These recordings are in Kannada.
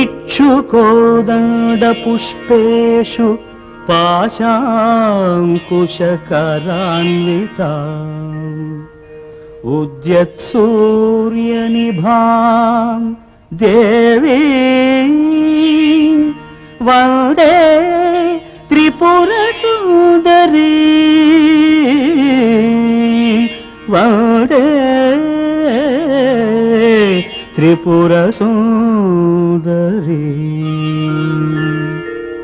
इक्षुकोदण्डपुष्पेषु पाशाङ्कुशकरान्विता उद्यत्सूर्यनिभां देवी वन्दे त्रिपुरसुन्दरी वन्दे त्रिपुरसुन्दरी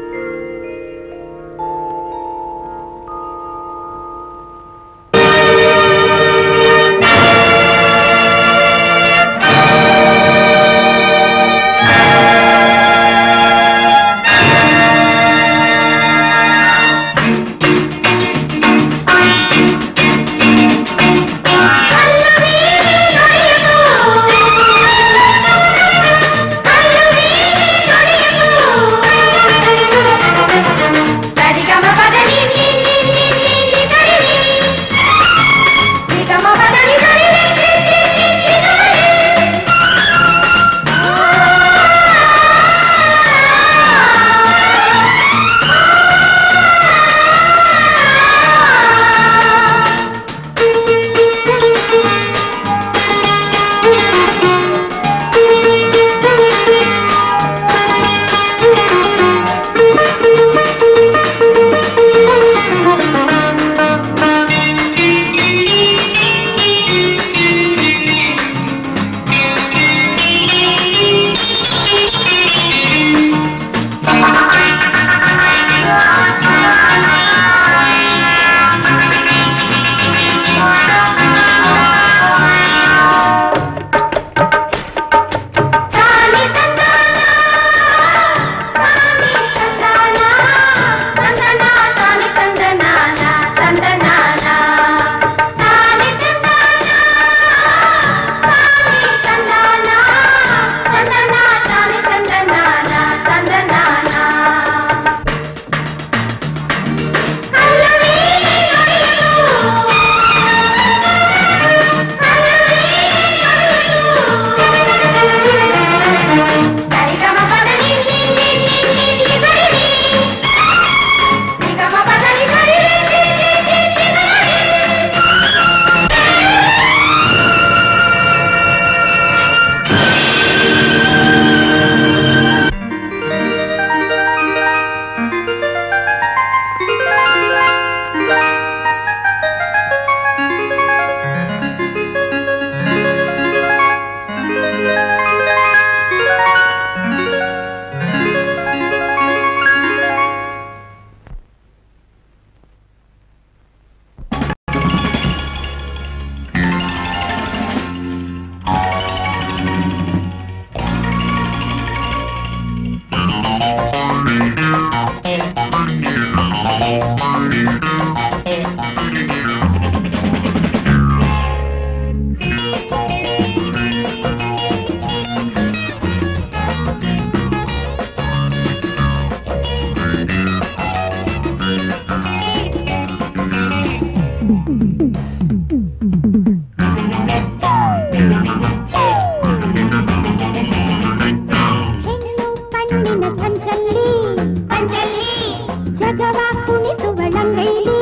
ಹೆಣ್ಣು ಕಣ್ಣಿನ ಸಂಚಲ್ಲಿ ಸಂಚಲ್ಲಿ ಜಗವ ಕುಣಿಸುವಳಂಗೈಲಿ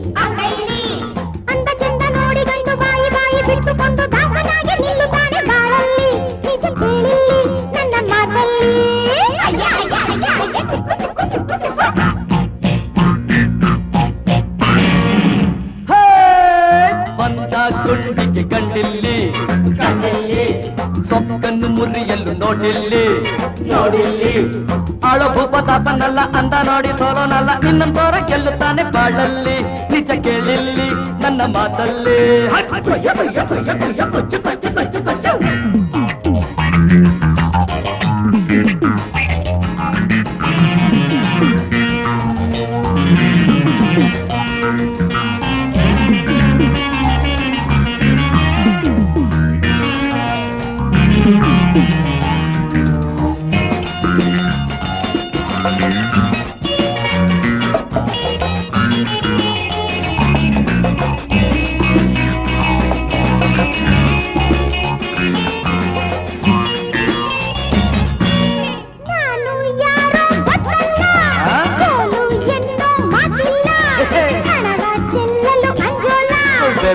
ಅಂಗೈಲಿ ಅಂದ ಚಂದ ನೋಡಿ ಗಂಡು ಬಾಯಿ ಬಾಯಿ ಬಿಟ್ಟುಕೊಂಡು ದಾಸನಾಗಿ ನಿಲ್ಲುತ್ತಾನೆ ಬಾಳಲ್ಲಿ ನಿಜ ಕೇಳಿ ನನ್ನ ಮಾತಲ್ಲಿ ಅಯ್ಯ, ಅಯ್ಯ, ಅಯ್ಯ, ಅಯ್ಯ, ಚಿಕ್ಕು, ಚಿಕ್ಕು, ಚಿಕ್ಕು, ಚಿಕ್ಕು. ಬಂದ ಗುಂಡಿಗೆ ಕಂಡಿಲ್ಲಿ ಕಂಡಿಲ್ಲಿ ಸೊಕ್ಕನ್ನು ಮುರಿಯಲು ನೋಡಿಲ್ಲಿ ನೋಡಿಲ್ಲಿ ಅಳಭೂಪ ದಾಸನಲ್ಲ ಅಂದ ನೋಡಿ ಸೋಲೋನಲ್ಲ ನಿನ್ನಂತೋರ ಗೆಲ್ಲುತ್ತಾನೆ ಬಾಳಲ್ಲಿ ನಿಜ ಕೇಳಿಲ್ಲಿ ನನ್ನ ಮಾತಲ್ಲಿ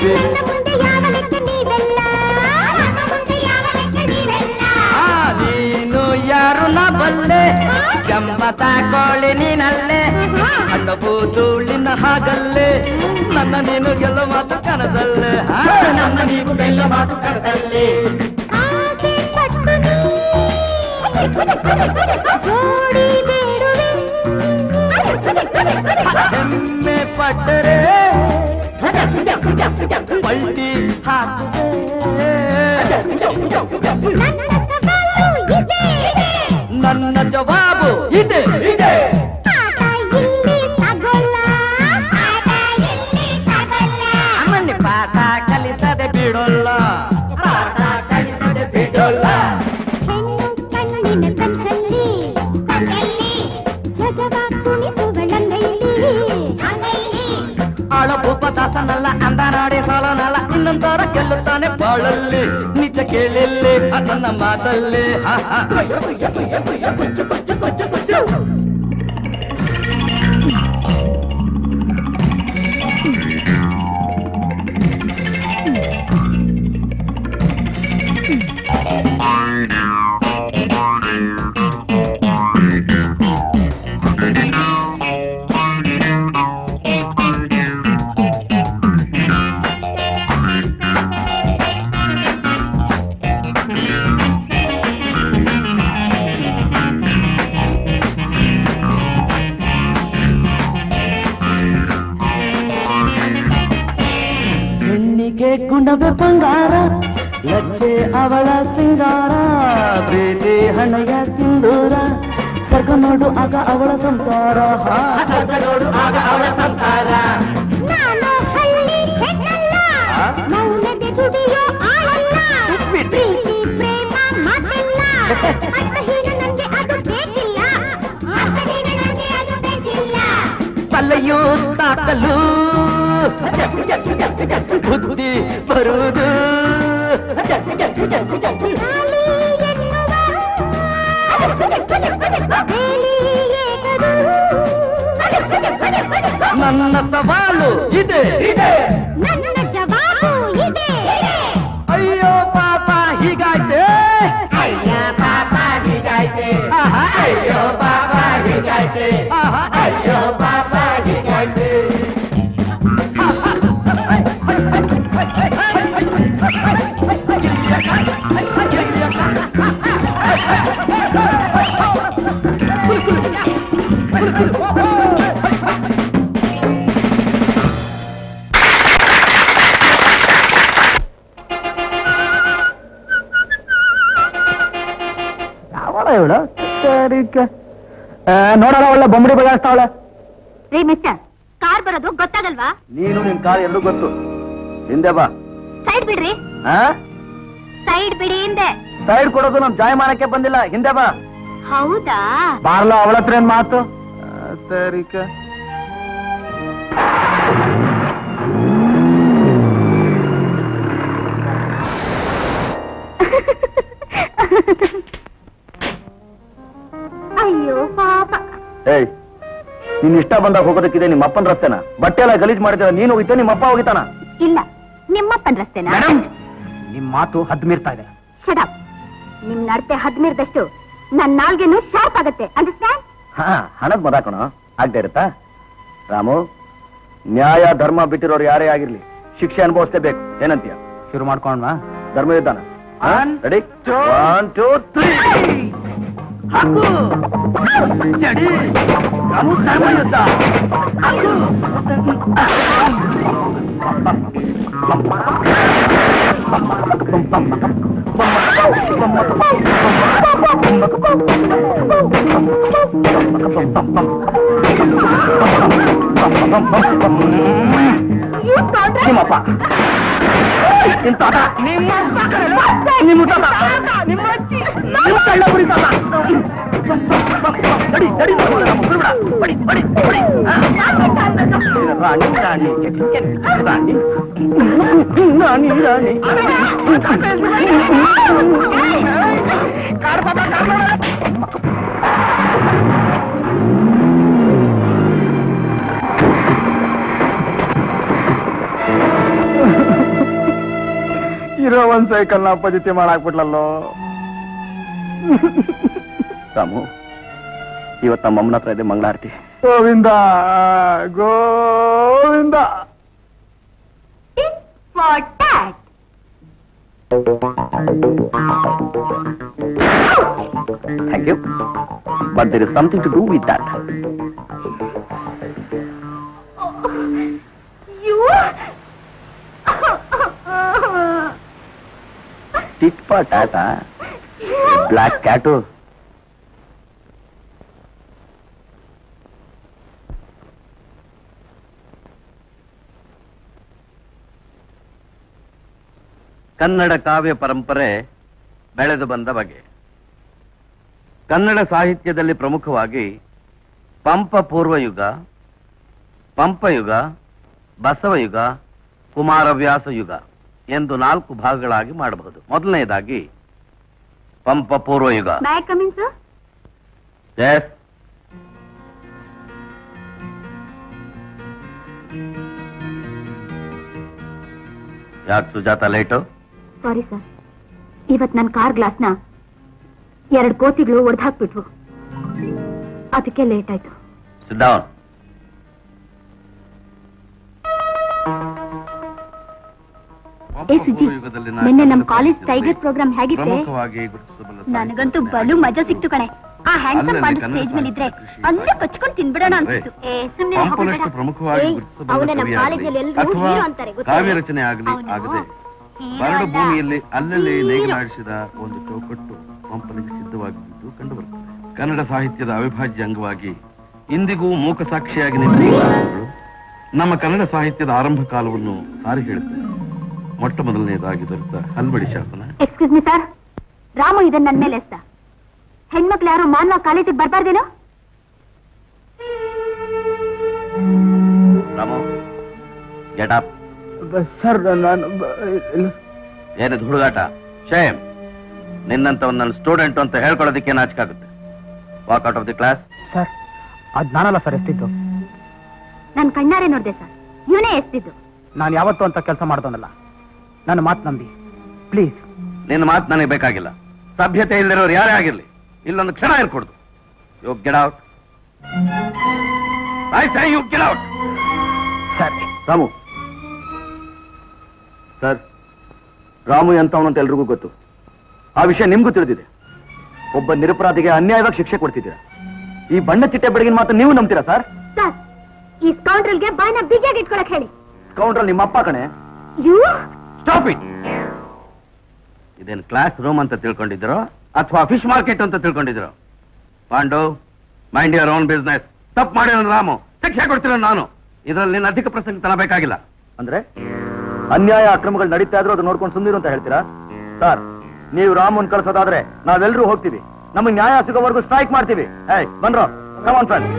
ಬಲ್ಲೆ ನನ್ನ ಮುಂದೆ ಯಾವ ಲೆಕ್ಕ ನೀವೆಲ್ಲ ನನ್ನ ಮುಂದೆ ಯಾವ ಲೆಕ್ಕ ನೀವೆಲ್ಲ ಆ, ನೀನು ಯಾರು ನ ಬಲ್ಲೆ ಕೆಮ್ಮತ ಕೋಳಿ ನೀನಲ್ಲೇ ಹಣ್ಣು ಬೂದುಳಿನ ಹಾಗಲ್ಲೇ ನನ್ನ ನೀನು ಗೆಲ್ಲ ಮಾತು ಕನಸಲ್ಲೇ ಆ, ನನ್ನ ನೀನು ಗೆಲ್ಲ ಮಾತು ಕನಸಲ್ಲೇ ಆಸೆ ಪಟ್ಟು ನೀ ಜೋಡಿ ಬೇಡುವೆ ಹೆಮ್ಮೆ ಪಟ್ಟರೆ ಪಲ್ಟಿ ಹಾಕುವೆ ನನ್ನ ಸವಾಲು ಇದೆ ನನ್ನ ಜವಾಬು ಇದೆ ಇದೆ ಆಟ ಇಲ್ಲಿ ಸಾಗೋಲ್ಲ ಆಟ ಇಲ್ಲಿ ಸಾಗೋಲ್ಲ ಅಮ್ಮನಿ ಪಾಠ ಕಲಿಸದೆ ಬಿಡೋಲ್ಲ ಪಾಠ ಕಲಿಸದೆ ಬಿಡೋಲ್ಲ ಹೆಣ್ಣು ಕಣ್ಣಿನ ಕಣ್ಣಲ್ಲಿ ಕಣ್ಣಲ್ಲಿ ಜಗವ ಕುಣಿಸುವಳಂಗೈಲಿ ಅಂಗೈಲಿ ಅಳಭೂಪ ದಾಸನಲ್ಲ ಅಂದ ನಾಡಿ ಸಾಲನಲ್ಲ ಇನ್ನೊಂದರ ಗೆಲ್ಲುತ್ತಾನೆ ಬಾಳಲ್ಲಿ ನಿಜ ಕೇಳಿಲ್ಲಿ ನನ್ನ ಮಾತಲ್ಲಿ ಹ, ಹ. ಹೆಣ್ಣಿಗೆ ಗುಣವೇ ಬಂಗಾರ ಲಜ್ಜೆ ಅವಳ ಸಿಂಗಾರ ಪ್ರೀತಿ ಹಣೆಯ ಸಿಂಧೂರ ಸರ್ಕ ನೋಡು ಆಗ ಅವಳ ಸಂಸಾರ ಹಾ, ಸರ್ಕ ನೋಡು ಆಗ ಅವಳ ಸಂಸಾರ ನಾನು ಹಳ್ಳಿ ಹೆಣ್ಣಲ್ಲ ಆ? ಮೌನದೆ ದುಡಿಯೋ ಆಳಲ್ಲ ಬಿಟ್ಬಿಟ್ಟೆ. ಪ್ರೀತಿ ಪ್ರೇಮ ಮಾತಲ್ಲ ಅರ್ಥಹೀನ ನಂಗೆ ಅದು ಬೇಕಿಲ್ಲ ಅರ್ಥಹೀನ ನಂಗೆ ಅದು ಬೇಕಿಲ್ಲ ತಲೆಯು ತಾಕಲು ಬುದ್ಧಿ ಬರುವುದು ಗಾಳಿ ಎನ್ನುವ ಬೇಲಿ ಏಕದು ನನ್ನ ಸವಾಲು ಇದೆ ಇದೆ ನನ್ನ ಜವಾಬು ಇದೆ ಅಯ್ಯೋ ಪಾಪ ಹೀಗಾಯ್ತೆ ಅಯ್ಯ ಪಾಪ ಹೀಗಾಯ್ತೆ ಆಹಾ, ಅಯ್ಯೋ ಪಾಪ ಹೀಗಾಯ್ತೆ ಆಹಾ, ಅಯ್ಯೋ ಪಾಪ ಹೀಗಾಯ್ತೆ ಯಾವಳ ಇವಳು ನೋಡೋಣ ಒಳ್ಳೆ ಬೊಂಬಡಿ ಬಗಾಸ್ತಾವಳೆ ರೀ ಮಿಸ್ಟರ್ ಕಾರ್ ಬರೋದು ಗೊತ್ತಾಗಲ್ವಾ ನೀನು ನಿನ್ ಕಾಲ್ ಎಲ್ಲೂ ಗೊತ್ತು ಹಿಂದೆ ಬಾ ಸೈಡ್ ಬಿಡ್ರಿ ಸೈಡ್ ಬಿಡಿ ಹಿಂದೆ ಸೈಡ್ ಕೊಡೋದು ನಮ್ ಜಾಯಮಾನಕ್ಕೆ ಬಂದಿಲ್ಲ ಹಿಂದೆ ಬಾ ಹೌದಾ ಬಾರ್ಲ ಅವಳ ಹತ್ರ ಏನ್ ಮಾತು ಸರಿಕ ಅಯ್ಯೋ ಪಾಪ ಏಯ್ ನಿನ್ ಇಷ್ಟ ಬಂದಾಗ ಹೋಗೋದಕ್ಕಿದೆ ನಿಮ್ಮ ಅಪ್ಪನ ರಸ್ತೆನ ಬಟ್ಟೆ ಎಲ್ಲ ಗಲೀಜ್ ಮಾಡಿದ್ರೆ ನೀನು ಹೋಗಿದ್ದೆ ನಿಮ್ಮ ಅಪ್ಪ ಹೋಗಿತಾನ ಇಲ್ಲ ನಿಮ್ಮಪ್ಪನ್ ರಸ್ತೆನಾ ನಿಮ್ ಮಾತು ಹದ್ ಮೀರ್ತಾ ಇದೆ ಶಡಪ್ ನಿಮ್ ನಡತೆ ಹದ್ಮೀರ್ದಷ್ಟು ನನ್ ನಾಲ್ಗೆನು ಶಾರ್ಪ್ ಆಗತ್ತೆ ಅಂಡರ್ಸ್ಟ್ಯಾಂಡ್ ಹಾ ಹಣದ ಮದಾಕಣ ಆಗ್ತಾ ಇರುತ್ತಾ ರಾಮು ನ್ಯಾಯ ಧರ್ಮ ಬಿಟ್ಟಿರೋರು ಯಾರೇ ಆಗಿರ್ಲಿ ಶಿಕ್ಷೆ ಅನುಭವಿಸ್ಲೇಬೇಕು ಏನಂತೀಯ ಶುರು ಮಾಡ್ಕೊಂಡ್ವಾ ಧರ್ಮ ಯುದ್ಧನ ರೆಡಿ ಒನ್ ಟೂ ತ್ರೀ ಹಾಕು ಜಡಿ ರಾಮು ಧರ್ಮ ಯುದ್ಧ ಹಾಕು ನಿಮ್ಮಪ್ಪ ನಿಮ್ ತಾತ ನಿಮ್ಮ ನಿಮ್ಮ ತಾತ ನಿಮ್ಮ ಅಜ್ಜಿ ನಿಮ್ಮ ಕಳ್ಳ ಕುರಿ ತಾತ ಬಡಿ ಬಡಿ ಬಿಡ್ಬೇಡ ಬಡಿ ಬಡಿ ಬಡಿ ರಾಣಿ ರಾಣಿ ರಾಣಿ ರಾಣಿ ರಾಣಿ ಕಾರ್ ಬಾಬಾ ಕಾರ್ ಬಾಬಾ ಇರೋ ಒಂದ್ ಸೈಕಲ್ ನ ಪಜಿತಿ ಮಾಡಾಕ್ಬಿಟ್ಲಲ್ಲೋ ರಾಮು ಇವತ್ತು ನಮ್ಮ ಅಮ್ಮನ ಹತ್ರ ಇದೆ ಮಂಗಳಾರತಿ Govinda Govinda for that. Thank you but there is something to do with that You? ಟಿಟ್ ಪಾಟ್ ಆಟ ಬ್ಲ್ಯಾಕ್ ಕ್ಯಾಟು ಕನ್ನಡ ಕಾವ್ಯ ಪರಂಪರೆ ಬೆಳೆದು ಬಂದ ಬಗೆ ಕನ್ನಡ ಸಾಹಿತ್ಯದಲ್ಲಿ ಪ್ರಮುಖವಾಗಿ ಪಂಪ ಪೂರ್ವಯುಗ ಪಂಪಯುಗ ಬಸವಯುಗ ಕುಮಾರವ್ಯಾಸ ಯುಗ ಎಂದು ನಾಲ್ಕು ಭಾಗಗಳಾಗಿ ಮಾಡಬಹುದು ಮೊದಲನೆಯದಾಗಿ ಪಂಪ ಪೂರ್ವಯುಗ May I come in, sir? Yes ಯಾಕೆ ಸುಜಾತ ಲೇಟು ಸಾರಿ ಸರ್ ಇವತ್ ನನ್ನ ಕಾರ್ ಗ್ಲಾಸ್ನ ಎರಡು ಕೋತಿಗಳು ಒಡೆದು ಹಾಕ್ಬಿಟ್ವು ಅದಕ್ಕೆ ಲೇಟ್ ಆಯ್ತು ಸಿದ್ಧಾವನ್ ಏ ಸುಜಿ ನಿನ್ನೆ ನಮ್ ಕಾಲೇಜ್ ಟೈಗರ್ ಪ್ರೋಗ್ರಾಮ್ ಹೇಗಿತ್ತೆ ಪ್ರಮುಖವಾಗಿ ಗುರುತಿಸಬಲ್ಲ ನನಗಂತೂ ಬಲು ಮಜಾ ಸಿಕ್ತು ಕಣೆ ಆ ಹ್ಯಾಂಡ್ಸಮ್ ಮಾಡಿ ಸ್ಟೇಜ್ ಮೇಲೆ ಇದ್ರೆ ಅಲ್ಲೇ ಕಚ್ಕೊಂಡ್ ತಿನ್ಬಿಡೋಣ ಅನ್ಸಿತ್ತು ಏ ಸುಮ್ನೆ ಪಂಪನಷ್ಟು ಪ್ರಮುಖವಾಗಿ ಗುರುತಿಸಬಲ್ಲ ಅವನ ನಮ್ಮ ಕವಿಯಾಗಲಿ ಕಾಲೇಜಲ್ಲಿ ಎಲ್ಲರೂ ಅಥವಾ ಹೀರೋ ಅಂತಾರೆ ಗೊತ್ತಾ? ಕಾವ್ಯ ರಚನೆ ಆಗಲಿ ಅವ್ನು ಆಗದೆ hero ಬರಡು ಅಲ್ಲ. ಭೂಮಿಯಲ್ಲಿ ಅಲ್ಲಲ್ಲಿ Hero. ನೇಗಿಲಾಡಿಸಿದ ಒಂದು ಚೌಕಟ್ಟು ಪಂಪನಿಗೆ ಸಿದ್ಧವಾಗಿದ್ದು ಕಂಡುಬರುತ್ತದೆ ಕನ್ನಡ ಸಾಹಿತ್ಯದ ಅವಿಭಾಜ್ಯ ಅಂಗವಾಗಿ ಇಂದಿಗೂ ಮೂಕ ಸಾಕ್ಷಿಯಾಗಿ ನಿಂತಿರುವ ಕವಿಗಳು ನಮ್ಮ ಕನ್ನಡ ಸಾಹಿತ್ಯದ ಆರಂಭ ಕಾಲವನ್ನು ಸಾರಿ ಹೇಳುತ್ತದೆ ಮೊಟ್ಟ ಮೊದಲನೆಯದಾಗಿ ದೊರೆತ ಹಲ್ಬಡಿ ಶಾಸನ ಎಕ್ಸ್ಕ್ಯೂಸ್ ಮಿ ಸರ್ ರಾಮು ಇದನ್ನ ನನ್ ಮೇಲೆ ಎಸ್ತ ಹೆಣ್ಮಕ್ಳು ಯಾರು ಮಾನ್ವ ಕಾಲೇಜಿಗೆ ಬರ್ಬಾರ್ದೇನೋ ರಾಮು ಗೆಟ್ ಅಪ್ ಸರ್ ನಾನು ಏನಿದು ಹುಡುಗಾಟ ಶೇಮ್ ನಿನ್ನಂತ ನನ್ನ ಸ್ಟೂಡೆಂಟ್ ಅಂತ ಹೇಳ್ಕೊಳ್ಳೋದಕ್ಕೆ ನಾಚಿಕಾಗುತ್ತೆ walk out of the class sir ಅದ್ ನಾನಲ್ಲ ಸರ್ ಎಷ್ಟಿದ್ದು ನನ್ ಕಣ್ಣಾರೆ ನೋಡ್ದೆ ಸರ್ ಇವನೇ ಎಸ್ತಿದ್ದು ನಾನು ಯಾವತ್ತೂ ಅಂತ ಕೆಲಸ ಮಾಡ್ದವನಲ್ಲ ನನ್ನ ಮಾತು ನಂಬಿ ಪ್ಲೀಸ್ ನಿನ್ನ ಮಾತು ನನಗೆ ಬೇಕಾಗಿಲ್ಲ ಸಭ್ಯತೆ ಇಲ್ಲದಿರೋರು ಯಾರೇ ಆಗಿರ್ಲಿ ಇಲ್ಲೊಂದು ಕ್ಷಣ ಇರ್ಕೊಡ್ದು you get out I say you get out sir Ramu sir Ramu ಎಂತವನು ಅಂತ ಎಲ್ರಿಗೂ ಗೊತ್ತು ಆ ವಿಷಯ ನಿಮ್ಗೂ ತಿಳಿದಿದೆ ಒಬ್ಬ ನಿರಪರಾಧಿಗೆ ಅನ್ಯಾಯವಾಗಿ ಶಿಕ್ಷೆ ಕೊಡ್ತಿದ್ದೀರಾ ಈ ಬಣ್ಣ ಚಿಟ್ಟೆ ಬೆಳಗಿನ ಮಾತು ನೀವು ನಂಬ್ತೀರಾ ಸರ್ ಸರ್ ಈ ಸ್ಕೌಂಡ್ರಲ್ಗೆ ಬಾಯ್ನ ಬಿಗಿಯಾಗಿ ಇಟ್ಕೊಳಕ್ ಹೇಳಿ ಕೌಂಟ್ರಲ್ಲಿ ನಿಮ್ಮ ಅಪ್ಪ ಕಣೆ ಯು ಸ್ಟಾಪ್ ಇಟ್ ಇದೇನು ಕ್ಲಾಸ್ ರೂಮ್ ಅಂತ ತಿಳ್ಕೊಂಡಿದ್ದೀರೋ ಅಥವಾ ಫಿಶ್ ಮಾರ್ಕೆಟ್ ಅಂತ ತಿಳ್ಕೊಂಡಿದ್ದೀರೋ Pandu mind your own business ತಪ್ಪು ಮಾಡಿರೋ ರಾಮು ಶಿಕ್ಷೆ ಕೊಡ್ತಿರೋ ನಾನು ಇದರಲ್ಲಿ ನಿನ್ನ ಅಧಿಕ ಪ್ರಸಂಗ ತರಬೇಕಾಗಿಲ್ಲ ಅಂದ್ರೆ ಅನ್ಯಾಯ ಅಕ್ರಮಗಳು ನಡೀತಾ ಇದ್ರು ಅದು ನೋಡ್ಕೊಂಡು ಸುಂದಿರು ಅಂತ ಹೇಳ್ತೀರಾ ಸರ್ ನೀವು ರಾಮನ್ ಕಳ್ಸೋದಾದ್ರೆ ನಾವೆಲ್ಲರೂ ಹೋಗ್ತೀವಿ ನಮಗೆ ನ್ಯಾಯ ಸಿಗೋವರೆಗೂ ಸ್ಟ್ರೈಕ್ ಮಾಡ್ತೀವಿ ಏಯ್ ಬನ್ರೋ ಕಮಾನ್ ಫ್ರೆಂಡ್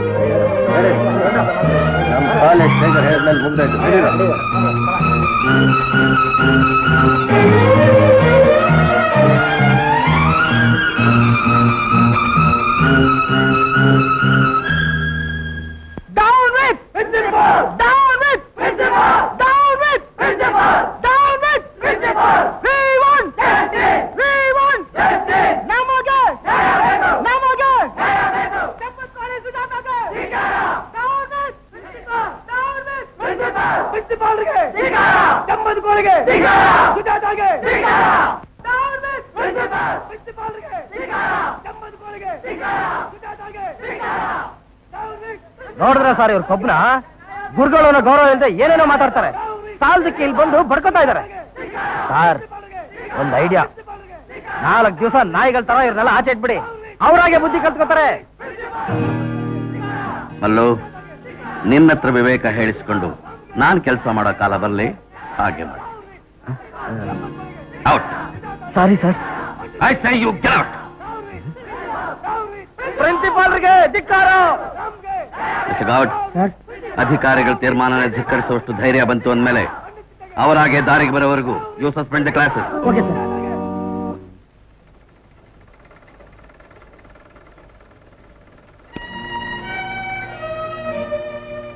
ನಮ್ಮ ಕಾಲೇಜ್ ಹೇಳಿದ್ಮೇಲೆ ಮುಗ್ದಾಯ್ತು ನಡೀರೋ. Down with principal! Down with principal! Down with principal! Down with principal! We want justice! We want justice! ನಮಗೆ ನಮಗೆ ಕೆಂಪತ್ ಕಾಲೇಜ್ ಸುಜಾತಾಗೆ Down with principal! Down with principal! ಪ್ರಿನ್ಸಿಪಾಲ್ಗೆ ಕೆಂಪತ್ ಕಾಲೇಜ್ಗೆ ಸುಜಾತಾಗೆ Down with principal! ಪ್ರಿನ್ಸಿಪಾಲ್ಗೆ ಕೆಂಪತ್ ಕಾಲೇಜ್ಗೆ ಸುಜಾತಾಗೆ Down with ನೋಡಿದ್ರ ಸರ್ ಇವ್ರ ಸ್ವಪ್ನ ಗುರುಗಳನ್ನ ಗೌರವ ಇಲ್ಲದೆ ಏನೇನೋ ಮಾತಾಡ್ತಾರೆ ಸಾಲದಕ್ಕೆ ಇಲ್ಲಿ ಬಂದು ಬಡ್ಕೋತಾ ಇದ್ದಾರೆ ಸರ್ ಒಂದ್ ಐಡಿಯಾ ನಾಲ್ಕು ದಿವಸ ನಾಯಿಗಳ ತರ ಇವ್ರನ್ನೆಲ್ಲ ಆಚೆ ಇಟ್ಬಿಡಿ ಅವರಾಗೆ ಬುದ್ಧಿ ಕಲ್ತ್ಕೋತಾರೆ ಮಲ್ಲು ನಿನ್ನ ಹತ್ರ ವಿವೇಕ ಹೇಳಿಸ್ಕೊಂಡು ನಾನ್ ಕೆಲಸ ಮಾಡೋ ಕಾಲ ಬರಲಿ ಹಾಗೆ ಮಾಡಿ out sorry sir I say you get out ಪ್ರಿನ್ಸಿಪಾಲ್ರಿಗೆ ಧಿಕ್ಕಾರ ಗೌಡ್ ಅಧಿಕಾರಿಗಳ ತೀರ್ಮಾನ ಧಿಕ್ಕರಿಸುವಷ್ಟು ಧೈರ್ಯ ಬಂತು ಅಂದ್ಮೇಲೆ ಅವರಾಗೆ ದಾರಿಗೆ ಬರೋವರೆಗೂ you suspend the classes okay sir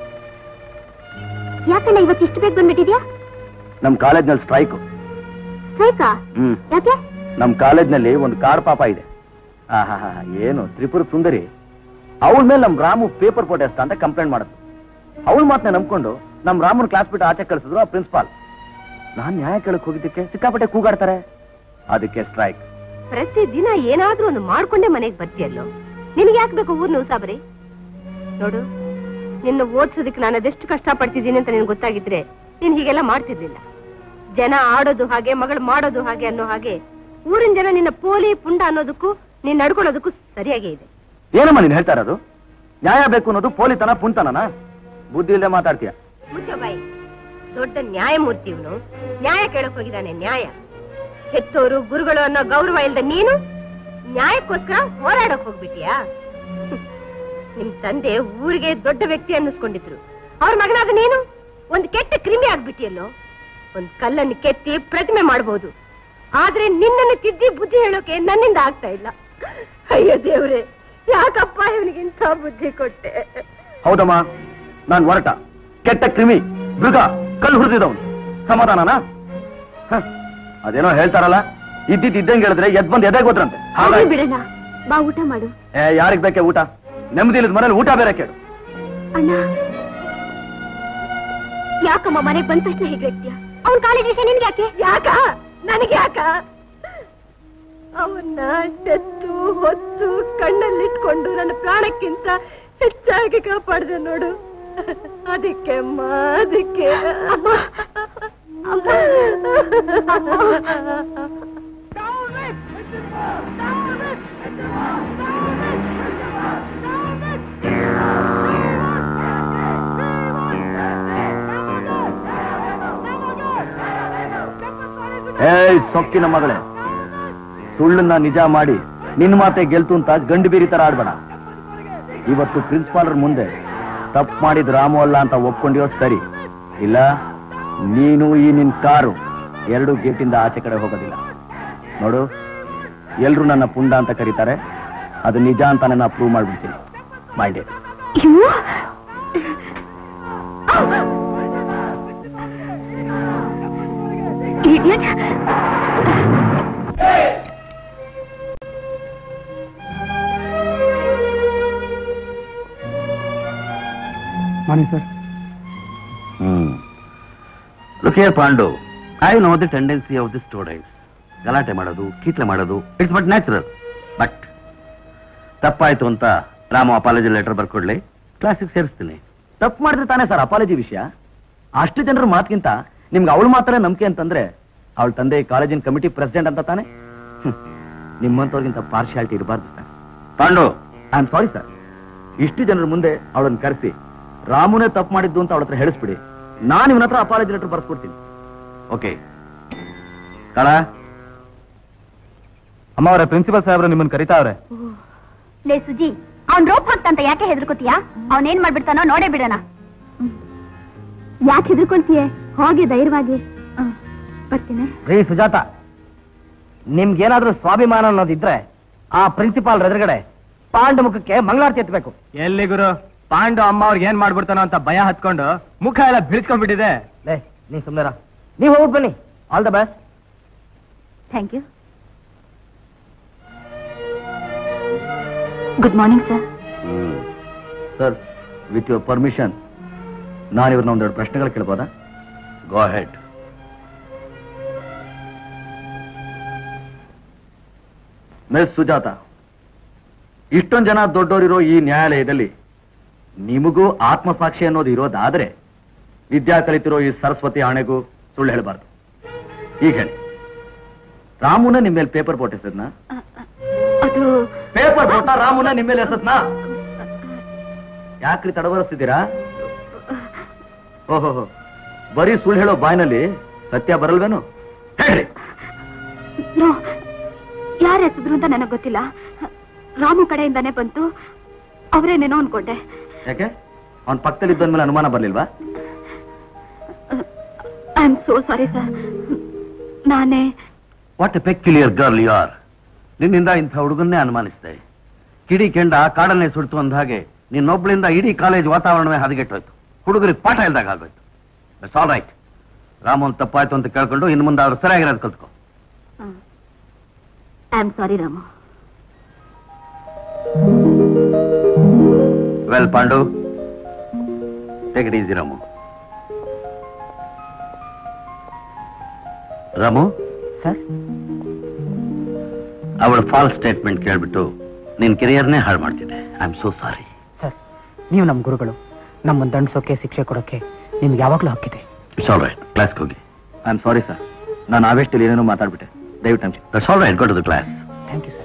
ಯಾಕಣ್ಣ ಇವತ್ತು ಇಷ್ಟು ಬೇಗ ಬಂದ್ಬಿಟ್ಟಿದ್ಯಾ ನಮ್ ಕಾಲೇಜ್ನಲ್ಲಿ ಸ್ಟ್ರೈಕ್ ಸ್ಟ್ರೈಕಾ ಹ್ಮ್ ಯಾಕೆ ನಮ್ ಕಾಲೇಜ್ನಲ್ಲಿ ಒಂದು ಕಾಡ್ ಪಾಪ ಇದೆ ಆಹಾ ಏನು ತ್ರಿಪುರ ಸುಂದರಿ ಅವಳ ಮೇಲೆ ನಮ್ ರಾಮು ಪೇಪರ್ ಪ್ರೊಟೆಸ್ಟ್ ಅಂತ ಕಂಪ್ಲೇಂಟ್ ಮಾಡುದು ಅವಳ ಮಾತನ್ನ ನಂಬ್ಕೊಂಡು ನಮ್ ರಾಮನ್ ಕ್ಲಾಸ್ ಬಿಟ್ಟು ಆಚೆ ಕಳಿಸಿದ್ರು ಆ ಪ್ರಿನ್ಸಿಪಾಲ್ ನಾನ್ ನ್ಯಾಯ ಕೇಳಕ್ ಹೋಗಿದ್ದಕ್ಕೆ ಸಿಕ್ಕಾಪಟ್ಟೆ ಕೂಗಾಡ್ತಾರೆ ಅದಕ್ಕೆ ಸ್ಟ್ರೈಕ್ ಪ್ರತಿ ದಿನ ಏನಾದ್ರೂ ಒಂದು ಮಾಡ್ಕೊಂಡೇ ಮನೆಗೆ ಬರ್ತೀಯಲ್ಲೋ ನಿನಗೆ ಯಾಕೆ ಬೇಕು ಊರ್ನ ಉಸಾಬರಿ ನೋಡು ನಿನ್ನ ಓದ್ಸೋದಕ್ಕೆ ನಾನು ಅದೆಷ್ಟು ಕಷ್ಟ ಪಡ್ತಿದ್ದೀನಿ ಅಂತ ನಿನ್ಗೆ ಗೊತ್ತಾಗಿದ್ರೆ ನೀನ್ ಹೀಗೆಲ್ಲ ಮಾಡ್ತಿರ್ಲಿಲ್ಲ ಜನ ಆಡೋದು ಹಾಗೆ ಮಗಳು ಮಾಡೋದು ಹಾಗೆ ಅನ್ನೋ ಹಾಗೆ ಊರಿನ ಜನ ನಿನ್ನ ಪೋಲಿ ಪುಂಡ ಅನ್ನೋದಕ್ಕೂ ನೀನ್ ನಡ್ಕೊಳ್ಳೋದಕ್ಕೂ ಸರಿಯಾಗೇ ಇದೆ ಏನಮ್ಮ ನೀನ್ ಹೇಳ್ತಾ ಇರೋದು ನ್ಯಾಯ ಬೇಕು ಅನ್ನೋದು ಪೋಲಿತನ ಪುಂತನನ ಬುದ್ಧಿ ಇಲ್ಲದೆ ಮಾತಾಡ್ತೀಯ ಮುಚ್ಚೋ ಬಾಯಿ ದೊಡ್ಡ ನ್ಯಾಯಮೂರ್ತಿ ಇವನು ನ್ಯಾಯ ಕೇಳಕ್ ಹೋಗಿದ್ದಾನೆ ನ್ಯಾಯ ಹೆತ್ತೋರು ಗುರುಗಳು ಅನ್ನೋ ಗೌರವ ಇಲ್ದ ನೀನು ನ್ಯಾಯಕ್ಕೋಸ್ಕರ ಹೋರಾಡಕ್ ಹೋಗ್ಬಿಟ್ಟಿಯಾ ನಿಮ್ ತಂದೆ ಊರಿಗೆ ದೊಡ್ಡ ವ್ಯಕ್ತಿ ಅನ್ನಿಸ್ಕೊಂಡಿದ್ರು ಅವ್ರ ಮಗನಾದ ನೀನು ಒಂದ್ ಕೆಟ್ಟ ಕ್ರಿಮಿ ಆಗ್ಬಿಟ್ಟಿಯಲ್ಲೋ ಒಂದ್ ಕಲ್ಲನ್ನು ಕೆತ್ತಿ ಪ್ರತಿಮೆ ಮಾಡಬಹುದು ಆದ್ರೆ ನಿನ್ನನ್ನು ತಿದ್ದಿ ಬುದ್ಧಿ ಹೇಳೋಕೆ ನನ್ನಿಂದ ಆಗ್ತಾ ಇಲ್ಲ ಅಯ್ಯೋ ದೇವ್ರೆ ಯಾಕಪ್ಪ ಇವನಿಗೆ ಇಂಥ ಬುದ್ಧಿ ಕೊಟ್ಟೆ ಹೌದಮ್ಮ ನಾನ್ ಹೊರಟ ಕೆಟ್ಟ ಕ್ರಿಮಿ ಮೃಗ ಕಲ್ಲು ಹುರಿದಿದವನು ಸಮಾಧಾನನಾ ಹ, ಅದೇನೋ ಹೇಳ್ತಾರಲ್ಲ ಇದ್ದಿದ್ದು ಇದ್ದಂಗೆ ಹೇಳಿದ್ರೆ ಎದ್ ಬಂದು ಎದೆ ಗೊತ್ತಂತೆ ಹೋಗ್ಲಿ ಬಿಡಣ್ಣ ಬಾ ಊಟ ಮಾಡು ಏ ಯಾರಿಗ್ ಬೇಕೆ ಊಟ ನೆಮ್ಮದಿ ಇಲ್ಲದ ಮನೇಲಿ ಊಟ ಬೇರೆ ಕೇಳು ಅಣ್ಣ ಯಾಕಮ್ಮ ಮನೆಗ್ ಬಂದ ತಕ್ಷಣ ಹೀಗೆ ಹೇಳ್ತೀಯ ಅವ್ನ ಕಾಲೇಜ್ ವಿಷಯ ನಿನ್ಗೆ ಯಾಕೆ ಯಾಕ ನನಗೆ ಯಾಕ ಅವನ್ನ ತೆತ್ತು ಹೊತ್ತು ಕಣ್ಣಲ್ಲಿಟ್ಕೊಂಡು ನನ್ನ ಪ್ರಾಣಕ್ಕಿಂತ ಹೆಚ್ಚಾಗಿ ಕಾಪಾಡಿದೆ ನೋಡು ಅದಕ್ಕೆ ಅಮ್ಮ ಅದಕ್ಕೆ ಏಯ್ ಸೊಕ್ಕಿನ ಮಗಳೇ ಸುಳ್ಳನ್ನ ನಿಜ ಮಾಡಿ ನಿನ್ನ ಮಾತೆ ಗೆಲ್ತು ಅಂತ ಗಂಡು ಬೀರಿ ತರ ಆಡ್ಬೇಡ ಇವತ್ತು ಪ್ರಿನ್ಸಿಪಾಲರ್ ಮುಂದೆ ತಪ್ಪು ಮಾಡಿದ್ ರಾಮು ಅಲ್ಲ ಅಂತ ಒಪ್ಕೊಂಡಿಯೋ ಸರಿ ಇಲ್ಲ ನೀನು ಈ ನಿನ್ ಕಾರು ಎರಡು ಗೇಟಿಂದ ಆಚೆ ಕಡೆ ಹೋಗೋದಿಲ್ಲ ನೋಡು ಎಲ್ರು ನನ್ನ ಪುಂಡ ಅಂತ ಕರೀತಾರೆ ಅದು ನಿಜ ಅಂತ ನನ್ನ ಪ್ರೂವ್ ಮಾಡ್ಬಿಡ್ತೀನಿ good morning sir hmm look here Pandu I know the tendency of the students ಗಲಾಟೆ ಮಾಡೋದು ಕೀಟ್ಲೆ ಮಾಡೋದು ಇಟ್ಸ್ ಬಟ್ ನ್ಯಾಚುರಲ್ ಬಟ್ ತಪ್ಪಾಯ್ತು ಅಂತ ರಾಮು ಅಪಾಲಜಿ ಲೆಟರ್ ಬರ್ಕೊಡ್ಲಿ ಕ್ಲಾಸಿಗೆ ಸೇರಿಸ್ತೀನಿ ತಪ್ಪು ಮಾಡಿದ್ರೆ ತಾನೇ ಸರ್ ಅಪಾಲಜಿ ವಿಷಯ ಅಷ್ಟು ಜನರ ಮಾತಿಗಿಂತ ನಿಮ್ಗೆ ಅವಳು ಮಾತ್ರ ನಂಬಿಕೆ ಅಂತಂದ್ರೆ ಅವಳ ತಂದೆ ಕಾಲೇಜಿನ ಕಮಿಟಿ ಪ್ರೆಸಿಡೆಂಟ್ ಅಂತ ತಾನೆ ಹ್ಮ್. ನಿಮ್ಮಂತವ್ರಿಗಿಂತ ಪಾರ್ಶಿಯಾಲಿಟಿ ಇರಬಾರ್ದು sir Pandu I am sorry sir ಇಷ್ಟು ಜನರ ಮುಂದೆ ಅವಳನ್ನು ಕರೆಸಿ ರಾಮುನೇ ತಪ್ಪು ಮಾಡಿದ್ದು ಅಂತ ಅವಳ ಹತ್ರ ಹೇಳಿಸ್ಬಿಡಿ ನಾನು ಇವನ ಹತ್ರ ಅಪಾಲಜಿ ಲೆಟರ್ ಬರ್ಸ್ಕೊಡ್ತೀನಿ ಓಕೆ ಕಳ ಅಮ್ಮ ಅವರ ಪ್ರಿನ್ಸಿಪಲ್ ಸಾಹೇಬ್ರು ನಿಮ್ಮನ್ನ ಕರಿತಾವ್ರೆ ಲೇ ಸುಜಿ ಅವ್ನ್ ರೋಪ್ ಹಾಕ್ತಂತ ಯಾಕೆ ಹೆದರ್ಕೋತೀಯಾ ಅವನೇನ್ ಮಾಡ್ಬಿಡ್ತಾನೋ ನೋಡೇ ಬಿಡೋಣ ಯಾಕೆ ಹೆದರ್ಕೊಳ್ತೀಯ ಹೋಗಿ ಧೈರ್ಯವಾಗಿ ಹ್ಮ್, ಬರ್ತೀನಿ ರೀ ಸುಜಾತ ನಿಮ್ಗೇನಾದ್ರೂ ಸ್ವಾಭಿಮಾನ ಅನ್ನೋದಿದ್ರೆ ಆ ಪ್ರಿನ್ಸಿಪಾಲ್ ಎದುರುಗಡೆ ಪಾಂಡು ಮುಖಕ್ಕೆ ಮಂಗಳಾರತಿ ಎತ್ತಬೇಕು ಎಲ್ಲಿ ಗುರು ಪಾಂಡು ಅಮ್ಮ ಅವ್ರಿಗೆ ಏನ್ ಮಾಡ್ಬಿಡ್ತಾನೋ ಅಂತ ಭಯ ಹತ್ಕೊಂಡು ಮುಖ ಎಲ್ಲ ಬಿಳಿಸ್ಕೊಂಡ್ಬಿಟ್ಟಿದೆ ಲೇ ನೀ ಸುಮ್ಮನೆರ ನೀವು ಹೋಗ್ಬಿಟ್ಟು ಬನ್ನಿ all the best thank you good morning sir sir with your permission ನಾನು ಇವ್ರನ್ನ ಒಂದೆರಡು ಪ್ರಶ್ನೆಗಳು ಕೇಳ್ಬೋದಾ ಗೋ ಹೆಡ್ ಮಿಸ್ ಸುಜಾತ ಇಷ್ಟೊಂದು ಜನ ದೊಡ್ಡವರಿರೋ ಈ ನ್ಯಾಯಾಲಯದಲ್ಲಿ ನಿಮಗೂ ಆತ್ಮಸಾಕ್ಷಿ ಅನ್ನೋದು ಇರೋದಾದ್ರೆ ವಿದ್ಯಾ ಕಲಿತಿರೋ ಈ ಸರಸ್ವತಿ ಆಣೆಗೂ ಸುಳ್ಳು ಹೇಳಬಾರ್ದು ಈಗ ಹೇಳಿ ರಾಮುನ ನಿಮ್ಮ ಮೇಲೆ ಪೇಪರ್ ಪೋಟಿಸದ್ನ ಅದು ಪೇಪರ್ ಬೋಟ ರಾಮುನ ನಿಮ್ಮ ಮೇಲೆ ಎಸತ್ನಾ ಯಾಕ್ರಿ ತಡವರಿಸ್ತಿದ್ದೀರಾ ಓಹೋ ಬರೀ ಸುಳ್ಳು ಹೇಳೋ ಬಾಯ್ನಲ್ಲಿ ಸತ್ಯ ಬರಲ್ವೇನು ಹೇಳ್ರಿ ನೋ ಯಾರು ಎತ್ತಿದ್ರು ಅಂತ ನನಗೆ ಗೊತ್ತಿಲ್ಲ ರಾಮು ಕಡೆಯಿಂದಾನೇ ಬಂತು ಅವರೇನೇನೋ ಅನ್ಕೊಂಡೆ ಯಾಕೆ ಅವನ್ ಪಕ್ಕದಲ್ಲಿ ಇದ್ದವನ್ ಅನುಮಾನ ಬರ್ಲಿಲ್ವಾ I am so sorry sir ನಾನೇ what a peculiar girl you are ನಿನ್ನಿಂದ ಇಂಥ ಹುಡುಗನ್ನೇ ಅನುಮಾನಿಸಿದೆ ಕಿಡಿ ಕೆಂಡ ಕಾಡನ್ನೇ ಸುಡ್ತು ಅಂದ ಹಾಗೆ ನಿನ್ನೊಬ್ಳಿಂದ ಇಡೀ ಕಾಲೇಜ್ ವಾತಾವರಣವೇ ಹದಗೆಟ್ಟೋಯ್ತು ಹುಡುಗರಿಗೆ ಪಾಠ ಇಲ್ದಾಗ ಆಗೋಯ್ತು ಇಟ್ಸ್ ಆಲ್ ರೈಟ್ ರಾಮನ್ ತಪ್ಪಾಯ್ತು ಅಂತ ಕೇಳ್ಕೊಂಡು ಇನ್ನು ಮುಂದೆ ಅವ್ರು ಸರಿಯಾಗಿರೋದು ಕಲ್ತ್ಕೊ I am sorry Ramu well Pandu take it easy Ramu Ramu sir ಅವಳ ಫಾಲ್ಸ್ ಸ್ಟೇಟ್ಮೆಂಟ್ ಕೇಳ್ಬಿಟ್ಟು ನಿನ್ ಕೆರಿಯರ್ನೇ ಹಾಳು ಮಾಡ್ತಿದ್ದೆ I am so sorry sir ನೀವು ನಮ್ಮ ಗುರುಗಳು ನಮ್ಮನ್ನು ದಂಡಿಸೋಕೆ ಶಿಕ್ಷೆ ಕೊಡೋಕೆ ನಿಮ್ಗೆ ಯಾವಾಗಲೂ ಹಕ್ಕಿದೆ ಇಟ್ಸ್ ಆಲ್ ರೈಟ್ ಕ್ಲಾಸ್ಗೆ ಹೋಗಿ ಐ ಆಮ್ ಸಾರಿ ಸರ್ ನಾನು ಆವೇಶದಲ್ಲಿ ಏನೇನೋ ಮಾತಾಡ್ಬಿಟ್ಟೆ ದಯವಿಟ್ಟು ಹಂಚಿ that's all right go to the class thank you sir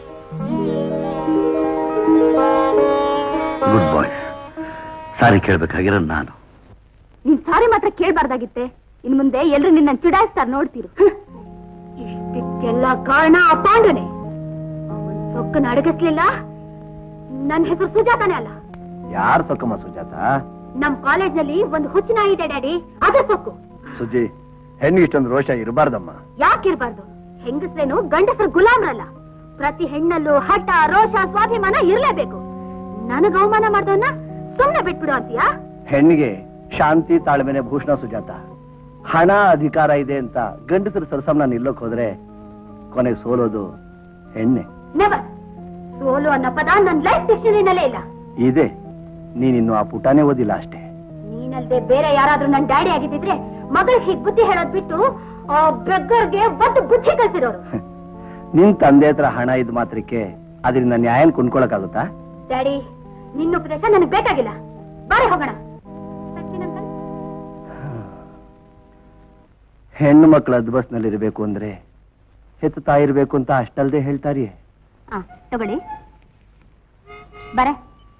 good boys sorry ಕೇಳ್ಬೇಕಾಗಿರೋ ನಾನು ನೀನ್ ಸಾರಿ ಮಾತ್ರ ಕೇಳ್ಬಾರ್ದಾಗಿತ್ತೆ ಇನ್ ಮುಂದೆ ಎಲ್ರು ನಿನ್ನ ಚುಡಾಯಿಸ್ತಾರ ನೋಡ್ತೀರು ಇಷ್ಟಕ್ಕೆಲ್ಲ ಕಾರಣ ಆ ಪಾಂಡುನೆ ಅವನ್ ಸೊಕ್ಕನ ಅಡಗಿಸ್ಲಿಲ್ಲ ನನ್ನ ಹೆಸರು ಸುಜಾತಾನೆ ಅಲ್ಲ ಯಾರು ಸೊಕ್ಕಮ್ಮ ಸುಜಾತ ನಮ್ ಕಾಲೇಜ್ನಲ್ಲಿ ಒಂದು ಹುಚ್ಚಿನ ಇದೆ ಡ್ಯಾಡಿ ಅದೇ ಸೊಕ್ಕು ಸುಜ್ಜಿ ಹೆಣ್ಣಿಗೆ ಇಷ್ಟೊಂದು ರೋಷ ಇರಬಾರ್ದಮ್ಮ ಯಾಕಿರ್ಬಾರ್ದು ಹೆಂಗಸ್ರೇನು ಗಂಡಸರು ಗುಲಾಮ್ರಲ್ಲ ಪ್ರತಿ ಹೆಣ್ಣಲ್ಲೂ ಹಠ ರೋಷ ಸ್ವಾಭಿಮಾನ ಇರ್ಲೇಬೇಕು ನನಗ ಅವಮಾನ ಮಾಡ್ದವನ್ನ ಸುಮ್ನೆ ಬಿಟ್ಬಿಡು ಅಂತೀಯಾ ಹೆಣ್ಣಿಗೆ ಶಾಂತಿ ತಾಳ್ಮೆನೆ ಭೂಷಣ ಸುಜಾತ ಹಣ ಅಧಿಕಾರ ಇದೆ ಅಂತ ಗಂಡಸರ ಸರಸಮ್ನ ನಿಲ್ಲೋಕ್ ಹೋದ್ರೆ ಕೊನೆಗೆ ಸೋಲೋದು ಹೆಣ್ಣೆ ನೆವರ್ ಸೋಲು ಅನ್ನೋ ಪದ ನನ್ ಲೈಫ್ ಡಿಕ್ಷನರಿನಲ್ಲೇ ಇಲ್ಲ ಇದೆ ನೀನಿನ್ನು ಆ ಪುಟಾನೇ ಓದಿಲ್ಲ ಅಷ್ಟೇ ನೀನಲ್ದೆ ಬೇರೆ ಯಾರಾದ್ರೂ ನನ್ ಡ್ಯಾಡಿ ಆಗಿದ್ದಿದ್ರೆ ಮಗಳಿಗೆ ಹೀಗ್ ಬುದ್ಧಿ ಹೇಳೋದ್ ಬಿಟ್ಟು ಆ ಬೆಗ್ಗರ್ಗೆ ಒಂದು ಬುದ್ಧಿ ಕಲ್ಸಿರೋರು ನಿನ್ ತಂದೆ ಹತ್ರ ಹಣ ಇದ್ ಮಾತ್ರಕ್ಕೆ ಅದರಿಂದ ನ್ಯಾಯನ್ ಕೊಂಡ್ಕೊಳಕ್ಕಾಗುತ್ತಾ ಡ್ಯಾಡಿ ನಿನ್ನ ಉಪದೇಶ ನನಗೆ ಬೇಕಾಗಿಲ್ಲ ಬಾರೆ ಹೋಗೋಣ ಸಚಿನ್ ಅಂಕಲ್ ಹೆಣ್ಣು ಮಕ್ಕಳು ಅದ್ ಬಸ್ನಲ್ಲಿ ಇರಬೇಕು ಅಂದ್ರೆ ಹೆತ್ತು ತಾಯಿ ಇರ್ಬೇಕು ಅಂತ ಅಷ್ಟಲ್ದೆ ಹೇಳ್ತಾರಿಯೇ ಆ ತಗೊಳ್ಳಿ ಬರ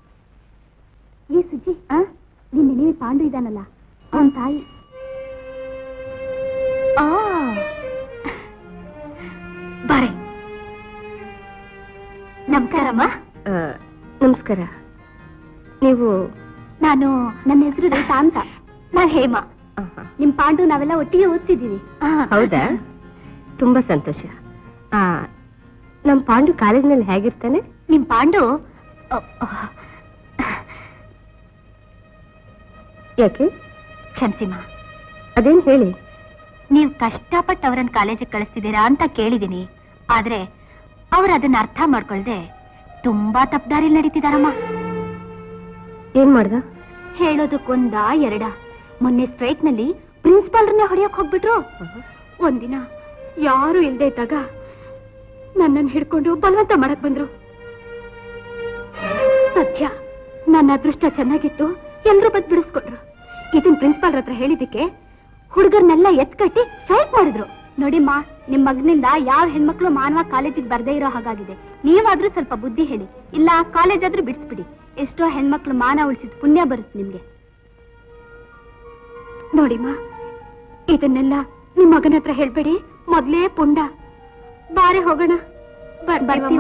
ಈ ಸುಜ್ಜಿ ಆ ನಿನ್ನೆ ನೀವು ಪಾಂಡು ಇದ್ದಾನಲ್ಲ ಅವನ್ ತಾಯಿ ಆ ಬಾರೆ ನಮಸ್ಕಾರಮ್ಮ ನಮಸ್ಕಾರ ನೀವು ನಾನು ನನ್ನ ಹೆಸರು ರೇಖಾ ಅಂತ ನಾನ್ ಹೇಮ ನಿಮ್ ಪಾಂಡು ನಾವೆಲ್ಲ ಒಟ್ಟಿಗೆ ಓದ್ತಿದ್ದೀವಿ ಹೌದಾ ತುಂಬಾ ಸಂತೋಷ ಆ ನಮ್ ಪಾಂಡು ಕಾಲೇಜಿನಲ್ಲಿ ಹೇಗಿರ್ತಾನೆ ನಿಮ್ ಪಾಂಡು ಅ, ಅ, ಯಾಕೆ ಕ್ಷಮಿಸಿಮ್ಮ ಅದೇನ್ ಹೇಳಿ ನೀವು ಕಷ್ಟಪಟ್ಟು ಅವರನ್ನ ಕಾಲೇಜಿಗೆ ಕಳಿಸ್ತಿದ್ದೀರಾ ಅಂತ ಕೇಳಿದೀನಿ ಆದ್ರೆ ಅವ್ರು ಅದನ್ನ ಅರ್ಥ ಮಾಡ್ಕೊಳ್ದೆ ತುಂಬಾ ತಪ್ಪದಾರಿ ನಡೀತಿದಾರಮ್ಮ ಏನ್ ಮಾಡ್ದ ಹೇಳೋದಕ್ಕೊಂದ ಎರಡ ಮೊನ್ನೆ ಸ್ಟ್ರೈಕ್ ನಲ್ಲಿ ಪ್ರಿನ್ಸಿಪಾಲ್ರನ್ನೇ ಹೊಡೆಯಕ್ ಹೋಗ್ಬಿಟ್ರು ಒಂದಿನ ಯಾರು ಇಲ್ದೇ ಇದ್ದಾಗ ನನ್ನನ್ನು ಹಿಡ್ಕೊಂಡು ಬಲವಂತ ಮಾಡಕ್ ಬಂದ್ರು ಸತ್ಯ ನನ್ನ ಅದೃಷ್ಟ ಚೆನ್ನಾಗಿತ್ತು ಎಲ್ರೂ ಬದ್ ಬಿಡಿಸ್ಕೊಟ್ರು ಇದನ್ ಪ್ರಿನ್ಸಿಪಾಲ್ ಹತ್ರ ಹೇಳಿದಕ್ಕೆ ಹುಡುಗರ್ನೆಲ್ಲ ಎತ್ಕಟ್ಟಿ ಸ್ಟ್ರೈಕ್ ಮಾಡಿದ್ರು ನೋಡಿಮ್ಮ ನಿಮ್ ಮಗನಿಂದ ಯಾವ ಹೆಣ್ಮಕ್ಳು ಮಾನವ ಕಾಲೇಜಿಗೆ ಬರ್ದೇ ಇರೋ ಹಾಗಾಗಿದೆ ನೀವಾದ್ರೂ ಸ್ವಲ್ಪ ಬುದ್ಧಿ ಹೇಳಿ ಇಲ್ಲ ಕಾಲೇಜ್ ಆದ್ರೂ ಬಿಡಿಸ್ಬಿಡಿ ಎಷ್ಟೋ ಹೆಣ್ಮಕ್ಳು ಮಾನ ಉಳಿಸಿದ ಪುಣ್ಯ ಬರುತ್ತೆ ನಿಮ್ಗೆ ನೋಡಿಮ್ಮ ಇದನ್ನೆಲ್ಲ ನಿಮ್ ಮಗನ ಹತ್ರ ಹೇಳ್ಬೇಡಿ ಮೊದ್ಲೇ ಪುಂಡ ಬಾರೆ ಹೋಗೋಣ ಬರ್ತೀವಮ್ಮ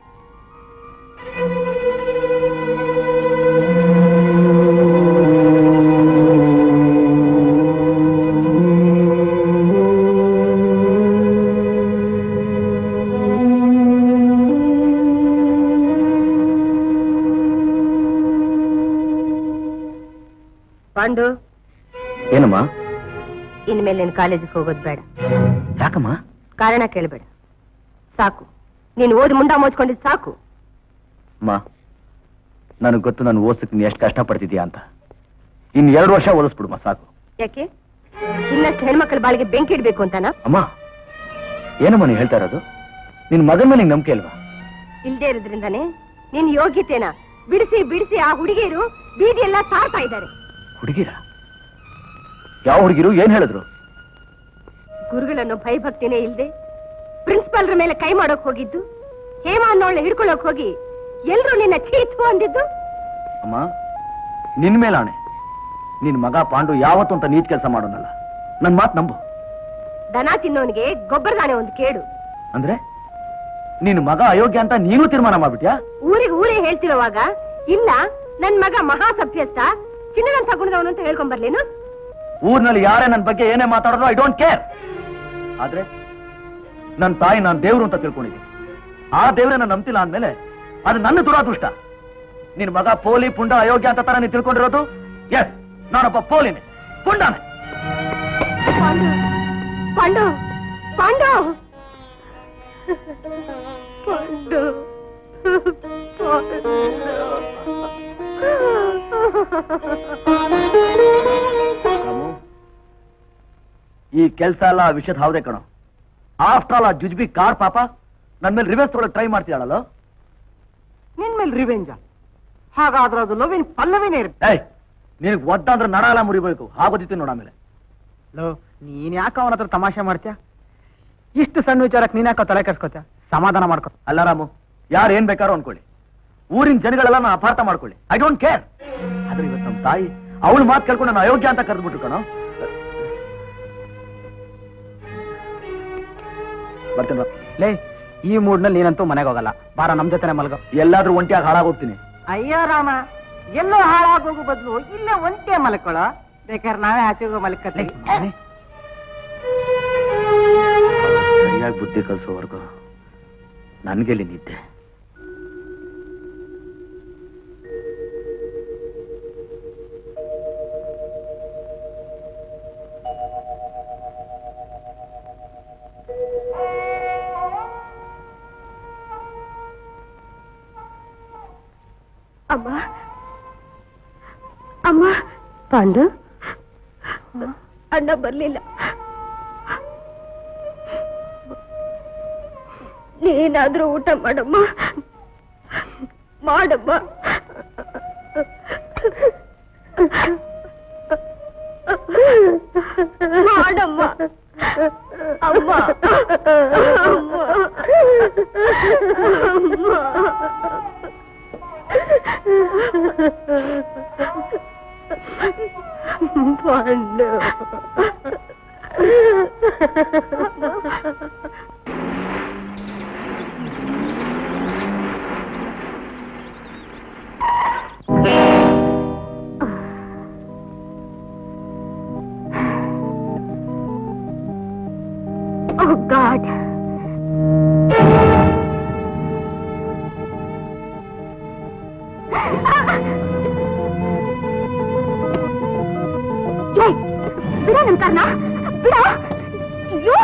ಪಾಂಡು ಏನಮ್ಮ ಇನ್ಮೇಲೆ ನೀನು ಕಾಲೇಜಿಗೆ ಹೋಗೋದು ಬೇಡ ಯಾಕಮ್ಮ ಕಾರಣ ಕೇಳಬೇಡ ಸಾಕು ನೀನು ಓದಿ ಮುಂಡ ಮೋಚ್ಕೊಂಡಿದ್ ಸಾಕು ಅಮ್ಮ ನನಗೆ ಗೊತ್ತು ನಾನು ಓದಿಸಕ್ಕೆ ನೀನು ಎಷ್ಟು ಕಷ್ಟಪಡ್ತಿದ್ಯಾ ಅಂತ ಇನ್ ಎರಡು ವರ್ಷ ಓದಿಸ್ಬಿಡುಮ್ಮ ಸಾಕು ಯಾಕೆ ಇನ್ನಷ್ಟು ಹೆಣ್ಮಕ್ಳ ಬಾಳಿಗೆ ಬೆಂಕಿ ಇಡ್ಬೇಕು ಅಂತಾನ ಅಮ್ಮ ಏನಮ್ಮ ನೀನು ಹೇಳ್ತಾ ಇರೋದು ನಿನ್ ಮಗನ ಮೇಲೆ ನಿಂಗೆ ನಂಬಿಕೆ ಅಲ್ವಾ ಇಲ್ದೇ ಇರೋದ್ರಿಂದಾನೆ ನಿನ್ ಯೋಗ್ಯತೆನ ಬಿಡಿಸಿ ಬಿಡಿಸಿ ಆ ಹುಡುಗಿಯರು ಬೀದಿಯೆಲ್ಲ ಸಾರ್ತಾ ಇದ್ದಾರೆ ಹುಡುಗಿರ ಯಾವ ಹುಡುಗಿರು ಏನ್ ಹೇಳಿದ್ರು ಗುರುಗಳನ್ನು ಭಯಭಕ್ತಿನೇ ಇಲ್ದೆ ಪ್ರಿನ್ಸಿಪಾಲ್ರ ಮೇಲೆ ಕೈ ಮಾಡೋಕ್ ಹೋಗಿದ್ದು ಹೇಮ ಅನ್ನೋಳ್ನ ಹಿಡ್ಕೊಳ್ಳೋಕ್ ಹೋಗಿ ಎಲ್ರು ನಿನ್ನ ಚೀತು ಅಂದಿದ್ದು ಅಮ್ಮ ನಿನ್ ಮೇಲೆ ಆಣೆ ನಿನ್ ಮಗ ಪಾಂಡು ಯಾವತ್ತು ಅಂತ ನೀಟ್ ಕೆಲಸ ಮಾಡೋನಲ್ಲ ನನ್ ಮಾತು ನಂಬು ದನ ತಿನ್ನೋನಿಗೆ ಗೊಬ್ಬರದಾನೆ ಒಂದು ಕೇಡು ಅಂದ್ರೆ ನಿನ್ ಮಗ ಅಯೋಗ್ಯ ಅಂತ ನೀನು ತೀರ್ಮಾನ ಮಾಡ್ಬಿಟ್ಯಾ ಊರಿಗೆ ಊರೇ ಹೇಳ್ತಿರುವಾಗ ಇಲ್ಲ ನನ್ ಮಗ ಮಹಾ ಸಭ್ಯಸ್ಥ ಚಿನ್ನದಂತ ಗುಣದವನು ಅಂತ ಹೇಳ್ಕೊಂಡ್ ಬರ್ಲೇನು ಊರ್ನಲ್ಲಿ ಯಾರೇ ನನ್ ಬಗ್ಗೆ ಏನೇ ಮಾತಾಡಿದ್ರು ಐ ಡೋಂಟ್ ಕೇರ್ ಆದ್ರೆ ನನ್ ತಾಯಿ ನಾನ್ ದೇವ್ರು ಅಂತ ತಿಳ್ಕೊಂಡಿದ್ದೀನಿ ಆ ದೇವ್ರೆ ನಾನು ನಂಬ್ತಿಲ್ಲ ಅಂದ್ಮೇಲೆ ಅದು ನನ್ನ ದುರಾದೃಷ್ಟ ನಿನ್ ಮಗ ಪೋಲಿ ಪುಂಡ ಅಯೋಗ್ಯ ಅಂತ ತರ ನೀನ್ ತಿಳ್ಕೊಂಡಿರೋದು ಎಸ್ ನಾನೊಬ್ಬ ಪೋಲಿನೇ ಪುಂಡಾನೆ ಪಾಂಡು ಪಾಂಡು ಪಾಂಡು ಪಾಂಡು ರಾಮು, ಈ ಕೆಲ್ಸ ಎಲ್ಲ ವಿಷಯದ ಹೌದೇ ಕಣೋ ಆಫ್ಟರ್ ಆಲ್ ಆ ಜುಜ್ಬಿ ಕಾರ್ ಪಾಪ ನನ್ ಮೇಲೆ ರಿವರ್ಸ್ ತೊಗೊಳಕ್ ಟ್ರೈ ಮಾಡ್ತೀಯಾಳಲ್ಲ ನಿನ್ ಮೇಲೆ ರಿವೆಂಜ ಹಾಗಾದ್ರೆ ಅದು ಲವಿನ್ ಪಲ್ಲವಿನೇ ಇರುತ್ತೆ ಏಯ್ ನಿನಗ್ ಒದ್ದಾಂದ್ರೆ ನಡ ಎಲ್ಲ ಮುರಿಬೇಕು ಆಗೋದಿತ್ತು ನೋಡ ಆಮೇಲೆ ಲೋ ನೀನ್ ಯಾಕೆ ಅವನ ಹತ್ರ ತಮಾಷೆ ಮಾಡ್ತೀಯ ಇಷ್ಟು ಸಣ್ಣ ವಿಚಾರಕ್ಕೆ ನೀನ್ ಯಾಕೆ ತಲೆ ಕೆಡ್ಸ್ಕೊತ್ಯ ಸಮಾಧಾನ ಮಾಡ್ಕೊ ಅಲ್ಲ ರಾಮು ಯಾರು ಏನ್ ಬೇಕಾರೋ ಅನ್ಕೊಳ್ಳಿ ಊರಿನ ಜನಗಳೆಲ್ಲ ನಾ ಅಪಾರ್ಥ ಮಾಡ್ಕೊಳ್ಳಿ ಐ ಡೋಂಟ್ ಕೇರ್ ಆದ್ರೆ ಇವತ್ತು ನಮ್ಮ ತಾಯಿ ಅವಳು ಮಾತು ಕೇಳ್ಕೊಂಡು ನಾನು ಅಯೋಗ್ಯ ಅಂತ ಕರೆದ್ಬಿಟ್ರು ಕಣೋ ಬರ್ತೀನಿ ಲೇ ಈ ಮೂಡ್ನಲ್ಲಿ ನೀನಂತೂ ಮನೆಗೆ ಹೋಗಲ್ಲ ಬಾರ ನಮ್ ಜೊತೆನೆ ಮಲ್ಗೋ ಎಲ್ಲಾದ್ರೂ ಒಂಟಿಯಾಗಿ ಹಾಳಾಗೋಗ್ತೀನಿ ಅಯ್ಯೋ ರಾಮ ಎಲ್ಲೋ ಹಾಳಾಗೋಗು ಬದಲು ಇಲ್ಲೇ ಒಂಟೆ ಮಲ್ಕೊಳ್ಳೋ ಬೇಕಾದ್ರೆ ನಾವೇ ಆಚೆಗೋ ಮಲ್ಕತ್ತೀವಿ ಸರಿಯಾಗಿ ಬುದ್ಧಿ ಕಲಿಸೋವರೆಗೂ ನನ್ಗೆಲ್ಲಿ ನಿದ್ದೆ ಅಮ್ಮ ಅಮ್ಮ ಪಾಂಡು ಅಣ್ಣ ಬರ್ಲಿಲ್ಲ ನೀನಾದ್ರೂ ಊಟ ಮಾಡಮ್ಮ ಮಾಡಮ್ಮ ಮಾಡಮ್ಮ ಅಮ್ಮ ಅಮ್ಮ ಪಾಂಡು Oh God. ಏಯ್, ಬಿಡ ನನ್ ಕಾರ್ನ ಬಿಡ ಅಯ್ಯೋ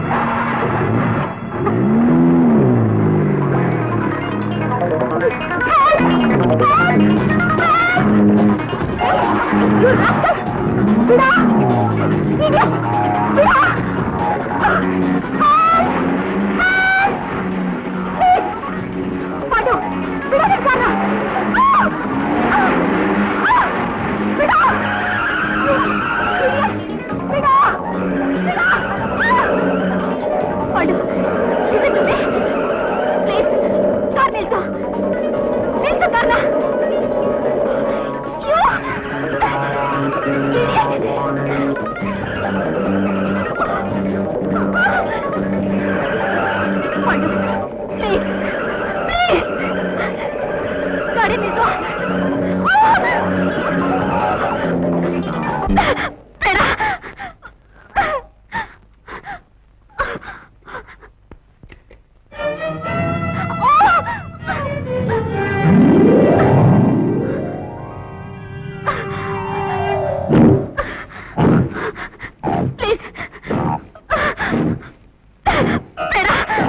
ಬಿಡ ನೀನು ಬಿಡ ಪಾಂಡು ಬಿಡ ನನ್ ಕಾರ್ನ ಬಿಡ ಬಿಡ Pandu listen to me. Please, car ನಿಲ್ಸು ನಿಲ್ಸು ಕಾರ್ನ ಅಯ್ಯೋ ಪಾಂಡು ಪ್ಲೀಸ್ ಪ್ಲೀಸ್ ಗಾಡಿ ನಿಲ್ಸು ಬೇಡ ಪ್ಲೀಸ್ ಬೇಡ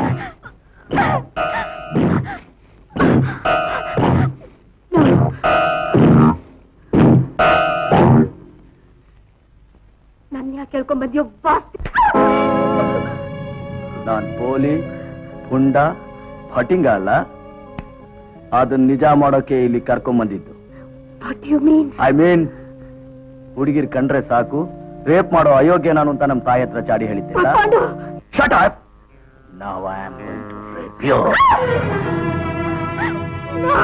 ನನ್ನ ಯಾಕೆ ಕೇಳ್ಕೊಂಡ್ ಬಂದ್ಯೋ ಬಾಸ್ ನಾನ್ ಪೋಲಿ ಪುಂಡ ಫಟಿಂಗ ಅಲ್ಲ ಅದನ್ನ ನಿಜ ಮಾಡೋಕೆ ಇಲ್ಲಿ ಕರ್ಕೊಂಡ್ ಬಂದಿದ್ದು what you mean I mean ಹುಡುಗಿರ್ ಕಂಡ್ರೆ ಸಾಕು ರೇಪ್ ಮಾಡೋ ಅಯೋಗ್ಯ ನಾನು ಅಂತ ನಮ್ಮ ತಾಯಿ ಹತ್ರ ಚಾಡಿ ಹೇಳಿದ್ದೆ Pandu shut up now I am going to rape you No.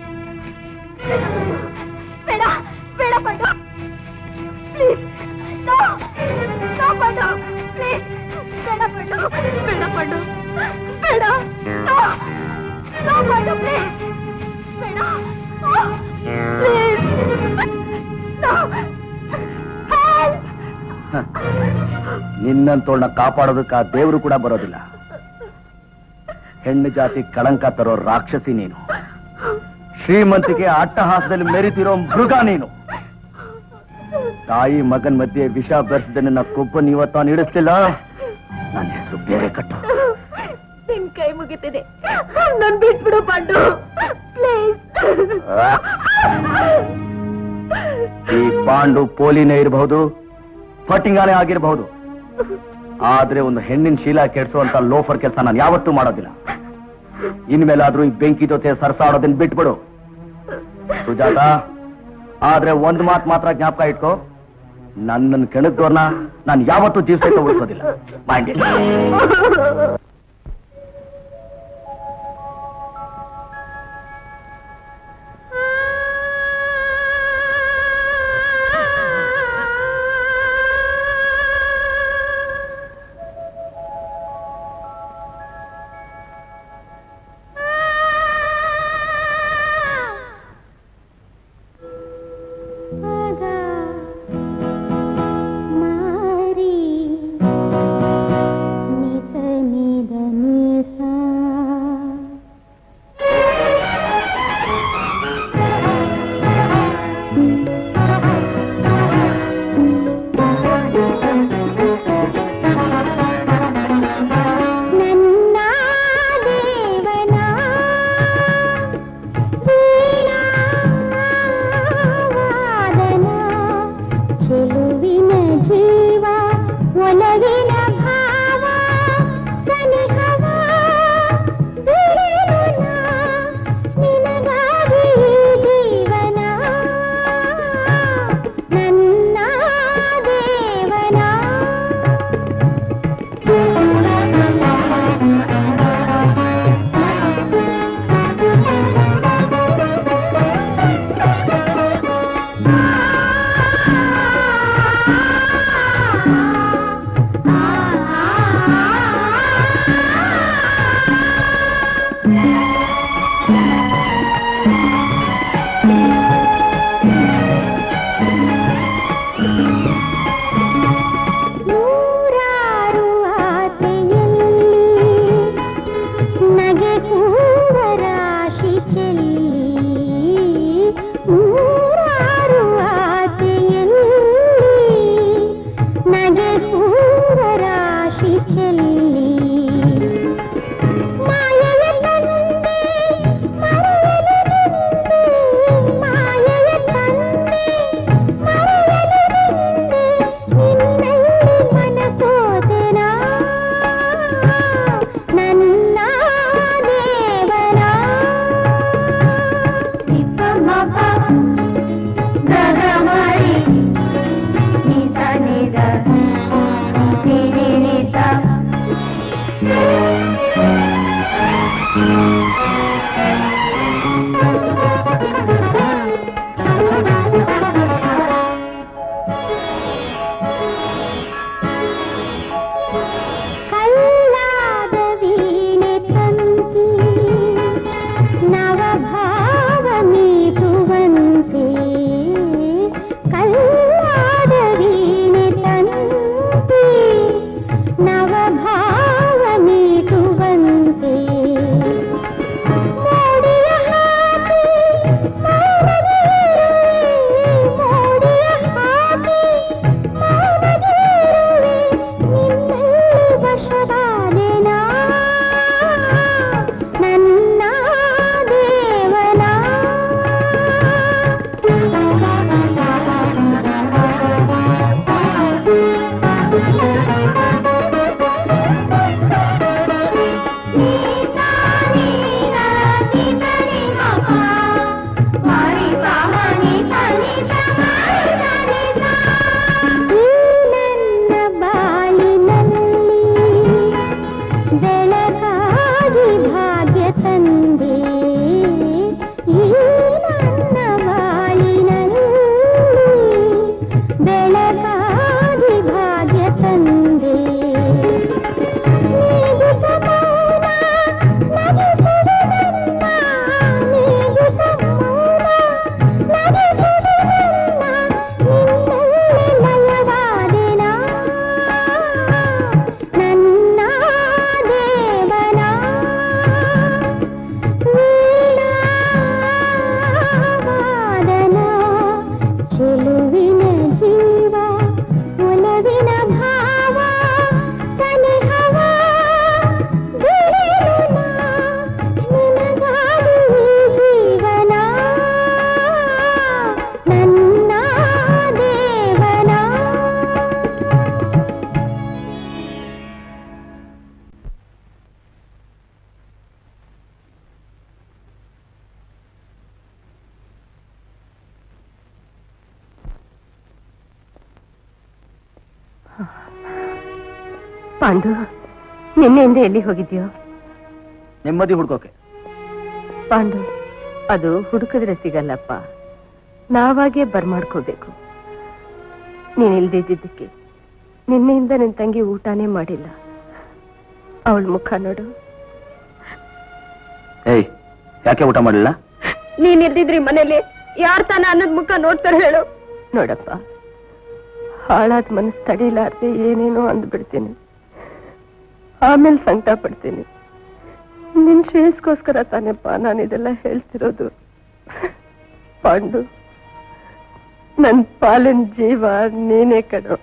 ಬೇಡ ಬೇಡ Pandu please no no Pandu please ಬೇಡ ಪಾಂಡು ಬೇಡ ಪಾಂಡು ಬೇಡ ನೋ ನೋ ಪಾಂಡು ಪ್ಲೀಸ್ ಬೇಡ ಪ್ಲೀಸ್ ನೋ ಹೆಲ್ಪ್ ನಿನ್ನಂತೋಳ್ನ ಕಾಪಾಡೋದಕ್ಕೆ ಆ ದೇವರು ಕೂಡ ಬರೋದಿಲ್ಲ ಹೆಣ್ಣು ಜಾತಿ ಕಳಂಕ ತರೋ ರಾಕ್ಷಸಿ ನೀನು ಶ್ರೀಮಂತಿಗೆ ಅಟ್ಟಹಾಸದಲ್ಲಿ ಮೆರಿತಿರೋ ಮೃಗ ನೀನು ತಾಯಿ ಮಗನ್ ಮಧ್ಯೆ ವಿಷ ಬೆರೆಸಿದ ನಿನ್ನ ಕೊಬ್ಬನ್ನು ಇವತ್ತು ನಾನು ಇಡಿಸ್ಲಿಲ್ಲ ನನ್ನ ಹೆಸರು ಬೇರೆ ಕಟ್ಟು ನಿನ್ ಕೈ ಮುಗಿತಿದೆ ನನ್ ಬಿಟ್ಬಿಡು ಪಂಡು ಪ್ಲೀಸ್ ಈ ಪಾಂಡು ಪೋಲಿನೇ ಇರಬಹುದು ಫಟಿಂಗಾನೇ ಆಗಿರಬಹುದು ಆದ್ರೆ ಒಂದು ಹೆಣ್ಣಿನ ಶೀಲ ಕೆಡಿಸುವಂತ ಲೋಫರ್ ಕೆಲಸ ನಾನು ಯಾವತ್ತೂ ಮಾಡೋದಿಲ್ಲ ಇನ್ಮೇಲಾದ್ರೂ ಈ ಬೆಂಕಿ ಜೊತೆ ಸರ್ಸಾಡೋದನ್ನ ಬಿಟ್ಬಿಡು ಸುಜಾತ ಆದ್ರೆ ಒಂದ್ ಮಾತು ಮಾತ್ರ ಜ್ಞಾಪಕ ಇಟ್ಕೋ ನನ್ನನ್ನು ಕೆಣಕ್ದವ್ರನ್ನ ನಾನು ಯಾವತ್ತೂ ಜೀವಿಸಕ್ಕೆ ಉಳಿಸೋದಿಲ್ಲ Mind it. ಮಾರಿ ನಿಸ ನಿದ ನಿಸ ನನ್ನ ದೇವನ ವೀಣಾವಾದನ ಚೆಲುವಿನ ಜೀವ ಒಲವಿನ ಭಾವ ಸನಿಹವ ಬಿಡೆನು ನಾ ನಿನಗಾಗಿ ಈ ಜೀವನ ನನ್ನ ದೇವನ ನೂರಾರು ಆಸೆಯಲ್ಲಿ ನಗೆ ಹೂವ ರಾಶಿ ಚೆಲ್ಲಿ ನೂರಾರು ಆಸೆಯಲ್ಲಿ ನಗೆ ಹೂವ ರಾಶಿ ಚೆಲ್ಲಿ ಮಾಯೆಯ ತಂದೆ ಮರೆಯಲು ನಿಂದೆ ಮಾಯೆಯ ತಂದೆ ಮರೆಯಲು ನಿಂದೆ ನಿನ್ನಲ್ಲಿ ಮನಸೋದನ ನನ್ನ ದೇವನ ದಿಪ್ಪ ಮಪ ಗಗ ಮರಿ ನಿತ ನಿದ ನಿರಿ ನಿತ ಪಾಂಡು ನಿನ್ನೆಯಿಂದ ಎಲ್ಲಿ ಹೋಗಿದ್ಯೋ ನೆಮ್ಮದಿ ಹುಡ್ಕೋಕೆ ಪಾಂಡು ಅದು ಹುಡುಕಿದ್ರೆ ಸಿಗಲ್ಲಪ್ಪ ನಾವಾಗೇ ಬರ್ಮಾಡ್ಕೋಬೇಕು ನೀನ್ ಇಲ್ದಿದ್ದಕ್ಕೆ ನಿನ್ನೆಯಿಂದ ನಿನ್ ತಂಗಿ ಊಟನೇ ಮಾಡಿಲ್ಲ ಅವಳ ಮುಖ ನೋಡು ಏಯ್ ಯಾಕೆ ಊಟ ಮಾಡಲಿಲ್ಲ ನೀನ್ ಇಲ್ದಿದ್ರಿ ಮನೇಲಿ ಯಾರ್ ತಾನ ಅನ್ನದ್ ಮುಖ ನೋಡ್ತಾರೆ ಹೇಳು ನೋಡಪ್ಪ ಹಾಳಾದ ಮನಸ್ಸು ತಡೀಲಾರ್ದೆ ಏನೇನೋ ಅಂದ್ಬಿಡ್ತೀನಿ ಆಮೇಲೆ ಸಂಕಟ ಪಡ್ತೀನಿ ನಿನ್ ಶ್ರೇಯಸ್ಗೋಸ್ಕರ ತಾನೇಪ್ಪ ನಾನು ಇದೆಲ್ಲ ಹೇಳ್ತಿರೋದು ಪಾಂಡು ನನ್ ಪಾಲಿನ ಜೀವ ನೀನೇ ಕಣೋ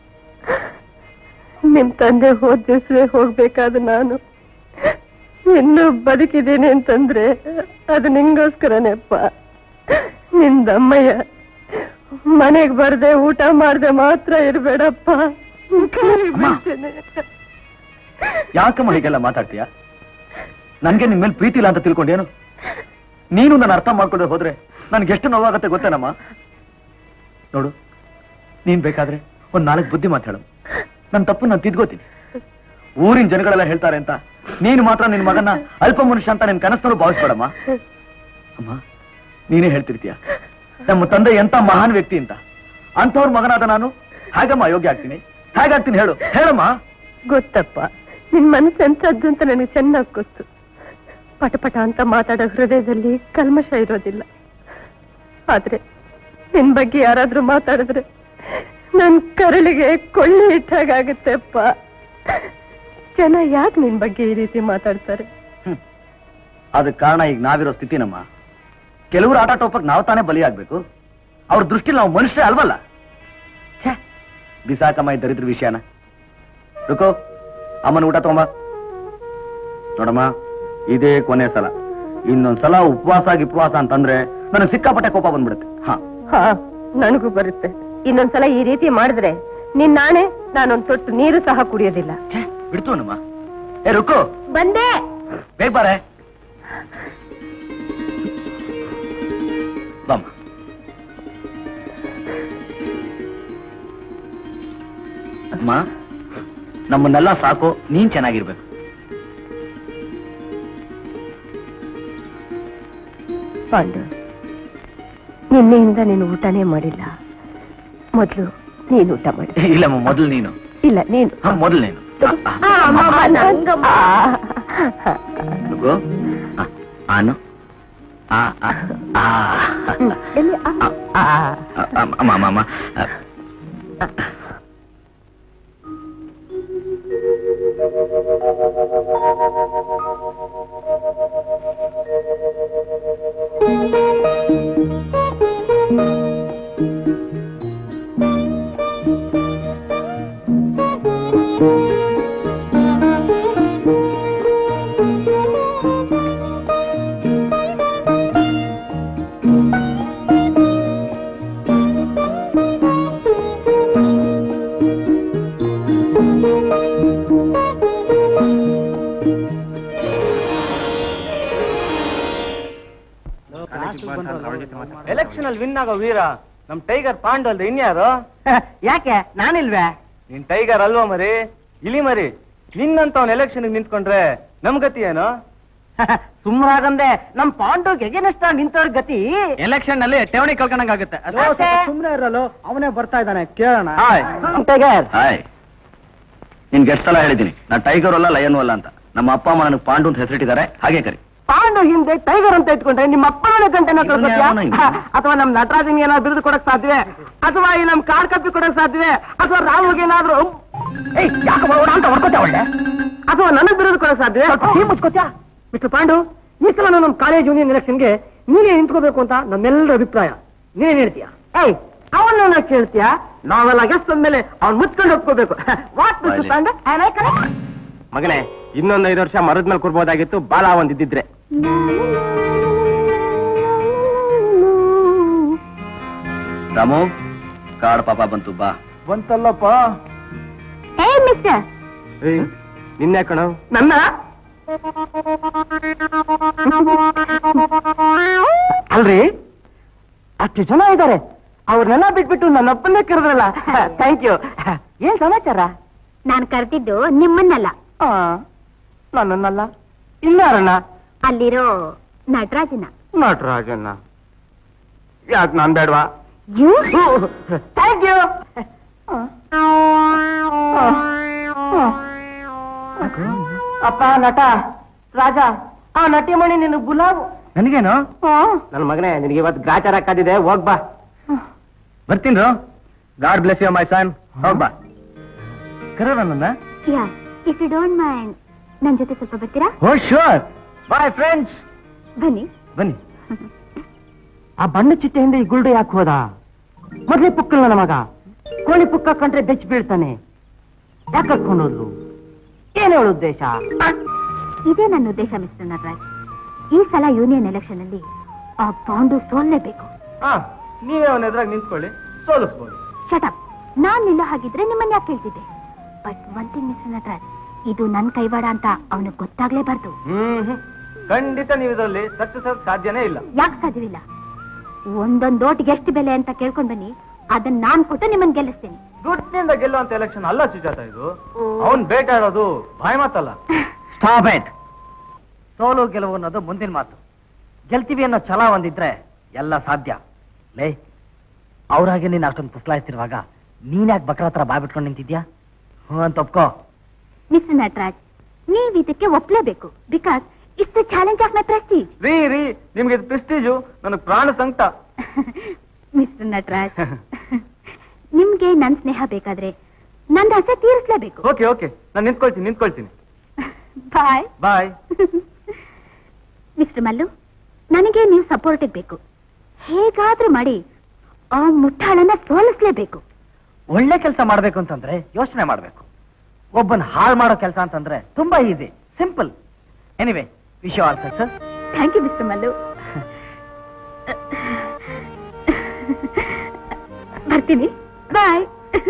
ನಿಮ್ ತಂದೆ ಹೋದ ದಿವಸವೇ ಹೋಗ್ಬೇಕಾದ ನಾನು ಇನ್ನು ಬದುಕಿದ್ದೀನಿ ಅಂತಂದ್ರೆ ಅದು ನಿಂಗೋಸ್ಕರನೇಪ್ಪ ನಿಂದಮ್ಮಯ್ಯ ಮನೆಗ್ ಬರ್ದೆ ಊಟ ಮಾಡ್ದೆ ಮಾತ್ರ ಇರ್ಬೇಡಪ್ಪ ಕೈ ಬಿಡ್ತೀನಿ. ಯಾಕಮ್ಮ ಹೀಗೆಲ್ಲ ಮಾತಾಡ್ತೀಯ ನನ್ಗೆ ನಿನ್ ಮೇಲೆ ಪ್ರೀತಿ ಇಲ್ಲ ಅಂತ ತಿಳ್ಕೊಂಡೇನು ನೀನು ನನ್ನ ಅರ್ಥ ಮಾಡ್ಕೊಂಡೆ ಹೋದ್ರೆ ನನ್ಗೆ ಎಷ್ಟು ನೋವಾಗತ್ತೆ ಗೊತ್ತೇನಮ್ಮ ನೋಡು ನೀನ್ ಬೇಕಾದ್ರೆ ಒಂದ್ ನಾಲ್ಕು ಬುದ್ಧಿ ಮಾತಾಡು ನನ್ನ ತಪ್ಪು ನಾನು ತಿದ್ಕೋತೀನಿ ಊರಿನ ಜನಗಳೆಲ್ಲ ಹೇಳ್ತಾರೆ ಅಂತ ನೀನು ಮಾತ್ರ ನಿನ್ ಮಗನ ಅಲ್ಪ ಮನುಷ್ಯ ಅಂತ ನಿನ್ ಕನಸನ್ನು ಭಾವಿಸ್ಬೇಡಮ್ಮ ಅಮ್ಮ ನೀನೇ ಹೇಳ್ತಿರ್ತೀಯ ನಮ್ಮ ತಂದೆ ಎಂತ ಮಹಾನ್ ವ್ಯಕ್ತಿ ಅಂತ ಅಂಥವ್ರ ಮಗನಾದ ನಾನು ಹಾಗಮ್ಮ ಅಯೋಗ್ಯ ಆಗ್ತೀನಿ ಹೇಗಾಗ್ತೀನಿ ಹೇಳು ಹೇಳಮ್ಮ ಗೊತ್ತಪ್ಪ ನಿನ್ ಮನಸ್ಸು ಎಂತದ್ದು ಅಂತ ನನಗೆ ಚೆನ್ನಾಗಿ ಗೊತ್ತು ಪಟಪಟ ಅಂತ ಮಾತಾಡೋ ಹೃದಯದಲ್ಲಿ ಕಲ್ಮಶ ಇರೋದಿಲ್ಲ ಆದ್ರೆ ನಿನ್ ಬಗ್ಗೆ ಯಾರಾದ್ರೂ ಮಾತಾಡಿದ್ರೆ ನನ್ ಕರಳಿಗೆ ಕೊಳ್ಳಿ ಇಟ್ಟಾಗತ್ತಪ್ಪ ಜನ ಯಾಕೆ ನಿನ್ ಬಗ್ಗೆ ಈ ರೀತಿ ಮಾತಾಡ್ತಾರೆ ಹ್ಮ್. ಅದಕ್ ಕಾರಣ ಈಗ ನಾವಿರೋ ಸ್ಥಿತಿನಮ್ಮ ಕೆಲವರು ಆಟ ಟೋಪಕ್ ನಾವು ತಾನೇ ಬಲಿಯಾಗ್ಬೇಕು ಅವ್ರ ದೃಷ್ಟಿಲಿ ನಾವು ಮನುಷ್ಯ ಅಲ್ವಲ್ಲ ಛೆ, ಬಿಸಾಕಮ್ಮ ಈ ದರಿದ್ರ ವಿಷಯನ ರುಕೋ ಅಮ್ಮನ ಊಟ ತಗೊಂಬ ನೋಡಮ್ಮ ಇದೇ ಕೊನೆ ಸಲ ಇನ್ನೊಂದ್ಸಲ ಉಪವಾಸ ಉಪವಾಸ ಅಂತಂದ್ರೆ ನನಗೆ ಸಿಕ್ಕಾಪಟ್ಟೆ ಕೋಪ ಬಂದ್ಬಿಡುತ್ತೆ ಹಾ ಹಾ ನನಗೂ ಬರುತ್ತೆ ಇನ್ನೊಂದ್ಸಲ ಈ ರೀತಿ ಮಾಡಿದ್ರೆ ನಿನ್ ನಾಣೆ ನಾನೊಂದ್ ತೊಟ್ಟು ನೀರು ಸಹ ಕುಡಿಯೋದಿಲ್ಲ ಛೆ, ಬಿಡ್ತು ನಮ್ಮ ಏ ರುಕೋ ಬಂದೆ ಬೇಗ ಬಾರೆ ಬಾಮ್ಮ ಅಮ್ಮ ನಮ್ಮನ್ನೆಲ್ಲ ಸಾಕು ನೀನ್ ಚೆನ್ನಾಗಿರ್ಬೇಕು ಪಾಂಡು ನಿನ್ನೆಯಿಂದ ನೀನು ಊಟನೇ ಮಾಡಿಲ್ಲ ಮೊದ್ಲು ನೀನು ಊಟ ಮಾಡಿ ಇಲ್ಲಮ್ಮ ಮೊದಲು ನೀನು ಇಲ್ಲ ನೀನು ಹಾ, ಮೊದಲು ನೀನು ಆ, ಆ, ಆ, ಅಮ್ಮಮ್ಮ, ನಂಗಮ್ಮ. ರುಕೋ ಆ, ಆನು ಆ, ಆ, ಆ. ಹ್ಮ್, ಎಲ್ಲಿ? ಆ, ಆ. ಆ, ಅಮ್ಮ, ಅಮ್ಮ, ಅಮ್ಮ, ಅಮ್ಮ. ಆ, ಎಲೆಕ್ಷನ್ ಅಲ್ಲಿ ವಿನ್ ಆಗೋ ವೀರ ನಮ್ ಟೈಗರ್ ಪಾಂಡು ಅಲ್ದೆ ಇನ್ಯಾರು ಯಾಕೆ ನಾನಿಲ್ವೇ ನಿನ್ ಟೈಗರ್ ಅಲ್ವಾ ಮರಿ ಇಲಿ ಮರಿ ನಿನ್ನಂತವನ್ ಎಲೆಕ್ಷನ್ ನಿಂತ್ಕೊಂಡ್ರೆ ನಮ್ ಗತಿ ಏನು ಸುಮ್ಮನಾಗಂದೆ ನಮ್ ಪಾಂಡುಗೆ ಎಗೆನಷ್ಟ ನಿಂತವ್ರ ಗತಿ ಎಲೆಕ್ಷನ್ ನಲ್ಲಿ ಠೇವಣಿ ಕಳ್ಕೊಂಡಂಗಾಗುತ್ತೆ ಸುಮ್ಮನೆ ಇರಲು ಅವನೇ ಬರ್ತಾ ಇದ್ದಾನೆ ಕೇಳೋಣ ಹಾಯ್ ಟೈಗರ್ ಹಾಯ್ ನಿನ್ಗೆ ಎಷ್ಟು ಸಲ ಹೇಳಿದ್ದೀನಿ ನಾ ಟೈಗರ್ ಅಲ್ಲ ಲಯನ್ ಅಲ್ಲ ಅಂತ ನಮ್ಮ ಅಪ್ಪ ಅಮ್ಮ ನನಗೆ ಪಾಂಡು ಅಂತ ಹೆಸರಿಟ್ಟಿದ್ದಾರೆ ಹಾಗೆ ಕರಿ ಪಾಂಡು ಹಿಂದೆ ಟೈಗರ್ ಅಂತ ಇಟ್ಕೊಂಡ್ರೆ ನಿಮ್ಮ ಅಪ್ಪನೇ ಗಂಟೆನ ಇವ್ನು ಯಾವನೋ ಇವ್ನು? ಅಥವಾ ನಮ್ ನಟರಾಜನ್ ಏನಾದ್ರು ಬಿರುದು ಕೊಡಕ್ ಸಾಧ್ಯವೇ ಅಥವಾ ಈ ನಮ್ ಕಾರ್ ಕಪ್ಪಿ ಕೊಡಕ್ ಸಾಧ್ಯವೇ ಅಥವಾ ರಾಮುಗೆ ಏನಾದ್ರು ಏಯ್, ಯಾಕೆ ಓಡ ಅಂತ ಹೊಡ್ಕೋತ ಒಳ್ಳೆ ಅಥವಾ ನನಗ್ ಬಿರುದು ಕೊಡಕ್ ಸಾಧ್ಯವೇ ನೀ ಮುಚ್ಕೋತ್ಯಾ ಮಿಸ್ಟರ್ ಪಾಂಡು ಈ ಸಲ ನಮ್ ಕಾಲೇಜ್ ಯೂನಿಯನ್ ಎಲೆಕ್ಷನ್ಗೆ ನೀನೇ ನಿಂತ್ಕೋಬೇಕು ಅಂತ ನಮ್ಮೆಲ್ಲರ ಅಭಿಪ್ರಾಯ ನೀನೇನ್ ಹೇಳ್ತೀಯ ಏಯ್ ಅವನ್ನ ಕೇಳ್ತೀಯ ನಾವೆಲ್ಲ ಗೆಸ್ಟ್ ಅಂದ್ಮೇಲೆ ಅವ್ನ್ ಮುಚ್ಕೊಂಡು ಒಪ್ಕೋಬೇಕು what mister Pandu am I correct? ಮಗನೇ ಇನ್ನೊಂದ್ ಐದು ವರ್ಷ ಮರದ ಮೇಲೆ ಕೂರ್ಬೋದಾಗಿತ್ತು ಬಾಲ ಒಂದಿದ್ದಿದ್ರೆ ರಾಮು ಕಾಡ್ ಪಾಪ ಬಂತು ಬಾ ಬಂತಲ್ಲಪ್ಪ ಏ ಮಿಸ್ಟರ್ ನಿನ್ನೆ ಕಣ ನನ್ನ ಅಲ್ರಿ ಅಷ್ಟು ಜನ ಇದ್ದಾರೆ ಅವ್ರನ್ನೆಲ್ಲ ಬಿಟ್ಬಿಟ್ಟು ನನ್ನೊಬ್ಬನ್ನೇ ಕರೆದ್ರಲ್ಲ ಥ್ಯಾಂಕ್ ಯು ಏನ್ ಸಮಾಚಾರ ನಾನು ಕರೆದಿದ್ದು ನಿಮ್ಮನ್ನಲ್ಲ ನನ್ನನ್ನಲ್ಲ ಇನ್ನಾರಣ್ಣ ಅಲ್ಲಿರೋ ನಟರಾಜನ ನಟರಾಜನ್ನ ಯಾಕೆ ನಾನ್ ಬೇಡವಾ ಯು ಥ್ಯಾಂಕ್ ಯು ಅಪ್ಪ ನಟ ರಾಜ ಆ ನಟಿಮಣಿ ನಿನ್ನ ಗುಲಾಬ್ ನನಗೇನು ನನ್ನ ಮಗನೇ ನಿನಗೆ ಇವತ್ತು ಗ್ರಾಚಾರ ಕಾದಿದೆ ಹೋಗ್ ಬಾ ಬರ್ತೀನ್ರು God bless you my son ಹೋಗ್ಬಾ ಕರ ನನ್ನ yeah if you don't mind ನನ್ ಜೊತೆ ಸ್ವಲ್ಪ ಬರ್ತೀರಾ ಓ ಶೋರ್ ಬಾಯ್ ಫ್ರೆಂಡ್ಸ್ ಬನ್ನಿ ಬನ್ನಿ ಆ ಬಣ್ಣ ಚಿಟ್ಟೆ ಹಿಂದೆ ಈ ಗುಲ್ಡು ಯಾಕೆ ಹೋದ ಮೊದ್ಲೇ ಪುಕ್ಕಲ್ ನನ್ನ ಮಗ ಕೋಳಿ ಪುಕ್ಕ ಕಂಡ್ರೆ ಬೆಚ್ಚ ಬೀಳ್ತಾನೆ ಯಾಕೆ ಕರ್ಕೊಂಡು ಹೋದ್ಲು ಏನ್ ಹೇಳು ಉದ್ದೇಶ ಇದೇ ನನ್ನ ಉದ್ದೇಶ ಮಿಸ್ಟರ್ ನಟರಾಜ್ ಈ ಸಲ ಯೂನಿಯನ್ ಎಲೆಕ್ಷನ್ ಅಲ್ಲಿ ಆ ಬಾಂಡು ಸೋಲ್ಲೇಬೇಕು ಹಾ ನೀವೇ ಅವನ ಎದುರಾಗ ನಿಂತ್ಕೊಳ್ಳಿ ಸೋಲಿಸ್ಬೋದು ಶಟಪ್ ನಾನ್ ನಿಲ್ಲೋ ಹಾಗಿದ್ರೆ ನಿಮ್ಮನ್ನ ಯಾಕೆ ಕೇಳ್ತಿದ್ದೆ but one thing mister Nataraj ಇದು ನನ್ ಕೈವಾಡ ಅಂತ ಅವನಿಗೆ ಗೊತ್ತಾಗ್ಲೇಬಾರ್ದು ಹ್ಮ್ ಹ್ಮ್. ಖಂಡಿತ ನೀವು ಇದರಲ್ಲಿ ಸಕ್ಸಸ್ ಸಾಧ್ಯನೇ ಇಲ್ಲ ಯಾಕೆ ಸಾಧ್ಯವಿಲ್ಲ ಒಂದೊಂದ್ ಓಟಿಗೆ ಎಷ್ಟು ಬೆಲೆ ಅಂತ ಕೇಳ್ಕೊಂಡ್ ಬನ್ನಿ ಅದನ್ನ ನಾನ್ ಕೊಟ್ಟು ನಿಮ್ಮನ್ನ ಗೆಲ್ಲಿಸ್ತೇನೆ ದುಡ್ಡಿನಿಂದ ಗೆಲ್ಲುವಂತ ಎಲೆಕ್ಷನ್ ಅಲ್ಲ ಸುಜಾತ ಇದು ಅವನ್ ಬೇಟಾಡೋದು ಬಾಯ್ ಮಾತಲ್ಲ ಸ್ಟಾಪ್ ಇಟ್ ಸೋಲು ಗೆಲುವು ಅನ್ನೋದು ಮುಂದಿನ ಮಾತು ಗೆಲ್ತೀವಿ ಅನ್ನೋ ಛಲ ಒಂದಿದ್ರೆ ಎಲ್ಲ ಸಾಧ್ಯ ಲೇ ಅವ್ರಾಗೆ ನೀನು ಅಷ್ಟೊಂದು ಪುಸ್ಲಾಯಿಸ್ತಿರುವಾಗ ನೀನ್ಯಾಕೆ ಬಕ್ರ ಹತ್ರ ಬಾಯ್ ಬಿಟ್ಕೊಂಡು ನಿಂತಿದ್ಯಾ ಹ್ಞೂ ಅಂತ ಒಪ್ಕೋ ಮಿಸ್ಟರ್ ನಟರಾಜ್ ನೀವ್ ಇದಕ್ಕೆ ಒಪ್ಲೇಬೇಕು because it's the challenge of my prestige ರೀ ರೀ ನಿಮ್ಗೆ ಇದು ಪ್ರೆಸ್ಟೀಜು ನನಗೆ ಪ್ರಾಣ ಸಂಕಟ ಮಿಸ್ಟರ್ ನಟರಾಜ್ ನಿಮ್ಗೆ ನನ್ ಸ್ನೇಹ ಬೇಕಾದ್ರೆ ನಂದು ಆಸೆ ತೀರಿಸ್ಲೇಬೇಕು ಓಕೆ ಓಕೆ ನಾನು ನಿಂತ್ಕೊಳ್ತೀನಿ ನಿಂತ್ಕೊಳ್ತೀನಿ ಬಾಯ್ ಬಾಯ್ ಮಿಸ್ಟರ್ ಮಲ್ಲು ನನಗೆ ನೀವು ಸಪೋರ್ಟ್ ಬೇಕು ಹೇಗಾದ್ರೂ ಮಾಡಿ ಆ ಮುಟ್ಟಾಳನ್ನ ಸೋಲಿಸ್ಲೇಬೇಕು ಒಳ್ಳೆ ಕೆಲಸ ಮಾಡ್ಬೇಕು ಅಂತಂದ್ರೆ ಯೋಚನೆ ಮಾಡ್ಬೇಕು ಒಬ್ಬನ್ ಹಾಳು ಮಾಡೋ ಕೆಲಸ ಅಂತಂದ್ರೆ ತುಂಬಾ easy simple anyway wish all success thank you mister Mallu ಬರ್ತೀನಿ ಬಾಯ್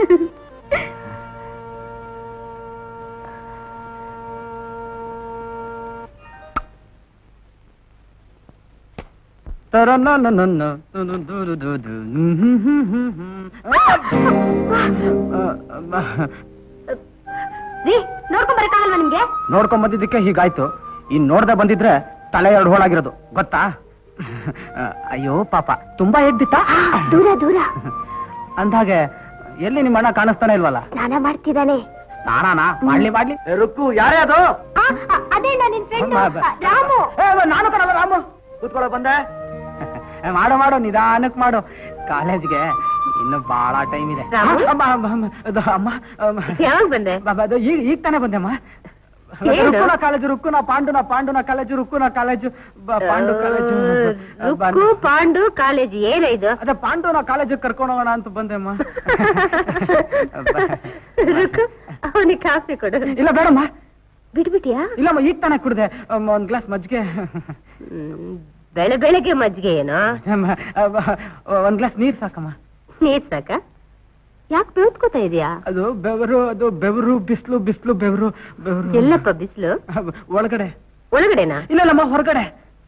ರೀ ನೋಡ್ಕೊಂಡ್ ಬರಕ್ಕಾಗಲ್ವಾ ನಿಮ್ಗೆ ನೋಡ್ಕೊಂಡ್ ಬಂದಿದ್ದಕ್ಕೆ ಹೀಗಾಯ್ತು ಇನ್ ನೋಡ್ದೆ ಬಂದಿದ್ರೆ ತಲೆ ಎರಡು ಹೋಳಾಗಿರೋದು ಗೊತ್ತಾ ಅಯ್ಯೋ ಪಾಪ ತುಂಬಾ ಎದ್ದಿತ್ತ ದೂರ ದೂರ ಅಂದಾಗೆ ಎಲ್ಲಿ ನಿಮ್ಮ ಅಣ್ಣ ಕಾಣಿಸ್ತಾನೆ ಇಲ್ವಲ್ಲ ಸ್ನಾನ ಮಾಡ್ತಿದ್ದಾನೆ ನಾನಾನ ಮಾಡ್ಲಿ ಮಾಡ್ಲಿ ರುಕ್ಕು ಯಾರೇ ಅದು ಆ, ಆ, ಅದೇ ನಾನು ನಿನ್ ಫ್ರೆಂಡ್ ಬಾ, ಬಾ. ರಾಮು ಏ, ಬಾ, ನಾನು ಕಣಲ್ಲ ರಾಮು ಕೂತ್ಕೊಳ್ಳೋ ಬಂದೆ ಏ, ಮಾಡು ಮಾಡು ನಿಧಾನಕ್ ಮಾಡು ಕಾಲೇಜ್ಗೆ ಇನ್ನು ಬಹಳ ಟೈಮ್ ಇದೆ ರಾಮು? ಅಮ್ಮ, ಅಮ್ಮ, ಅಮ್ಮ, ಅದು, ಅಮ್ಮ ಅಮ್ಮ. ಯಾವಾಗ ಬಂದೆ ಬಾ, ಬಾ, ಅದು ಈಗ ಈಗ ತಾನೇ ಬಂದೆಮ್ಮ ಏನು? ರುಕ್ಕುನ ಕಾಲೇಜು ರುಕ್ಕುನ ಪಾಂಡುನ ಪಾಂಡುನ ಕಾಲೇಜು ರುಕ್ಕುನ ಕಾಲೇಜು ಬ- ಪಾಂಡು ಕಾಲೇಜು ಬ- ರುಕ್ಕು ಪಾಂಡು ಕಾಲೇಜ್ ಏನ ಇದು ಅದೇ ಪಾಂಡುನ ಕಾಲೇಜು ಕರ್ಕೊಂಡು ಹೋಗೋಣ ಅಂತ ಬಂದೆಮ್ಮ ರುಕ್ಕು ಅವನಿಗೆ ಕಾಫಿ ಕೊಡು ಇಲ್ಲ ಬೇಡಮ್ಮ ಬಿಟ್ಬಿಟ್ಟಿಯಾ ಇಲ್ಲಮ್ಮ ಈಗ ತಾನೇ ಕುಡ್ದೆ ಅಮ್ಮ, ಒಂದ್ ಗ್ಲಾಸ್ ಮಜ್ಜಿಗೆ ಹ್ಮ್, ಬೆಳೆ ಬೆಳಗ್ಗೆ ಮಜ್ಜಿಗೆ ಏನೋ ಅಮ್ಮ, ಅಬ್ಬ, ಒಂದ್ ಗ್ಲಾಸ್ ನೀರ್ ಸಾಕಮ್ಮ ನೀರ್ ಸಾಕ ಯಾಕೆ ಬೆಳ್ತ್ಕೋತಾ ಇದೀಯಾ ಅದು ಬೆವರು ಅದು ಬೆವರು ಬಿಸ್ಲು ಬಿಸ್ಲು ಬೆವರು ಬೆವರು ಎಲ್ಲಪ್ಪ ಬಿಸಿಲು ಅಬ್ಬ, ಒಳಗಡೆ ಒಳಗಡೆನಾ ಇಲ್ಲ ಇಲ್ಲಮ್ಮ ಹೊರಗಡೆ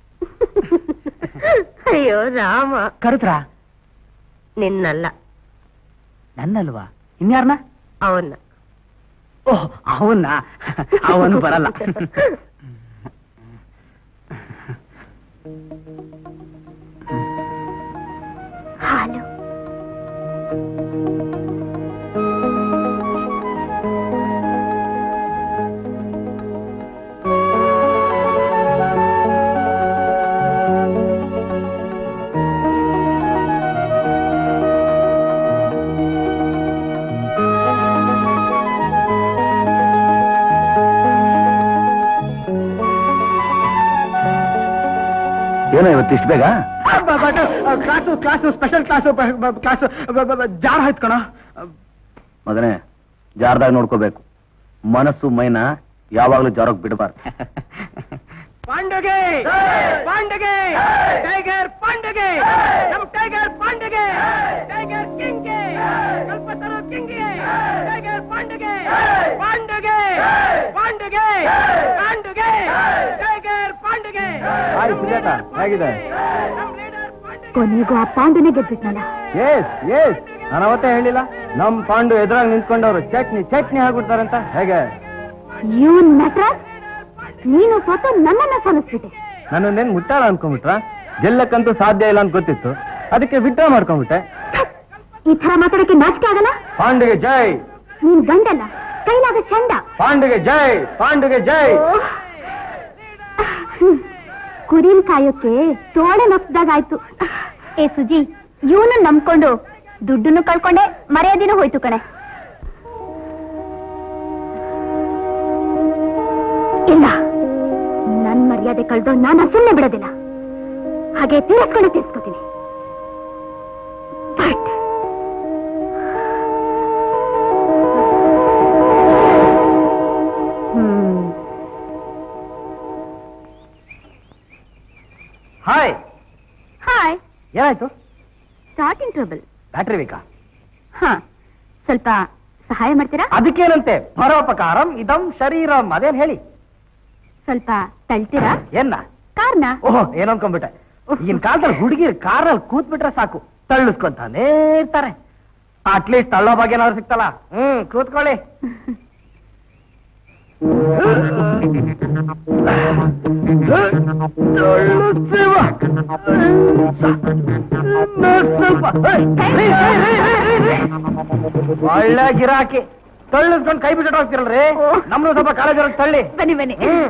ಅಯ್ಯೋ ರಾಮ ಕರೆದ್ರಾ ನಿನ್ನಲ್ಲ ನನ್ನಲ್ವಾ ಇನ್ಯಾರನ್ನ ಅವನ್ನ ಓಹ್ ಅವನ್ನ ಅವನು ಬರಲ್ಲ ಹಾಲು ಏನೋ ಇವತ್ತು ಇಷ್ಟು ಬೇಗ class class special class class ಜಾರ್ ಆಯ್ತು ಕಣ ಮಗನೇ ಜಾರ್ದಾಗ ನೋಡ್ಕೋಬೇಕು ಮನಸ್ಸು ಮೈನ ಯಾವಾಗ್ಲೂ ಜಾರೋಕ್ ಬಿಡಬಾರ್ದು ಪಾಂಡಗೆ ಪಾಂಡಗೆ ಟೈಗರ್ ಪಾಂಡಗೆ ನಮ್ ಟೈಗರ್ ಪಾಂಡಗೆ ಟೈಗರ್ ಕಿಂಗ್ಗೆ ಕಲ್ಪತರು ಕಿಂಗ್ಗೆ ಟೈಗರ್ ಪಾಂಡಗೆ ಪಾಂಡಗೆ ಪಾಂಡಗೆ ಪಾಂಡಗೆ ಟೈಗರ್ ಪಾಂಡಗೆ ಹಾಯ್ ಸುಜಾತ, ಹೇಗಿದೆ? ನಮ್ leader ಪಾಂಡಗೆ. ಕೊನೆಗೂ ಆ ಪಾಂಡುನೇ ಗೆದ್ಬಿಟ್ನಲ್ಲ ಎಸ್ ಎಸ್ ನಾನು ಅವತ್ತೇ ಹೇಳಿಲ್ಲ ನಮ್ ಪಾಂಡು ಎದುರಾಗಿ ನಿಂತ್ಕೊಂಡವ್ರು ಚಟ್ನಿ ಚಟ್ನಿ ಆಗ್ಬಿಡ್ತಾರಂತ ಹೇಗೆ ಯು ನಟರಾಜ್ ನೀನು ಸ್ವತಃ ನನ್ನನ್ನ ಸೋಲಿಸ್ಬಿಟ್ಟೆ ನನ್ನನ್ನೇನ್ ಮುಟ್ಟಾಳ ಅನ್ಕೊಂಡ್ಬಿಟ್ರ ಗೆಲ್ಲಕ್ಕಂತೂ ಸಾಧ್ಯ ಇಲ್ಲ ಅಂತ ಗೊತ್ತಿತ್ತು ಅದಕ್ಕೆ ವಿಡ್ರಾ ಮಾಡ್ಕೊಂಡ್ಬಿಟ್ಟೆ ಈ ತರ ಮಾತಾಡಕ್ಕೆ ನಾಚಿಕೆ ಆಗಲ್ಲ ಪಾಂಡುಗೆ ಜೈ ನೀನ್ ಗಂಡಲ್ಲ ಕೈಲಾಗ ಚಂದ ಪಾಂಡುಗೆ ಜೈ ಪಾಂಡುಗೆ ಜೈ ಕುರಿಲ್ ಕಾಯೋಕೆ ತೋಳೆ ನೊಸ್ದಾಗಾಯ್ತು ಏ ಸುಜಿ ಇವನು ನಂಬ್ಕೊಂಡು ದುಡ್ಡನ್ನು ಕಳ್ಕೊಂಡೆ ಮರ್ಯಾದಿನೂ ಹೋಯ್ತು ಕಣೆ ಇಲ್ಲ ನನ್ ಮರ್ಯಾದೆ ಕಳ್ದು ನಾನು ಸುಮ್ಮನೆ ಬಿಡೋದಿಲ್ಲ ಹಾಗೆ ತೀರಿಸ್ಕೊಂಡು ತೀರ್ಸ್ಕೊತೀನಿ ಬಟ್ ಹ್ಮ್ ಹಾಯ್ ಹಾಯ್ ಏನಾಯ್ತು ಸ್ಟಾರ್ಟಿಂಗ್ ಟ್ರಬಲ್ ಬ್ಯಾಟ್ರಿ ಬೇಕಾ ಹಾ ಸ್ವಲ್ಪ ಸಹಾಯ ಮಾಡ್ತೀರಾ ಅದಕ್ಕೇನಂತೆ ಪರೋಪಕಾರಂ ಇದಂ ಶರೀರಂ ಅದೇನ್ ಹೇಳಿ ಸ್ವಲ್ಪ ತಳ್ತೀರಾ ಏನ್ನ ಕಾರ್ನ ಓಹೋ ಏನ್ ಅನ್ಕೊಂಡ್ಬಿಟ್ಟೆ ಈಗಿನ ಕಾಲದಲ್ಲಿ ಹುಡುಗಿರ್ ಕಾರಲ್ಲಿ ಕೂತ್ ಬಿಟ್ರೆ ಸಾಕು ತಳ್ಳಿಸ್ಕೊಂತಾನೇ ಇರ್ತಾರೆ ಅಟ್ಲೀಸ್ಟ್ ತಳ್ಳೋ ಬಗ್ಗೆ ಏನಾದ್ರು ಸಿಕ್ತಲ್ಲ ಹ್ಮ್ ಕೂತ್ಕೊಳ್ಳಿ ಒಳ್ಳೆ ಗಿರಾಕಿ ತಳ್ಳಿಸ್ಕೊಂಡು ಕೈ ಬಿಟ್ಟು ಹೋಗ್ತಿರಲ್ರಿ ನಮ್ದು ಸ್ವಲ್ಪ ಕಾಲೇಜ್ ತಳ್ಳಿ ಬನ್ನಿ ಬನ್ನಿ hmm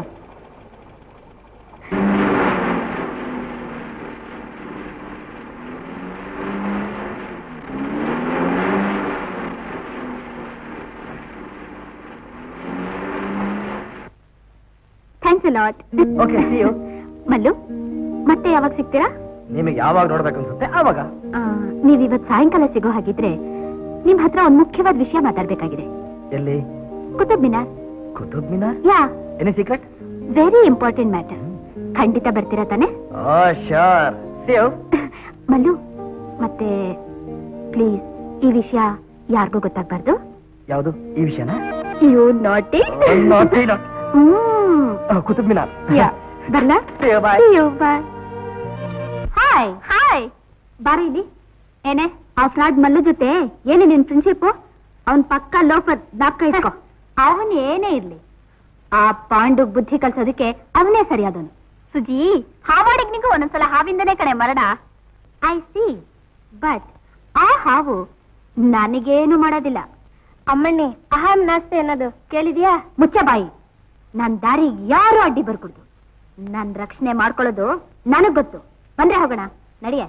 thanks lot Okay, see you. Mallu ಮತ್ತೆ ಯಾವಾಗ ಸಿಗ್ತೀರಾ ನಿಮಗೆ ಯಾವಾಗ ನೋಡ್ಬೇಕು ಅನ್ಸುತ್ತೆ ಆವಾಗ ಆ, ನೀವ್ ಇವತ್ ಸಾಯಂಕಾಲ ಸಿಗೋ ಹಾಗಿದ್ರೆ ನಿಮ್ ಹತ್ರ ಒಂದ್ ಮುಖ್ಯವಾದ ವಿಷಯ ಮಾತಾಡ್ಬೇಕಾಗಿದೆ ಎಲ್ಲಿ Qutub Minar Qutub Minar yeah any secret very important matter ಖಂಡಿತ ಬರ್ತೀರಾ ತಾನೆ ಓ ಶೋರ್ ಸೇವ್ ಮಲ್ಲು ಮತ್ತೆ ಪ್ಲೀಸ್ ಈ ವಿಷಯ ಯಾರಿಗೂ ಗೊತ್ತಾಗ್ಬಾರ್ದು ಯಾವುದು ಈ ವಿಷಯನ ಯು ನಾಟಿ naughty, naughty. ಹ್ಮ್ ಕುತುಬ್ ಮಿನಾರ್ ಯಾ ಬರ್ಲಾ See you, bye. Hi hi ಬಾರಿ ಇಲ್ಲಿ ಏನೇ ಆ ಫ್ರಾಡ್ ಮಲ್ಲು ಜೊತೆ ಏನೇ ನಿನ್ ಫ್ರೆಂಡ್ಶಿಪ್ ಅವನ್ ಪಕ್ಕ ಲೋಫರ್ ದಾಪ್ಕ ಇಟ್ಕೋ ಅವನ್ ಏನೇ ಇರ್ಲಿ ಆ ಪಾಂಡು ಬುದ್ಧಿ ಕಲ್ಸೋದಕ್ಕೆ ಅವನೇ ಸರಿಯಾದವನು ಸುಜಿ ಹಾವಾಡಿಗ್ ನಿಂಗೂ ಒಂದೊಂದ್ಸಲ ಹಾವಿಂದನೇ ಕಣೆ ಮರಣ ಐ ಸಿ ಬಟ್ ಆ ಹಾವು ನನಗೇನು ಮಾಡೋದಿಲ್ಲ ಅಮ್ಮಣ್ಣಿ ಅಹಂ ನಾಸ್ತೆ ಅನ್ನೋದು ಕೇಳಿದ್ಯಾ ಮುಚ್ಚ ಬಾಯಿ ನನ್ ದಾರಿ ಯಾರು ಅಡ್ಡಿ ಬರ್ಕೊಡ್ದು ನನ್ ರಕ್ಷಣೆ ಮಾಡ್ಕೊಳ್ಳೋದು ನನಗ್ ಗೊತ್ತು ಬಂದ್ರೆ ಹೋಗೋಣ ನಡಿಯ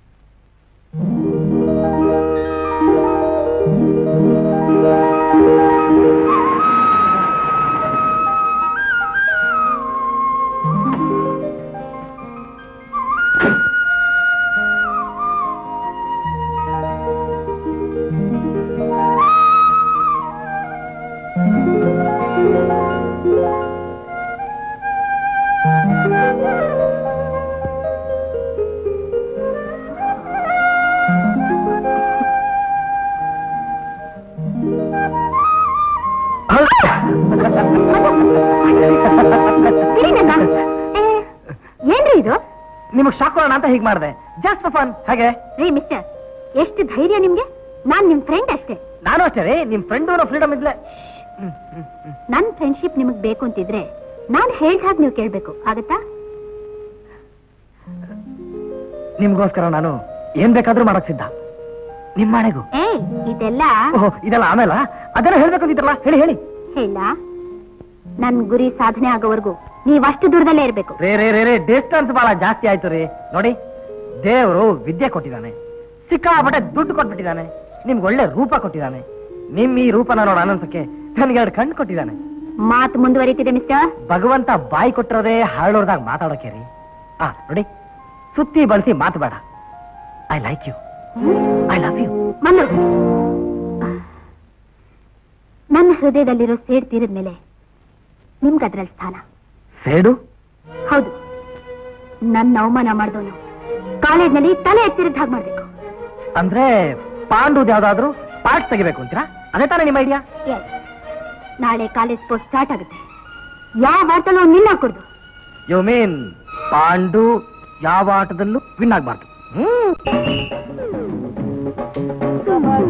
ಏನ್ರಿ ಇದು ನಿಮಗ್ ಶಾಕ್ ಕೊಡೋಣ ಅಂತ ಹೀಗ್ ಮಾಡಿದೆ ಜಸ್ಟ್ ಫನ್ ಹಾಗೆ ರೀ ಮಿಸ್ಟರ್ ಎಷ್ಟು ಧೈರ್ಯ ನಿಮ್ಗೆ ನಾನ್ ನಿಮ್ ಫ್ರೆಂಡ್ ಅಷ್ಟೇ ನಾನು ಅಷ್ಟೇ ರೀ ನಿಮ್ ಫ್ರೆಂಡ್ ಫ್ರೀಡಮ್ ಇದ್ಲೆ ಹ್ಮ್, ಹ್ಮ್, ಹ್ಮ್. ನನ್ ಫ್ರೆಂಡ್ಶಿಪ್ ನಿಮಗ್ ಬೇಕು ಅಂತಿದ್ರೆ ನಾನ್ ಹೇಳ್ದ ಹಾಗೆ ನೀವು ಕೇಳ್ಬೇಕು ಆಗತ್ತಾ ನಿಮ್ಗೋಸ್ಕರ ನಾನು ಏನ್ ಬೇಕಾದ್ರೂ ಮಾಡಕ್ ಸಿದ್ಧ ನಿಮ್ ಮನೆಗೂ ಏ ಇದೆಲ್ಲ ಓಹೋ ಇದೆಲ್ಲ ಆಮೇಲ ಅದನ್ನ ಹೇಳ್ಬೇಕು ಅಂತಿದ್ರಲ್ಲ ಹೇಳಿ ಹೇಳಿ ಹೇಳ ನನ್ ಗುರಿ ಸಾಧನೆ ಆಗೋವರೆಗೂ ನೀವ್ ಅಷ್ಟು ದೂರದಲ್ಲೇ ಇರ್ಬೇಕು ರೇ ರೇ ರೇ ರೇ ಡಿಸ್ಟೆನ್ಸ್ ಬಹಳ ಜಾಸ್ತಿ ಆಯ್ತು ರೀ ನೋಡಿ ದೇವರು ವಿದ್ಯೆ ಕೊಟ್ಟಿದ್ದಾನೆ ಸಿಕ್ಕಾಪಟ್ಟೆ ದುಡ್ಡು ಕೊಟ್ಬಿಟ್ಟಿದ್ದಾನೆ ನಿಮ್ಗೆ ಒಳ್ಳೆ ರೂಪ ಕೊಟ್ಟಿದ್ದಾನೆ ನಿಮ್ ಈ ರೂಪನ ನೋಡ ಆನಂದಕ್ಕೆ ನನ್ಗೆ ಎರಡು ಕಣ್ಣು ಕೊಟ್ಟಿದ್ದಾನೆ ಮಾತು ಮುಂದುವರಿತಿದೆ ಮಿಸ್ಟರ್ ಭಗವಂತ ಬಾಯಿ ಕೊಟ್ಟಿರೋದೇ ಹರಳೋರ್ದಾಗ ಮಾತಾಡೋಕೆ ರೀ ಆ ನೋಡಿ ಸುತ್ತಿ ಬಳಸಿ ಮಾತು ಬೇಡ I like you I love you Mallu ನನ್ನ ಹೃದಯದಲ್ಲಿರೋ ಸೇಡ್ ತೀರಿದ್ಮೇಲೆ ನಿಮ್ಗೆ ಅದ್ರಲ್ಲಿ ಸ್ಥಾನ ಸೇಡು ಹೌದು ನನ್ನ ಅವಮಾನ ಮಾಡಿದವನು ಕಾಲೇಜ್ನಲ್ಲಿ ತಲೆ ಎತ್ತಿರಿದ ಹಾಗೆ ಮಾಡ್ಬೇಕು ಅಂದ್ರೆ ಪಾಂಡುದ್ ಯಾವ್ದಾದ್ರು ಪಾರ್ಟ್ ತೆಗಿಬೇಕು ಅಂತೀರಾ ಅದೇ ತಾನೇ ನಿಮ್ಮ ಐಡಿಯಾ Yes. ನಾಳೆ ಕಾಲೇಜ್ ಸ್ಪೋರ್ಟ್ಸ್ ಸ್ಟಾರ್ಟ್ ಆಗುತ್ತೆ ಯಾವ ಆಟಲ್ಲೂ ನಿನ್ನ ಹಾಕೊಡ್ದು ಯು ಮೀನ್ ಪಾಂಡು ಯಾವ ಆಟದಲ್ಲೂ ವಿನ್ ಆಗ್ಬಾರ್ದು ಹ್ಮ್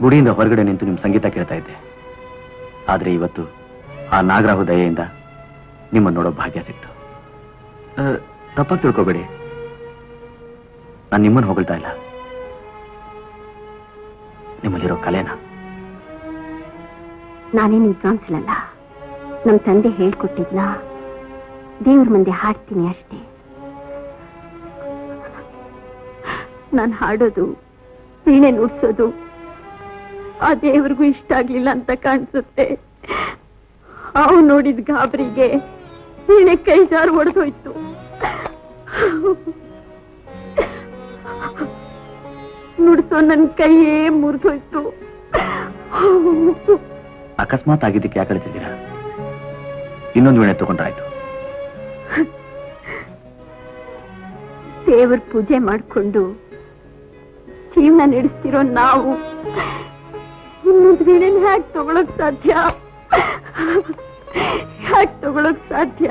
ಗುಡಿಯಿಂದ ಹೊರಗಡೆ ನಿಂತು ನಿಮ್ ಸಂಗೀತ ಕೇಳ್ತಾ ಇದ್ದೆ ಆದ್ರೆ ಇವತ್ತು ಆ ನಾಗರಾಹು ದಯೆಯಿಂದ ನಿಮ್ಮನ್ನು ನೋಡೋ ಭಾಗ್ಯ ಸಿಕ್ತು ಆ, ತಪ್ಪಾಗಿ ತಿಳ್ಕೊಬೇಡಿ ನಾನು ನಿಮ್ಮನ್ನು ಹೊಗಳ್ತಾ ಇಲ್ಲ ನಿಮ್ಮಲ್ಲಿರೋ ಕಲೆನ ನಾನೇನು ವಿದ್ವಾಂಸಲಲ್ಲ ನಮ್ ತಂದೆ ಹೇಳ್ಕೊಟ್ಟಿದ್ನ ದೇವ್ರ ಮುಂದೆ ಹಾಡ್ತೀನಿ ಅಷ್ಟೇ ನಾನು ಹಾಡೋದು ವೀಣೆ ನುಡ್ಸೋದು ಆ ದೇವ್ರಿಗೂ ಇಷ್ಟ ಆಗ್ಲಿಲ್ಲ ಅಂತ ಕಾಣಿಸುತ್ತೆ ಅವ್ ನೋಡಿದ ಗಾಬರಿಗೆ ವೀಣೆ ಕೈ ಜಾರು ಒಡೆದೋಯ್ತು ನುಡ್ಸೋ ನನ್ ಕೈಯೇ ಮುರಿದೋಯ್ತು ಅಕಸ್ಮಾತ್ ಆಗಿದ್ದಕ್ಕೆ ಯಾಕೆ ಕಳಿಸಿದ್ದೀರಾ ಇನ್ನೊಂದು ವೇಳೆ ತಗೊಂಡ್ರಾಯ್ತು ದೇವ್ರ ಪೂಜೆ ಮಾಡ್ಕೊಂಡು ಜೀವನ ನಡೆಸ್ತಿರೋ ನಾವು ಇನ್ನೊಂದು ವೀಣೆನ ಹ್ಯಾಕ್ ತಗೊಳಕ್ ಸಾಧ್ಯ ಹ್ಯಾಕ್ ತಗೊಳಕ್ ಸಾಧ್ಯ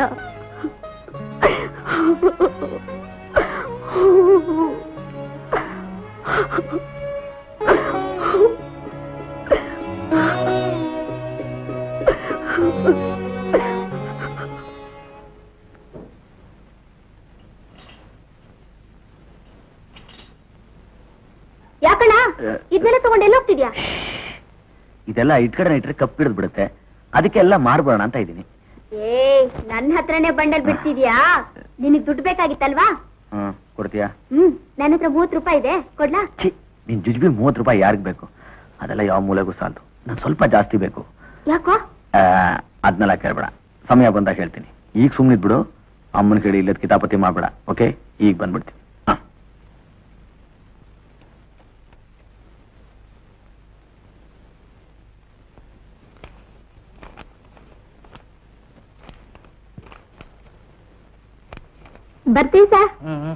ಯಾಕಣ್ಣ ಇದನ್ನೆಲ್ಲ ತಗೊಂಡು ಎಲ್ಲ ಹೋಗ್ತಿದ್ಯಾ ಇದೆಲ್ಲ ಇಟ್ಕಡೆ ಇಟ್ರೆ ಕಪ್ ಹಿಡಿದು ಬಿಡುತ್ತೆ ಅದಕ್ಕೆಲ್ಲ ಮಾಡ್ಬೋಣ ಅಂತ ಇದ್ದೀನಿ ಏ ನನ್ನ ಹತ್ರನೇ ಬಂಡಲ್ ಬಿಡ್ತಿದ್ಯಾ ನಿನಗ್ ದುಡ್ಡು ಬೇಕಾಗಿತ್ತಲ್ವಾ ಹ್ಮ್ ಕೊಡ್ತೀಯಾ ಹ್ಮ್ ನನ್ನ ಹತ್ರ ಮೂವತ್ ರೂಪಾಯಿ ಇದೆ ಕೊಡ್ಲಾ ಛೀ ನಿನ್ ಜುಜ್ಬಿ ಮೂವತ್ತು ರೂಪಾಯಿ ಯಾರಿಗ್ ಬೇಕು ಅದೆಲ್ಲ ಯಾವ ಮೂಲೆಗೂ ಸಾಲದು ನನ್ ಸ್ವಲ್ಪ ಜಾಸ್ತಿ ಬೇಕು ಯಾಕೋ ಆ, ಅದ್ನೆಲ್ಲ ಕೇಳ್ಬೇಡ ಸಮಯ ಬಂದಾಗ ಹೇಳ್ತೀನಿ ಈಗ ಸುಮ್ಮನಿದ್ ಬಿಡು ಅಮ್ಮನ ಕೇಳಿ ಇಲ್ಲದ ಕಿತಾಪತಿ ಮಾಡ್ಬೇಡ ಓಕೆ ಈಗ ಬಂದ್ಬಿಡ್ತೀನಿ ಹ. ಬರ್ತೀವಿ ಸರ್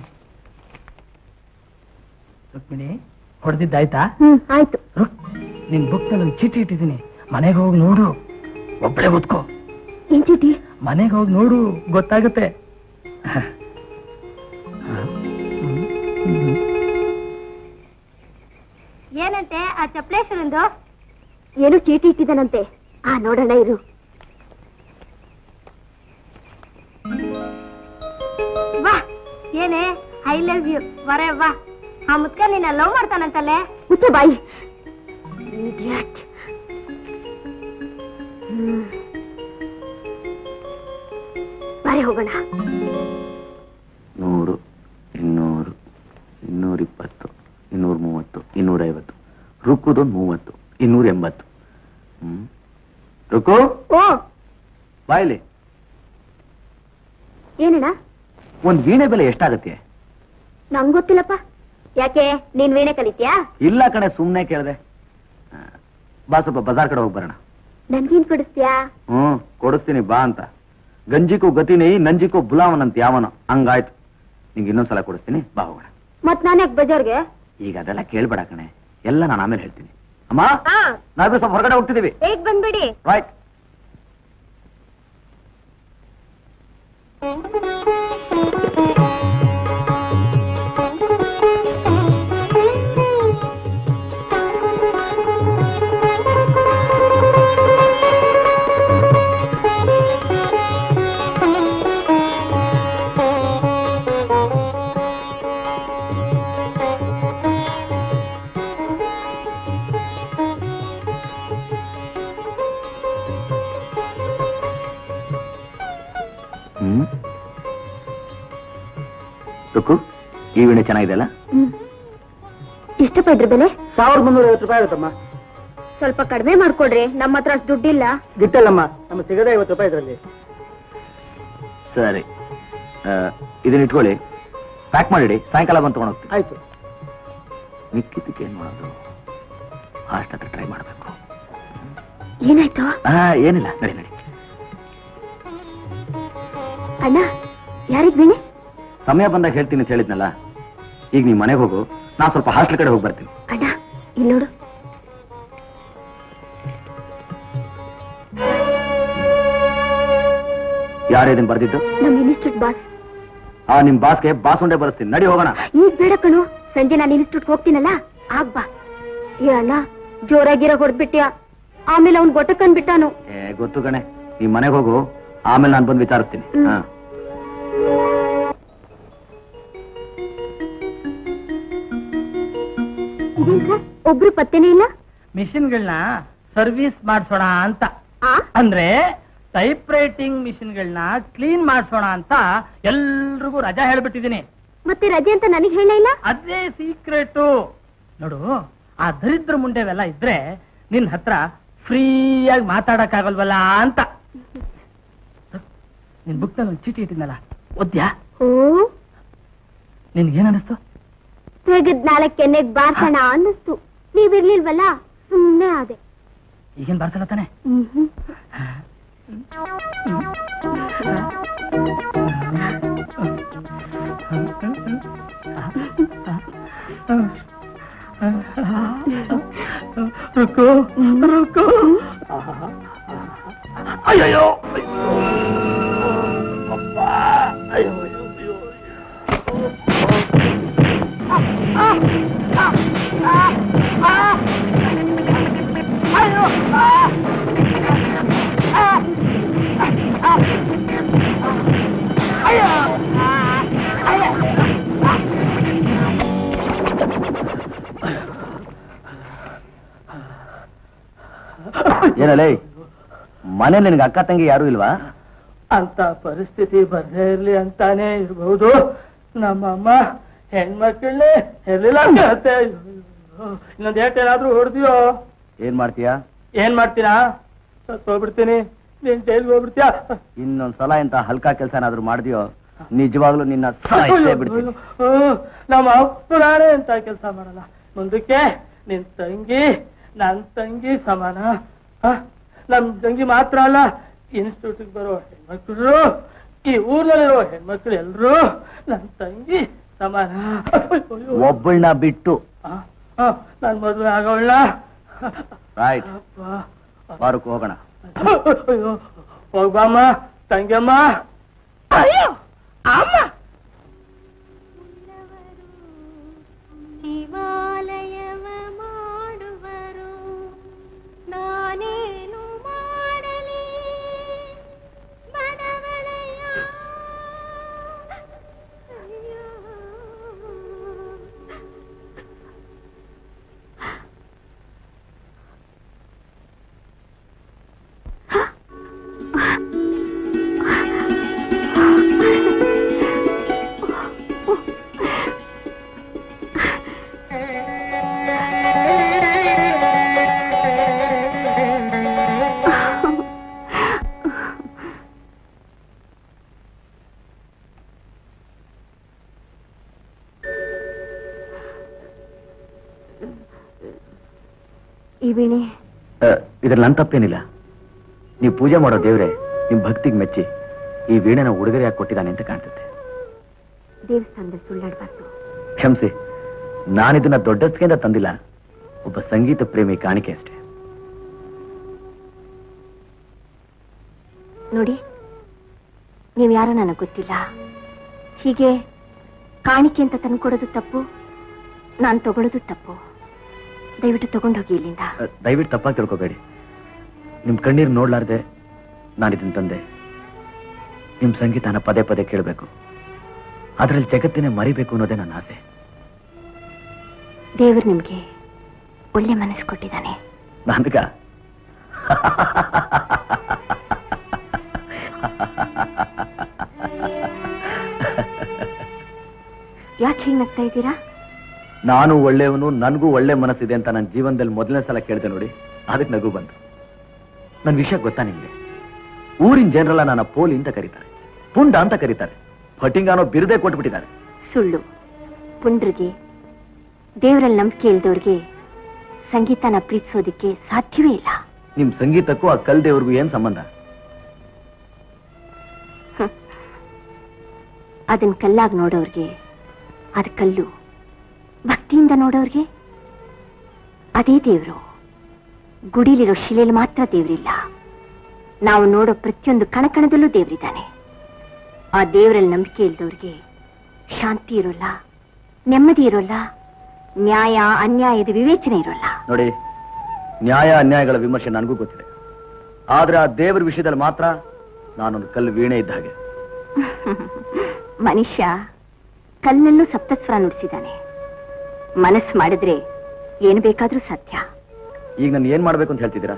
ರುಕ್ಮಿಣಿ ಹೊಡೆದಿದ್ದಾಯ್ತಾ ಹ್ಮ್ ಆಯ್ತು ರುಕ್ ನಿನ್ ಬುಕ್ ನಲ್ಲಿ ಒಂದು ಚೀಟಿ ಇಟ್ಟಿದ್ದೀನಿ ಮನೆಗೆ ಹೋಗಿ ನೋಡು ಒಬ್ಬಳೆ ಓದ್ಕೋ ಏನ್ ಚೀಟಿ ಮನೆಗೆ ಹೋಗಿ ನೋಡು ಗೊತ್ತಾಗುತ್ತೆ ಏನಂತೆ ಆ ಚಪ್ಲೇಶ್ವರಂದು ಏನು ಚೀಟಿ ಇಟ್ಟಿದ್ದಾನಂತೆ ಆ ನೋಡೋಣ ಇರು ವಾ ಏನೇ ಐ ಲವ್ ಯು ಬರೇ ವಾ ಆ ಮುತ್ಕ ನಿನ್ನ ಲವ್ ಮಾಡ್ತಾನಂತಲ್ಲೇ ಮುಚ್ಚೆ ಬಾಯಿ Idiot. ಹ್ಮ್. ಬಾರಿ ಹೋಗೋಣ ನೂರು ಇನ್ನೂರು ಇನ್ನೂರ ಇಪ್ಪತ್ತು ಇನ್ನೂರ ಮೂವತ್ತು ಇನ್ನೂರೈವತ್ತು ರುಕ್ಕುದೊಂದು ಮೂವತ್ತು ಇನ್ನೂರ ಎಂಬತ್ತು ಹ್ಮ್ ರುಕ್ಕು ಓ ಬಾಯಿಲಿ ಏನಣ್ಣ ಒಂದ್ ವೀಣೆ ಬೆಲೆ ಎಷ್ಟಾಗತ್ತೆ ನಂಗ್ ಗೊತ್ತಿಲ್ಲಪ್ಪ ಯಾಕೆ ನೀನ್ ವೀಣೆ ಕಲಿತ್ಯಾ ಇಲ್ಲ ಕಣೆ ಸುಮ್ನೆ ಕೇಳ್ದೆ ಆ, ಬಾ ಸ್ವಲ್ಪ ಬಜಾರ್ ಕಡೆ ಹೋಗಿ ಬರೋಣ ನನ್ಗೇನ್ ಕೊಡಿಸ್ತೀಯಾ ಹ್ಮ್ ಕೊಡಿಸ್ತೀನಿ ಬಾ ಅಂತ ಗಂಜಿಗೂ ಗತಿನಿ ನಂಜಿಗೂ ಬುಲಾವನಂತ ಯಾವನ ಹಂಗಾಯ್ತು ನಿಂಗೆ ಇನ್ನೊಂದ್ಸಲ ಕೊಡಿಸ್ತೀನಿ ಬಾ ಹೋಗೋಣ ಮತ್ ನಾನ್ಯಾಕ್ ಬಜಾರ್ಗೆ ಈಗ ಅದೆಲ್ಲ ಕೇಳ್ಬೇಡ ಕಣೆ ಎಲ್ಲ ನಾನು ಆಮೇಲೆ ಹೇಳ್ತೀನಿ ಅಮ್ಮ ನಾವೇ ಸ್ವಲ್ಪ ಹೊರಗಡೆ ಹೋಗ್ತಿದೀವಿ ಬೇಗ ಬಂದ್ಬಿಡಿ ರೈಟ್ ಹ್ಮ್ ರುಕ್ಕು ಈ ವೀಣೆ ಚೆನ್ನಾಗಿದೆಯಲ್ಲ ಎಷ್ಟಪ್ಪ ಇದ್ರ ಬೆಲೆ ಸಾವಿರದ ಮುನ್ನೂರ ಐವತ್ತು ರೂಪಾಯಿ ಆಗುತ್ತಮ್ಮ ಸ್ವಲ್ಪ ಕಡಿಮೆ ಮಾಡ್ಕೊಡ್ರಿ ನಮ್ಮ ಹತ್ರ ಅಷ್ಟು ದುಡ್ಡಿಲ್ಲ ಗಿಟ್ಟಲ್ಲಮ್ಮ ನಮ್ಗೆ ಸಿಗದೆ ಐವತ್ತು ರೂಪಾಯಿ ಇದರಲ್ಲಿ ಸರಿ ಆ, ಇದನ್ನ ಇಟ್ಕೊಳ್ಳಿ ಪ್ಯಾಕ್ ಮಾಡಿಡಿ ಸಾಯಂಕಾಲ ಬಂದು ತಗೊಂಡು ಹೋಗ್ತೀನಿ ಆಯ್ತು ಮಿಕ್ಕಿದ್ದಕ್ಕೆ ಏನ್ ಮಾಡೋದು ಫಾಸ್ಟ್ ಹತ್ರ ಟ್ರೈ ಮಾಡಬೇಕು ಏನಾಯ್ತು ಹಾ ಏನಿಲ್ಲ ನಡಿ ನಡಿ ಅಣ್ಣ ಯಾರಿಗ್ ವೀಣೆ ಸಮಯ ಬಂದಾಗ ಹೇಳ್ತೀನಿ ಅಂತ ಹೇಳಿದ್ನಲ್ಲ ಈಗ ನೀವ್ ಮನೆಗೆ ಹೋಗು ನಾ ಸ್ವಲ್ಪ ಹಾಸ್ಟೆಲ್ ಕಡೆ ಹೋಗಿ ಬರ್ತೀನಿ ಅಣ್ಣ ಇಲ್ಲಿ ನೋಡು ಯಾರು ಇದನ್ನ ಬರ್ದಿದ್ದು ನಮ್ ಇನ್ಸ್ಟಿಟ್ಯೂಟ್ ಬಾಸ್ ಆ ನಿಮ್ ಬಾಸ್ಗೆ ಬಾಸುಂಡೆ ಬರೆಸ್ತೀನಿ ನಡಿ ಹೋಗೋಣ ಈಗ ಬೇಡ ಕಣು ಸಂಜೆ ನಾನು ಇನ್ಸ್ಟಿಟ್ಯೂಟ್ ಹೋಗ್ತೀನಲ್ಲ ಆಗ್ ಬಾ ಏ ಅಣ್ಣ ಜೋರಾಗಿರೋ ಹೊಡ್ಬಿಟ್ಯಾ ಆಮೇಲೆ ಅವ್ನ್ ಗೊಟ್ಟಕ್ಕನ್ ಬಿಟ್ಟಾನು ಏ ಗೊತ್ತು ಕಣೆ ನೀ ಮನೆಗೆ ಹೋಗು ಆಮೇಲೆ ನಾನು ಬಂದು ವಿಚಾರಿಸ್ತೀನಿ ಹ್ಮ್. ಹಾ ಇದೇನ್ ಸರ್ ಒಬ್ರು ಪತ್ತೆನೇ ಇಲ್ಲ ಮಿಷಿನ್ಗಳನ್ನ ಸರ್ವಿಸ್ ಮಾಡಿಸೋಣ ಅಂತ ಆ ಅಂದ್ರೆ ಟೈಪ್ ರೈಟಿಂಗ್ ಮಿಷಿನ್ಗಳನ್ನ ಕ್ಲೀನ್ ಮಾಡಿಸೋಣ ಅಂತ ಎಲ್ರಿಗೂ ರಜಾ ಹೇಳ್ಬಿಟ್ಟಿದೀನಿ ಮತ್ತೆ ರಜೆ ಅಂತ ನನಗ್ ಹೇಳ ಇಲ್ಲ ಅದೇ ಸೀಕ್ರೆಟು ನೋಡು ಆ ದರಿದ್ರ ಮುಂಡೆವೆಲ್ಲ ಇದ್ರೆ ನಿನ್ ಹತ್ರ ಫ್ರೀಯಾಗಿ ಮಾತಾಡಕ್ಕಾಗಲ್ವಲ್ಲ ಅಂತ ನಿನ್ ಬುಕ್ ನಲ್ಲಿ ಚೀಟಿ ಇಟ್ಟಿದ್ನಲ್ಲ ಓದ್ಯಾ ಓ ನಿನ್ಗೇನ್ ಅನಿಸ್ತು ತೆಗೆದ್ ನಾಲ್ಕ್ ಕೆನ್ನೆಗ್ ಬಾರ್ಸೋಣ ಅನ್ನಿಸ್ತು ನೀವಿರ್ಲಿಲ್ವಲ್ಲ ಸುಮ್ನೆ ಆದೆ ಈಗೇನ್ ಬರ್ಸಲ್ಲ ತಾನೆ ಮ್ಹ್ಮ್. ರುಕು ರುಕು ಅಯ್ಯೋ ಏನಲ್ಲೇ ಮನೆ ನಿನಗೆ ಅಕ್ಕ ತಂಗಿ ಯಾರು ಇಲ್ವಾ ಅಂತ ಪರಿಸ್ಥಿತಿ ಬರ್ದೇ ಇರ್ಲಿ ಅಂತಾನೆ ಇರ್ಬಹುದು ನಮ್ಮಮ್ಮ ಹೆಣ್ಮಕ್ಳನ್ನೇ ಇರ್ಲಿಲ್ಲ ಅಂತ ಹೇಳ್ತೆ ಇನ್ನೊಂದ್ ಏಟೇನಾದ್ರೂ ಹೊಡೆದಿಯೋ ಏನ್ ಮಾಡ್ತೀಯಾ ಏನ್ ಮಾಡ್ತೀನಾ ಸತ್ತು ಹೋಗ್ಬಿಡ್ತೀನಿ ನೀನ್ ಜೈಲ್ಗೆ ಹೋಗ್ಬಿಡ್ತೀಯಾ ಇನ್ನೊಂದ್ ಸಲ ಇಂತ ಹಲ್ಕಾ ಕೆಲಸ ಏನಾದ್ರು ಮಾಡ್ದಿಯೋ ನಿಜವಾಗ್ಲೂ ನಿನ್ನ ಸಾಯಿಸೇ ಬಿಡ್ತೀನಿ ಹ್ಮ್, ನಮ್ಮ ಪುರಾಣೆ ಅಂತ ಕೆಲಸ ಮಾಡಲ್ಲ ಮುಂದಕ್ಕೆ ನಿನ್ ತಂಗಿ ನನ್ ತಂಗಿ ಸಮಾನ ಹ? ನಮ್ ತಂಗಿ ಮಾತ್ರ ಅಲ್ಲ ಇನ್ಸ್ಟಿಟ್ಯೂಟ್ಗೆ ಬರೋ ಹೆಣ್ಮಕ್ಳು ಈ ಊರ್ನಲ್ಲಿರೋ ಹೆಣ್ಮಕ್ಳು ಎಲ್ರು ನನ್ ತಂಗಿ ಸಮಾನ ಅಯ್ಯೋ. ಒಬ್ಬಳನ್ನ ಬಿಟ್ಟು ಹ? ಹ, ನಾನ್ ಮದ್ವೆ ಆಗೋಳ್ಳ ರಾಯ್ಟ್ ಪಾರ್ಕ್ ಹೋಗೋಣ ಅಯ್ಯೋ ಹೋಗ್ಬಮ್ಮ ತಂಗಿಯಮ್ಮ ಅಯ್ಯೋ ಅಮ್ಮ ಶಿವಾಲಯವ ಮಾಡುವರು ನಾನೇನು ಮಾಡಲಿ ಬಡವಳೆಯ ಅಯ್ಯೋ. ಈ ವೀಣೆ ಇದ್ರಲ್ಲಿ ನನ್ ತಪ್ಪೇನಿಲ್ಲ ನೀವು ಪೂಜೆ ಮಾಡೋ ದೇವ್ರೆ ನಿಮ್ ಭಕ್ತಿಗೆ ಮೆಚ್ಚಿ ಈ ವೀಣೆನ ಉಡುಗೊರೆಯಾಗಿ ಕೊಟ್ಟಿದ್ದಾನೆ ಅಂತ ಕಾಣ್ತದೆ ದೇವಸ್ಥಾನದಲ್ಲಿ ಸುಳ್ಳಾಡ್ಬಾರ್ದು ಕ್ಷಮಿಸಿ ನಾನಿದನ್ನ ದೊಡ್ಡಸ್ಕೆಯಿಂದ ತಂದಿಲ್ಲ ಒಬ್ಬ ಸಂಗೀತ ಪ್ರೇಮಿ ಕಾಣಿಕೆ ಅಷ್ಟೇ ನೋಡಿ ನೀವು ಯಾರೋ ನನಗೆ ಗೊತ್ತಿಲ್ಲ ಹೀಗೆ ಕಾಣಿಕೆ ಅಂತ ತಂದ್ಕೊಡೋದು ತಪ್ಪು ನಾನು ತಗೊಳ್ಳೋದು ತಪ್ಪು ದಯವಿಟ್ಟು ತಗೊಂಡೋಗಿ ಇಲ್ಲಿಂದ ಅಹ್, ದಯವಿಟ್ಟು ತಪ್ಪಾಗಿ ತಿಳ್ಕೊಬೇಡಿ ನಿಮ್ ಕಣ್ಣೀರು ನೋಡ್ಲಾರ್ದೆ ನಾನಿದನ್ನ ತಂದೆ ನಿಮ್ ಸಂಗೀತನ ಪದೇ ಪದೇ ಕೇಳಬೇಕು ಅದರಲ್ಲಿ ಜಗತ್ತಿನೇ ಮರಿಬೇಕು ಅನ್ನೋದೇ ನನ್ನ ಆಸೆ ದೇವರು ನಿಮ್ಗೆ ಒಳ್ಳೆ ಮನಸ್ಸು ಕೊಟ್ಟಿದ್ದಾನೆ ನನಗ ಯಾಕೆ ಹೀಗೆ ನಗ್ತಾ ಇದ್ದೀರಾ ನಾನು ಒಳ್ಳೆಯವನು ನನಗೂ ಒಳ್ಳೆ ಮನಸ್ಸಿದೆ ಅಂತ ನನ್ನ ಜೀವನದಲ್ಲಿ ಮೊದಲನೇ ಸಲ ಕೇಳಿದೆ ನೋಡಿ ಅದಕ್ಕೆ ನಗು ಬಂತು ನನ್ನ ವಿಷಯ ಗೊತ್ತಾ ನಿಮ್ಗೆ ಊರಿನ ಜನರೆಲ್ಲ ನನ್ನ ಪೋಲಿ ಅಂತ ಕರೀತಾರೆ ಪುಂಡ ಅಂತ ಕರೀತಾರೆ ಫಟಿಂಗ್ ಅನ್ನೋ ಬಿರುದೇ ಕೊಟ್ಬಿಟ್ಟಿದ್ದಾರೆ ಸುಳ್ಳು ಪುಂಡ್ರಿಗೆ ದೇವರಲ್ಲಿ ನಂಬಿಕೆ ಇಲ್ದವ್ರಿಗೆ ಸಂಗೀತನ ಪ್ರೀತಿಸೋದಿಕ್ಕೆ ಸಾಧ್ಯವೇ ಇಲ್ಲ ನಿಮ್ ಸಂಗೀತಕ್ಕೂ ಆ ಕಲ್ ದೇವ್ರಿಗೂ ಏನ್ ಸಂಬಂಧ ಅದನ್ನ ಕಲ್ಲಾಗಿ ನೋಡೋರ್ಗೆ ಅದು ಕಲ್ಲು ಭಕ್ತಿಯಿಂದ ನೋಡೋರ್ಗೆ ಅದೇ ದೇವರು ಗುಡಿಲಿರೋ ಶಿಲೆಯಲ್ಲಿ ಮಾತ್ರ ದೇವರಿಲ್ಲ ನಾವು ನೋಡೋ ಪ್ರತಿಯೊಂದು ಕಣಕಣದಲ್ಲೂ ದೇವರಿದ್ದಾನೆ ಆ ದೇವರಲ್ಲಿ ನಂಬಿಕೆ ಇಲ್ದವ್ರಿಗೆ ಶಾಂತಿ ಇರೋಲ್ಲ ನೆಮ್ಮದಿ ಇರೋಲ್ಲ ನ್ಯಾಯ ಅನ್ಯಾಯದ ವಿವೇಚನೆ ಇರೋಲ್ಲ ನೋಡಿ ನ್ಯಾಯ ಅನ್ಯಾಯಗಳ ವಿಮರ್ಶೆ ನನಗೂ ಗೊತ್ತಿದೆ ಆದ್ರೆ ಆ ದೇವರ ವಿಷಯದಲ್ಲಿ ಮಾತ್ರ ನಾನೊಂದು ಕಲ್ಲು ವೀಣೆ ಇದ್ದ ಹಾಗೆ ಮನುಷ್ಯ ಕಲ್ಲಲ್ಲೂ ಸಪ್ತಸ್ವರ ನುಡಿಸಿದ್ದಾನೆ ಮನಸ್ಸು ಮಾಡಿದ್ರೆ ಏನು ಬೇಕಾದ್ರೂ ಸತ್ಯ ಈಗ ನಾನು ಏನ್ ಮಾಡ್ಬೇಕು ಅಂತ ಹೇಳ್ತಿದ್ದೀರಾ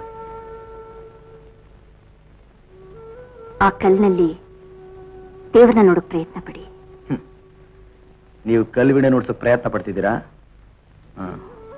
ಆ ಕಲ್ಲಿನಲ್ಲಿ ದೇವರನ್ನ ನೋಡಕ್ ಪ್ರಯತ್ನ ಪಡಿ ನೀವು ಕಲ್ಲು ವೀಣೆ ನೋಡ್ಸೋಕ್ ಪ್ರಯತ್ನ ಪಡ್ತಿದ್ದೀರಾ ಹಾ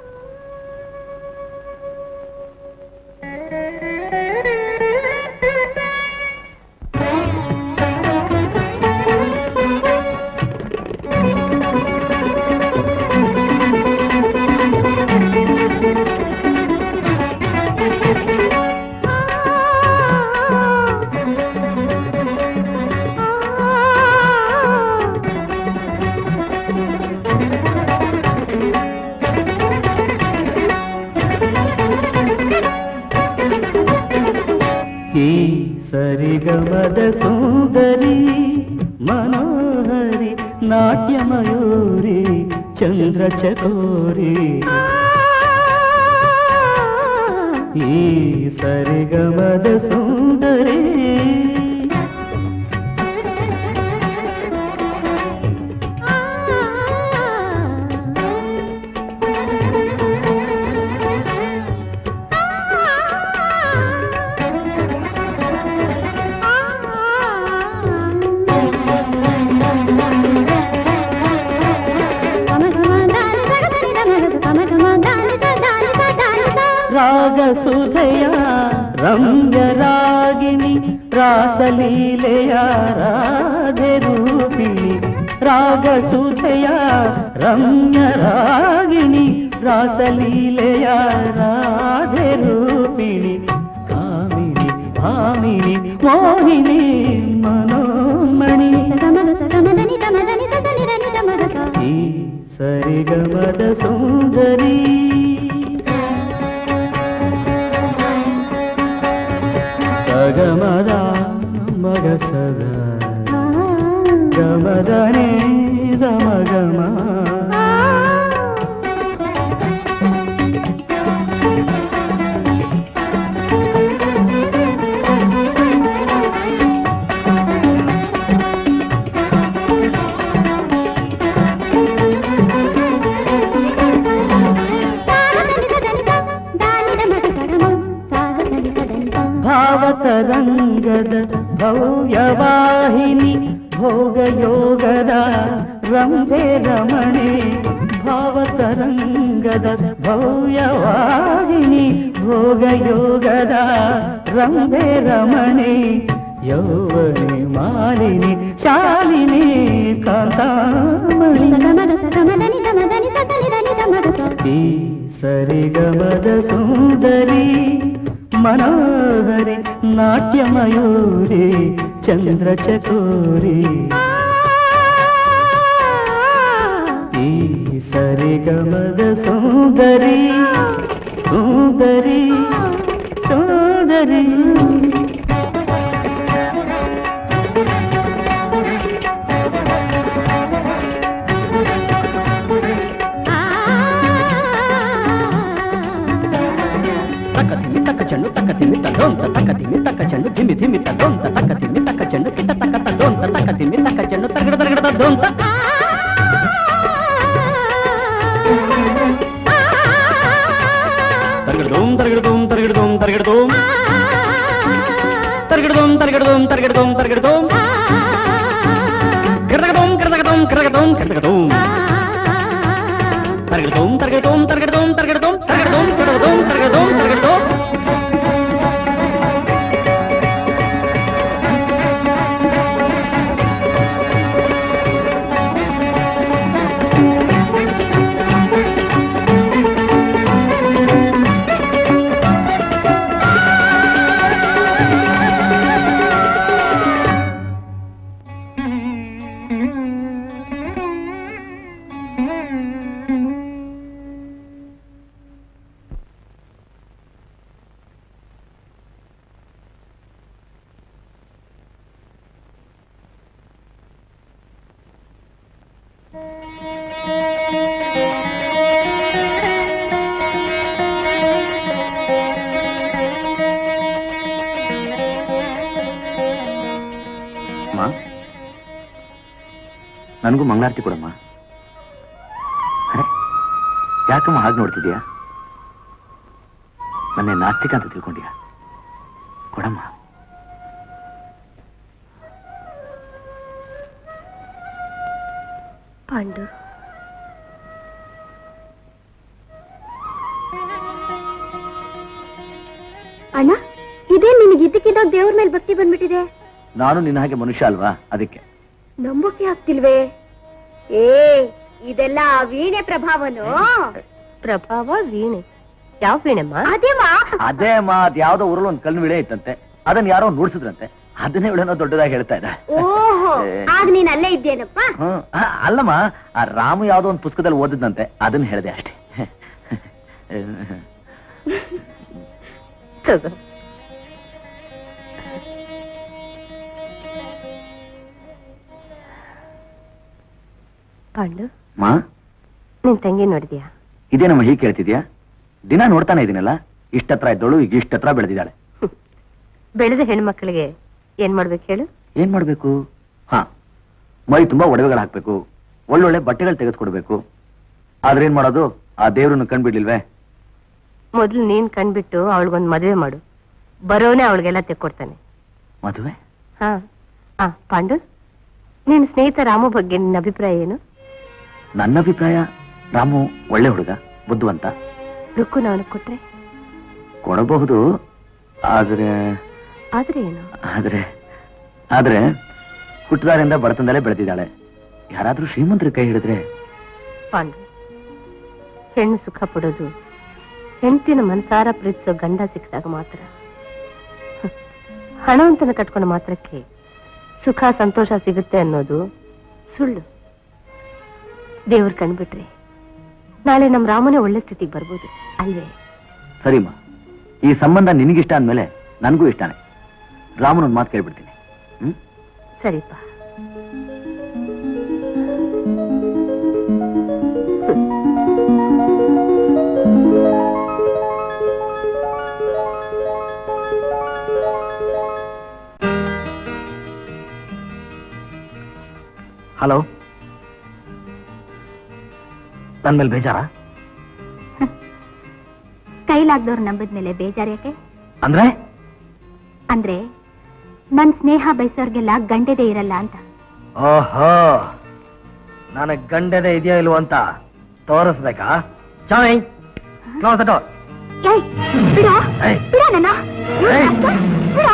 ಈ ಸರಿಗಮದ ಸುಂದರಿ ಮನೋಹರಿ ನಾಟ್ಯ ಮಯೂರಿ ಚಂದ್ರ ಚಕೋರಿ ಈ ಸರಿಗಮದ ಸುಂದರಿ ರಾಗ ಸುಧೆಯ ರಮ್ಯ ರಾಗಿಣಿ ರಾಸಲೀಲೆಯ ರಾಧೆ ರೂಪಿಣಿ ರಾಗ ಸುಧೆಯ ರಮ್ಯ ರಾಗಿಣಿ ರಾಸಲೀಲೆಯ ರಾಧೆ ರೂಪಿಣಿ ಕಾಮಿನಿ ಭಾಮಿನಿ ಮೋಹಿನಿ ಮನೋಮಣಿ ಈ ಸರಿಗಮದ ಸುಂದರಿ ಸಗಮದ ಮಗ ಸದ ಗಮದನೇ ಗಮ ಭಾವತರಂಗದ ಭವ್ಯವಾಹಿನಿ ಭೋಗಯೋಗದ ರಂಭೆ ರಮಣೆ ಭಾವತರಂಗದ ಭವ್ಯವಾಹಿನಿ ಭೋಗಯೋಗದ ರಂಭೆ ರಮಣೆ ಯೌವನಿ ಮಾಲಿನಿ ಶಾಲಿನಿ ಕಾಂತಾಮಣಿ ಈ ಸರಿಗಮದ ಸುಂದರಿ ಮನೋಹರಿ ನಾಟ್ಯ ಮಯೂರಿ ಚಂದ್ರ ಚಕೋರಿ ಈ ಸರಿಗಮದ ಸುಂದರಿ ಸುಂದರಿ ಸುಂದರಿ ತಕ್ಕ ತಿಮ್ಮಿ ತಕ್ಕ ಚೆಂಡು ತಕ್ಕ ತಿಮ್ಮಿ ತಡೋಂತ ತಕ್ಕ ತಿಮ್ಮಿ ತಕ್ಕ ಚೆಂಡು ತಿಮ್ಮಿ ತಿಮ್ಮಿ ತಡೋಂತ ತಕ್ಕ ತಿಮ್ಮಿ ತಕ್ಕ ಚೆಂಡು ಕಿಟ್ಟ ತಕ್ಕ ತಡೋಂತ ತಕ್ಕ ತಿಮ್ಮಿ ತಕ್ಕ ಚೆಂಡು ತರಗಡ ತರಗಡ ತಡೋಂತ ತರಗಡದೋಂ ತರಗಡದೋಂ ತರಗಡದೋಂ ತರಗಡದೋಂ ತರಗಡದೋಂ ತರಗಡದೋಂ ತರಗಡದೋಂ ತರಗಡದೋಂ ಕರಗಡೋಂ ಕರಗಡೋಂ ಕರಗಡೋಂ ಕರಗಡೋಂ ತರಗಡೋಂ ತರಗಡೋಂ ತರಗಡೋಂ ತರಗಡೋಂ ತರಗಡೋಂ ತರಗಡೋಂ ತರಗಡೋಂ ತರಗಡೋಂ ನನಗೂ ಮಂಗಳಾರತಿ ಕೊಡಮ್ಮ ಅರೆ ಯಾಕಮ್ಮ ಹಾಗೆ ನೋಡ್ತಿದ್ಯಾ ನನ್ನೆ ನಾಸ್ತಿಕ ಅಂತ ತಿಳ್ಕೊಂಡ್ಯಾ ಕೊಡಮ್ಮ ಪಾಂಡು ಅಣ್ಣ ಇದೇ ನಿನಗೆ ಇದ್ದಕ್ಕಿದ್ದಾಗ ದೇವ್ರ ಮೇಲೆ ಭಕ್ತಿ ಬಂದ್ಬಿಟ್ಟಿದೆ ನಾನು ನಿನ್ನ ಹಾಗೆ ಮನುಷ್ಯ ಅಲ್ವಾ ಅದಕ್ಕೆ ನಂಬೋಕೆ ಆಗ್ತಿಲ್ವೇ ಏ ಇದೆಲ್ಲ ವೀಣೆ ಪ್ರಭಾವನು ಪ್ರಭಾವ ವೀಣೆ ಯಾವ ವೀಣೆಮ್ಮ ಅದೇವಾ ಅದೇ ಮಾತ್ ಯಾವ್ದೋ ಊರಲ್ಲಿ ಒಂದು ಕಲ್ಲು ವಿಳೆ ಇತ್ತಂತೆ ಅದನ್ನ ಯಾರೋ ನುಡ್ಸಿದ್ರಂತೆ ಅದನ್ನೇ ಇವಳೇನೋ ದೊಡ್ಡದಾಗಿ ಹೇಳ್ತಾ ಇದ್ದ ಓಹೋ ಆಗ ನೀನ್ ಅಲ್ಲೇ ಇದ್ದೇನಪ್ಪ ಹ್ಮ್ ಆ, ಅಲ್ಲಮ್ಮ ಆ ರಾಮು ಯಾವ್ದೋ ಒಂದು ಪುಸ್ತಕದಲ್ಲಿ ಓದಿದ್ನಂತೆ ಅದನ್ನ ಹೇಳಿದೆ ಅಷ್ಟೇ ತಗೋ ಪಾಂಡು ಮಾ ನಿನ್ ತಂಗಿ ನೋಡಿದ್ಯಾ ಇದೇನಮ್ಮ ಹೀಗೆ ಕೇಳ್ತಿದ್ಯಾ ದಿನ ನೋಡ್ತಾನೆ ಇದೀನಲ್ಲ ಇಷ್ಟತ್ರ ಇದ್ದೋಳು ಈಗ ಇಷ್ಟತ್ರ ಬೆಳೆದಿದ್ದಾಳೆ ಬೆಳೆದ ಹೆಣ್ಮಕ್ಳಿಗೆ ಏನ್ ಮಾಡ್ಬೇಕು ಹೇಳು ಏನ್ ಮಾಡ್ಬೇಕು ಹಾ ಮೈ ತುಂಬಾ ಒಡವೆಗಳು ಹಾಕ್ಬೇಕು ಒಳ್ಳೊಳ್ಳೆ ಬಟ್ಟೆಗಳು ತೆಗೆದುಕೊಡ್ಬೇಕು ಆದ್ರೆ ಏನ್ ಮಾಡೋದು ಆ ದೇವ್ರನ್ನ ಕಂಡ್ಬಿಡ್ಲಿಲ್ವೇ ಮೊದ್ಲು ನೀನ್ ಕಂಡ್ಬಿಟ್ಟು ಅವಳಿಗೊಂದ್ ಮದುವೆ ಮಾಡು ಬರೋನೆ ಅವಳಿಗೆಲ್ಲ ತೆಕ್ಕೊಡ್ತಾನೆ ಮದುವೆ ಹಾ ಆ ಪಾಂಡು ನಿನ್ ಸ್ನೇಹಿತ ರಾಮು ಬಗ್ಗೆ ನಿನ್ನ ಅಭಿಪ್ರಾಯ ಏನು ನನ್ನ ಅಭಿಪ್ರಾಯ ರಾಮು ಒಳ್ಳೆ ಹುಡುಗ ಬುದ್ಧಿವಂತ ರುಕ್ಕು ಅವನು ಕೊಟ್ರೆ ಕೊಡಬಹುದು ಆದ್ರೆ ಆದ್ರೆ ಏನು ಆದ್ರೆ ಆದ್ರೆ ಹುಟ್ಟದಾರಿಂದ ಬಡತನದಲ್ಲೇ ಬೆಳೆದಿದ್ದಾಳೆ ಯಾರಾದ್ರೂ ಶ್ರೀಮಂತರ ಕೈ ಹಿಡಿದ್ರೆ ಪಾಂಡು ಹೆಣ್ಣು ಸುಖ ಪಡೋದು ಹೆಂಡತಿನ ಮನಸಾರ ಪ್ರೀತಿಸೋ ಗಂಡ ಸಿಕ್ಕಿದಾಗ ಮಾತ್ರ ಹ, ಹಣವಂತನ ಕಟ್ಕೊಂಡು ಮಾತ್ರಕ್ಕೆ ಸುಖ ಸಂತೋಷ ಸಿಗುತ್ತೆ ಅನ್ನೋದು ಸುಳ್ಳು ದೇವ್ರ ಕಂಡ್ಬಿಟ್ರೆ ನಾಳೆ ನಮ್ ರಾಮನೇ ಒಳ್ಳೆ ಸ್ಥಿತಿಗೆ ಬರ್ಬೋದು ಅಲ್ವೇ ಸರಿಮ್ಮ ಈ ಸಂಬಂಧ ನಿನಗಿಷ್ಟ ಅಂದ್ಮೇಲೆ ನನಗೂ ಇಷ್ಟನೇ ರಾಮನೊಂದು ಮಾತು ಕೇಳ್ಬಿಡ್ತೀನಿ ಹ್ಮ್ ಸರಿಪ್ಪ ಹಲೋ ನನ್ ಮೇಲೆ ಬೇಜಾರ ಕೈಲಾಗ್ದವ್ರು ನಂಬದ್ಮೇಲೆ ಬೇಜಾರ್ ಯಾಕೆ ಅಂದ್ರೆ ಅಂದ್ರೆ ನನ್ ಸ್ನೇಹ ಬಯಸೋರ್ಗೆಲ್ಲ ಗಂಡದೇ ಇರಲ್ಲ ಅಂತ ಓಹೋ ನನಗ್ ಗಂಡದೆ ಇದೆಯೋ ಇಲ್ವೋ ಅಂತ ತೋರಿಸ್ಬೇಕಾ ಚಾಯ್ ಕ್ಲೋಸ್ ಡೋರ್ ಏಯ್ ಬಿಡ ಏಯ್. ಬಿಡ ನನ್ನ ಏಯ್. ಬಿಡ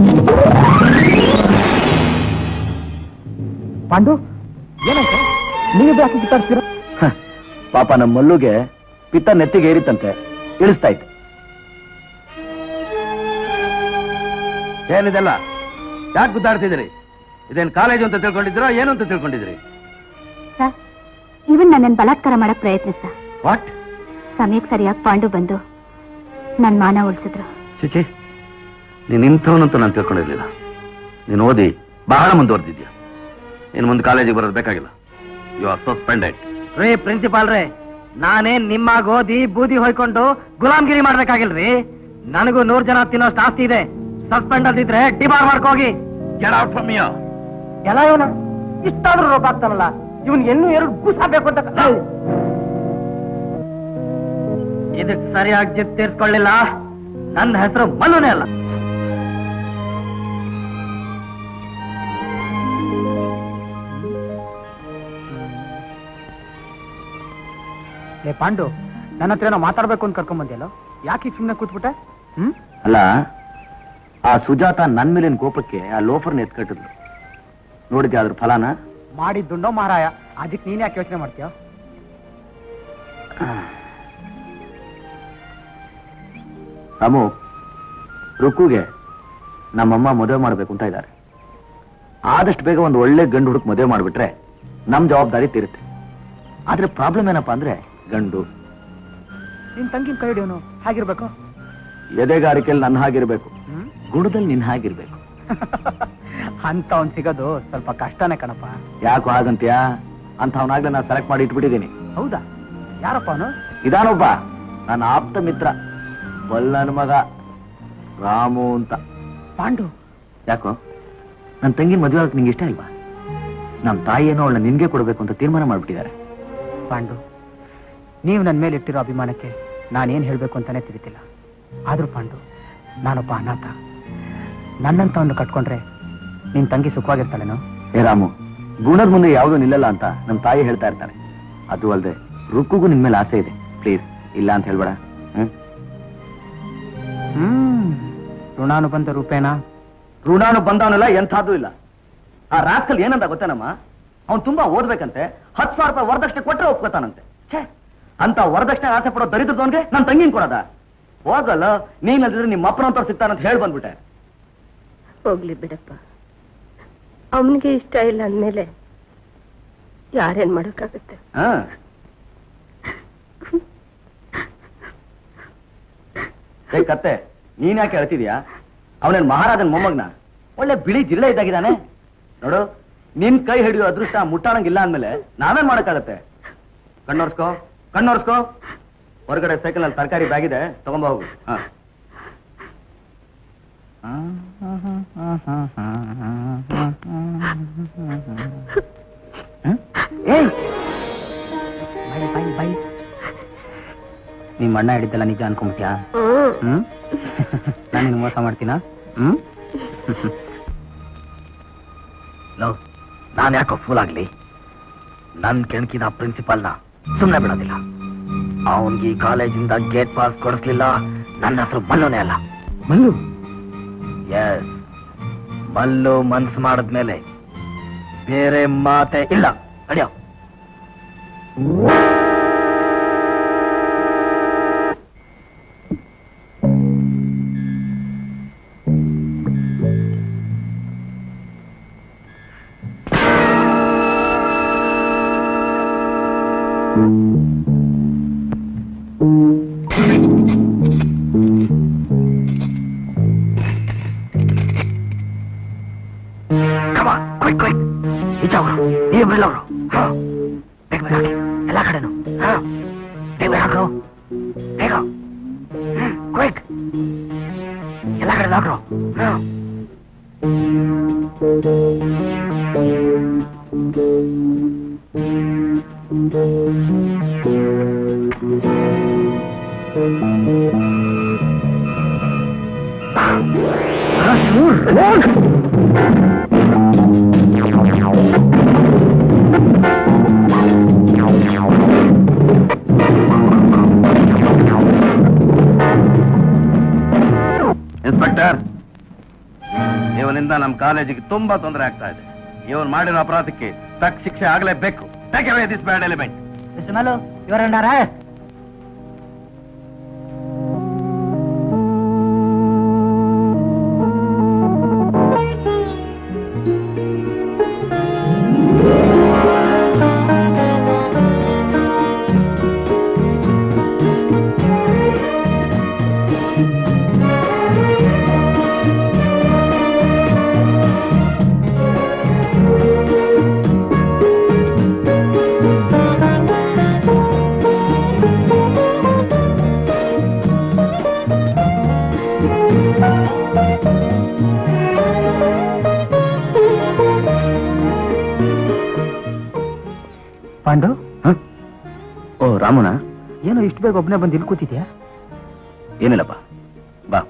ಪಾಂಡು ಏನಾಯ್ತು ನೀವು ಯಾಕೆ ಕಿತ್ತಾಡ್ತೀರಾ ಹ, ಪಾಪ ನಮ್ಮ ಮಲ್ಲುಗೆ ಪಿತ್ತ ನೆತ್ತಿಗೆ ಏರಿತಂತೆ ಇಳಿಸ್ತಾ ಇತ್ತು ಏನಿದೆಲ್ಲ ಯಾಕೆ ಗುದ್ದಾಡ್ತಿದ್ದೀರಿ ಇದೇನ್ ಕಾಲೇಜು ಅಂತ ತಿಳ್ಕೊಂಡಿದ್ದೀರಾ ಏನು ಅಂತ ತಿಳ್ಕೊಂಡಿದ್ದೀರಿ ಸರ್ ಇವನ್ ನನ್ನನ್ನು ಬಲಾತ್ಕಾರ ಮಾಡಕ್ ಪ್ರಯತ್ನಿಸ ವಾಟ್ ಸಮಯಕ್ಕೆ ಸರಿಯಾಗಿ ಪಾಂಡು ಬಂದು ನನ್ ಮಾನ ಉಳಿಸಿದ್ರು ಚಿಚಿ ನೀನ್ ಇಂಥವನಂತ ನಾನು ತಿಳ್ಕೊಂಡಿರ್ಲಿಲ್ಲ ನೀನು ಓದಿ ಬಹಳ ಮುಂದುವರೆದಿದ್ಯಾ ನೀನು ಮುಂದೆ ಕಾಲೇಜಿಗೆ ಬರೋದು ಬೇಕಾಗಿಲ್ಲ ಯು ಆರ್ ಸಸ್ಪೆಂಡೆಡ್ ರೀ ಪ್ರಿನ್ಸಿಪಾಲ್ ರೇ ನಾನೇನ್ ನಿಮ್ಮಾಗ ಓದಿ ಬೂದಿ ಹೊಯ್ಕೊಂಡು ಗುಲಾಮ್ಗಿರಿ ಮಾಡ್ಬೇಕಾಗಿಲ್ರಿ ನನಗೂ ನೂರ್ ಜನ ತಿನ್ನೋಷ್ಟು ಆಸ್ತಿ ಇದೆ ಸಸ್ಪೆಂಡ್ ಅದಿದ್ರೆ ಡಿಬಾರ್ ಮಾಡ್ಕೋಗಿ ಗೆಟ್ ಔಟ್ ಫ್ರಮ್ ಯು ಎಲ್ಲ ಇವನ ಇಷ್ಟಾದ್ರೂ ರೋಗ ಆಗ್ತಾನಲ್ಲ ಇವನ್ ಇನ್ನೂ ಎರಡು ಕೂಸಾಬೇಕು ಅಂತ ಇದಕ್ ಸರಿಯಾಗಿ ಜಿತ್ ತೀರ್ಸ್ಕೊಳ್ಳಿಲ್ಲ ನನ್ನ ಹೆಸರು ಮಲ್ಲುನೇ ಅಲ್ಲ ಲೇ ಪಾಂಡು ನನ್ನ ಹತ್ರ ಏನೋ ಮಾತಾಡ್ಬೇಕು ಅಂತ ಕರ್ಕೊಂಡ್ ಬಂದಿಯಲ್ಲ ಯಾಕೆ ಸುಮ್ಮನೆ ಕೂತ್ಬಿಟ್ಟೆ ಹ್ಮ್ ಅಲ್ಲ ಆ ಸುಜಾತ ನನ್ ಮೇಲಿನ ಕೋಪಕ್ಕೆ ಆ ಲೋಫರ್ನ ಎತ್ಕಟ್ಟಿದ್ಲು ನೋಡಿದ್ಯಾ ಅದ್ರ ಫಲಾನ ಮಾಡಿದ್ದುಂಡೋ ಮಾರಾಯ ಅದಕ್ಕೆ ನೀನ್ ಯಾಕೆ ಯೋಚನೆ ಮಾಡ್ತೀಯ ರಾಮು ರುಕ್ಕುಗೆ ನಮ್ಮಮ್ಮ ಮದುವೆ ಮಾಡ್ಬೇಕು ಅಂತ ಇದ್ದಾರೆ ಆದಷ್ಟು ಬೇಗ ಒಂದು ಒಳ್ಳೆ ಗಂಡು ಹುಡುಕ್ ಮದುವೆ ಮಾಡ್ಬಿಟ್ರೆ ನಮ್ ಜವಾಬ್ದಾರಿ ತೀರುತ್ತೆ ಆದ್ರೆ ಪ್ರಾಬ್ಲಮ್ ಏನಪ್ಪಾ ಅಂದ್ರೆ ಗಂಡು ನಿನ್ ತಂಗಿನ ಕೈ ಹಿಡಿಯೋನು ಹೇಗಿರ್ಬೇಕು ಎದೆಗಾರಿಕೆಯಲ್ಲಿ ನನ್ನ ಹಾಗಿರ್ಬೇಕು ಹ್ಮ್ ಗುಣದಲ್ಲಿ ನಿನ್ನ ಹಾಗಿರ್ಬೇಕು ಅಂತ ಅವ್ನ್ ಸಿಗೋದು ಸ್ವಲ್ಪ ಕಷ್ಟನೇ ಕಣಪ್ಪ ಯಾಕೋ ಹಾಗಂತ್ಯಾ ಅಂತ ಅವನಾಗ್ಲೇ ನಾನು ಸೆಲೆಕ್ಟ್ ಮಾಡಿ ಇಟ್ಬಿಟ್ಟಿದ್ದೀನಿ ಹೌದಾ ಯಾರಪ್ಪ ಅವನು ಇದಾನೊಬ್ಬ ನನ್ನ ಆಪ್ತ ಮಿತ್ರ ಬಲ್ಲನ ಮಗ ರಾಮು ಅಂತ ಪಾಂಡು ಯಾಕೋ ನನ್ನ ತಂಗಿನ ಮದುವೆ ಆಗಕ್ಕೆ ನಿಂಗೆ ಇಷ್ಟ ಇಲ್ವಾ ನಮ್ಮ ತಾಯಿ ಏನೋ ಅವಳನ್ನ ನಿನ್ಗೆ ಕೊಡಬೇಕು ಅಂತ ತೀರ್ಮಾನ ಮಾಡ್ಬಿಟ್ಟಿದ್ದಾರೆ ಪಾಂಡು ನೀವು ನನ್ನ ಮೇಲೆ ಇಟ್ಟಿರೋ ಅಭಿಮಾನಕ್ಕೆ ನಾನೇನ್ ಹೇಳ್ಬೇಕು ಅಂತಾನೆ ತಿಳಿತಿಲ್ಲ ಆದ್ರೂ ಪಾಂಡು ನಾನೊಬ್ಬ ಅನಾಥ ನನ್ನಂತವನ್ನು ಕಟ್ಕೊಂಡ್ರೆ ನಿನ್ ತಂಗಿ ಸುಖವಾಗಿರ್ತಾಳೇನೋ ಏ ರಾಮು ಗುಣದ ಮುಂದೆ ಯಾವುದೂ ನಿಲ್ಲಲ್ಲ ಅಂತ ನಮ್ಮ ತಾಯಿ ಹೇಳ್ತಾ ಇರ್ತಾರೆ ಅದು ಅಲ್ಲದೆ ರುಕ್ಕುಗೂ ನಿನ್ ಮೇಲೆ ಆಸೆ ಇದೆ ಪ್ಲೀಸ್ ಇಲ್ಲ ಅಂತ ಹೇಳ್ಬೇಡ ಹ್ಮ್ ಹ್ಮ್ ಋಣಾನುಬಂಧ ರೂಪೇಣ ಋಣಾನು ಬಂದವನೆಲ್ಲ ಎಂಥದ್ದು ಇಲ್ಲ ಆ ರಾಸ್ಕಲ್ ಏನಂತ ಗೊತ್ತೇನಮ್ಮ ಅವ್ನು ತುಂಬಾ ಓದ್ಬೇಕಂತೆ ಹತ್ತು ಸಾವಿರ ರೂಪಾಯಿ ವರದಕ್ಷಿಣೆ ಕೊಟ್ಟರೆ ಒಪ್ಕೋತಾನಂತೆ ಛೇ ಅಂತ ವರದಕ್ಷಿಣೆ ಆಸೆ ಪಡೋ ದರಿದ್ರದವನ್ಗೆ ನನ್ನ ತಂಗಿನ ಕೊಡೋದ ಹೋಗಲ್ಲ ನೀನಂದ್ರೆ ನಿಮ್ಮ ಅಪ್ಪನಂತ ಸಿಗ್ತಾನಂತ ಹೇಳಿ ಬಂದ್ಬಿಟ್ಟೆ ಹೋಗ್ಲಿ ಬಿಡಪ್ಪ ಅವನಿಗೆ ಇಷ್ಟ ಇಲ್ಲ ಅಂದ್ಮೇಲೆ ಯಾರೇನ್ ಮಾಡಕ್ಕಾಗತ್ತೆ ಹಾ ಏ ಕತ್ತೆ ನೀನ್ ಯಾಕೆ ಹೇಳ್ತಿದ್ಯಾ ಅವನೇನ್ ಮಹಾರಾಜನ್ ಮೊಮ್ಮಗ್ನ ಒಳ್ಳೆ ಬಿಳಿ ಜಿರಳೆ ಇದ್ದಾಗಿದ್ದಾನೆ ನೋಡು ನಿನ್ ಕೈ ಹಿಡಿಯೋ ಅದೃಷ್ಟ ಮುಟ್ಟಾಣಂಗಿಲ್ಲ ಅಂದ್ಮೇಲೆ ನಾವೇನ್ ಮಾಡಕ್ಕಾಗತ್ತೆ ಕಣ್ಣೋರ್ಸ್ಕೋ ಕಣ್ಣೋರ್ಸ್ಕೋ ಹೊರಗಡೆ ಸೈಕಲ್ ಅಲ್ಲಿ ತರಕಾರಿ ಬ್ಯಾಗ್ ಇದೆ ತಗೊಂಬ ಹೋಗು ಹಾ ಏಯ್ ಬಾಯಿ ಬಾಯಿ ಬಾಯಿ ನಿಮ್ಮ ಅಣ್ಣ ಹಿಡಿದಲ್ಲ ನಿಜ ಅನ್ಕೊಂಬಿಟ್ಯಾ ಹ್ಮ್ ನಾನು ನಿನ್ ಮೋಸ ಮಾಡ್ತೀನಾ ಹ್ಮ್ ಲವ್ ನಾನ್ ಯಾಕೋ ಫೂಲ್ ಆಗ್ಲಿ ನನ್ ಕೆಣಕಿದ ಪ್ರಿನ್ಸಿಪಾಲ್ನ ಸುಮ್ನೆ ಬಿಡೋದಿಲ್ಲ ಅವನ್ಗೆ ಈ ಕಾಲೇಜಿಂದ ಗೇಟ್ ಪಾಸ್ ಕೊಡಿಸ್ಲಿಲ್ಲ ನನ್ನ ಹೆಸರು ಮಲ್ಲುನೇ ಅಲ್ಲ ಮಲ್ಲು ಎಸ್ ಮಲ್ಲು ಮನ್ಸ್ ಮಾಡಿದ್ಮೇಲೆ ಬೇರೆ ಮಾತೆ ಇಲ್ಲ ನಡಿಯೋ Come on, quick, quick. ಈಚೆ ಹೋಗ್ರು ನೀವು ಬಿಡೋರು ಬೇಗ ಬೇಗ ಹಾಕಿ ಎಲ್ಲ ಕಡೆನು ಹಾ ಬೇಗ ಬೇಗ ಹಾಕ್ರು ಬೇಗ ಕ್ವಿಕ್ ಎಲ್ಲ ಕಡೆ ಹಾಕ್ರು ಹಾ ಇನ್ಸ್ಪೆಕ್ಟರ್ ಇವನಿಂದ ನಮ್ಮ ಕಾಲೇಜಿಗೆ ತುಂಬಾ ತೊಂದರೆ ಆಗ್ತಾ ಇದೆ ಇವನು ಮಾಡಿರೋ ಅಪರಾಧಕ್ಕೆ ತಕ್ಕ ಶಿಕ್ಷೆ ಆಗಲೇಬೇಕು Take away this bad element. Mr. Malu, you are under arrest. Pandu ಹ? ಓ ರಾಮಣ್ಣ ಏನೋ ಇಷ್ಟು ಬೇಗ ಒಬ್ಬನೇ ಬಂದು ಇಲ್ಲಿ ಕೂತಿದ್ಯಾ ಏನಿಲ್ಲಪ್ಪ ಬಾ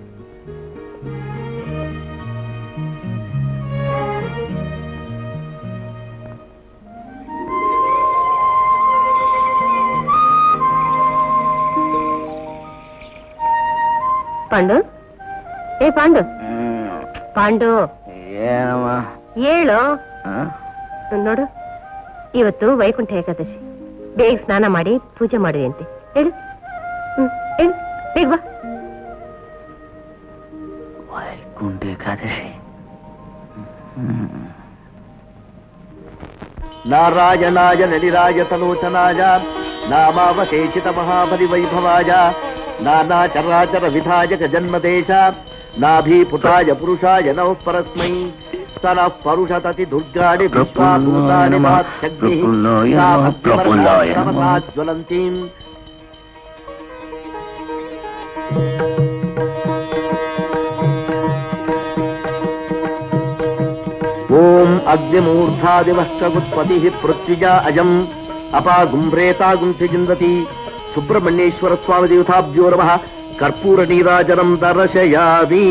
ಪಾಂಡು ಏ ಪಾಂಡು ಪಾಂಡು ಏನಮ್ಮ ಹೇಳು ಹ? ನೋಡು ಇವತ್ತು ವೈಕುಂಠ ಏಕಾದಶಿ ಬೇಗ ಸ್ನಾನ ಮಾಡಿ ಪೂಜೆ ಮಾಡಿದೆ ಅಂತೆ ಹೇಳು ಹ್ಮ್ ಹೇಳು ಬೇಗ ಬಾ ವೈಕುಂಠ ಏಕಾದಶಿ ನಾರಾಯಣಾಯ ನಲಿರಾಯ ತನೂಚನಾಯ ನಾಮಾವಶೇಷಿತ ಮಹಾಬಲಿ ವೈಭವಾಯ ನಾನಾ ಚರಾಚರ ವಿಧಾಯಕ ಜನ್ಮದೇಶ ನಾಭೀಪುಟಾಯ ಪುರುಷಾಯ ನೌ ಪರಸ್ಮೈ ಸ್ತನಃ ಪರುಷತತಿ ದುರ್ಗಾಣಿ ವಿಶ್ವಾಭೂತಾನಿ ಮಹತ್ಯಗ್ನಿಃ ಸಾ ಭಕ್ತಿವರ್ಧಾ ತಮಸಾ ಜ್ವಲಂತೀಂ ಓಂ ಅಗ್ನಿಮೂರ್ಧಾದಿವಷ್ಟಗುತ್ಪತಿ ಪೃಥ್ವಿಜಾ ಅಜಂ ಅಪಾಗುಂಭ್ರೇತಾಗುಂಠಿ ಜಿಂದತಿ ಸುಬ್ರಹ್ಮಣ್ಯೇಶ್ವರ ಸ್ವಾಮಿ ದೇವತಾಭ್ಯೋ ನಮಃ ಕರ್ಪೂರ ನೀರಾಜನಂ ದರ್ಶಯಾಮಿ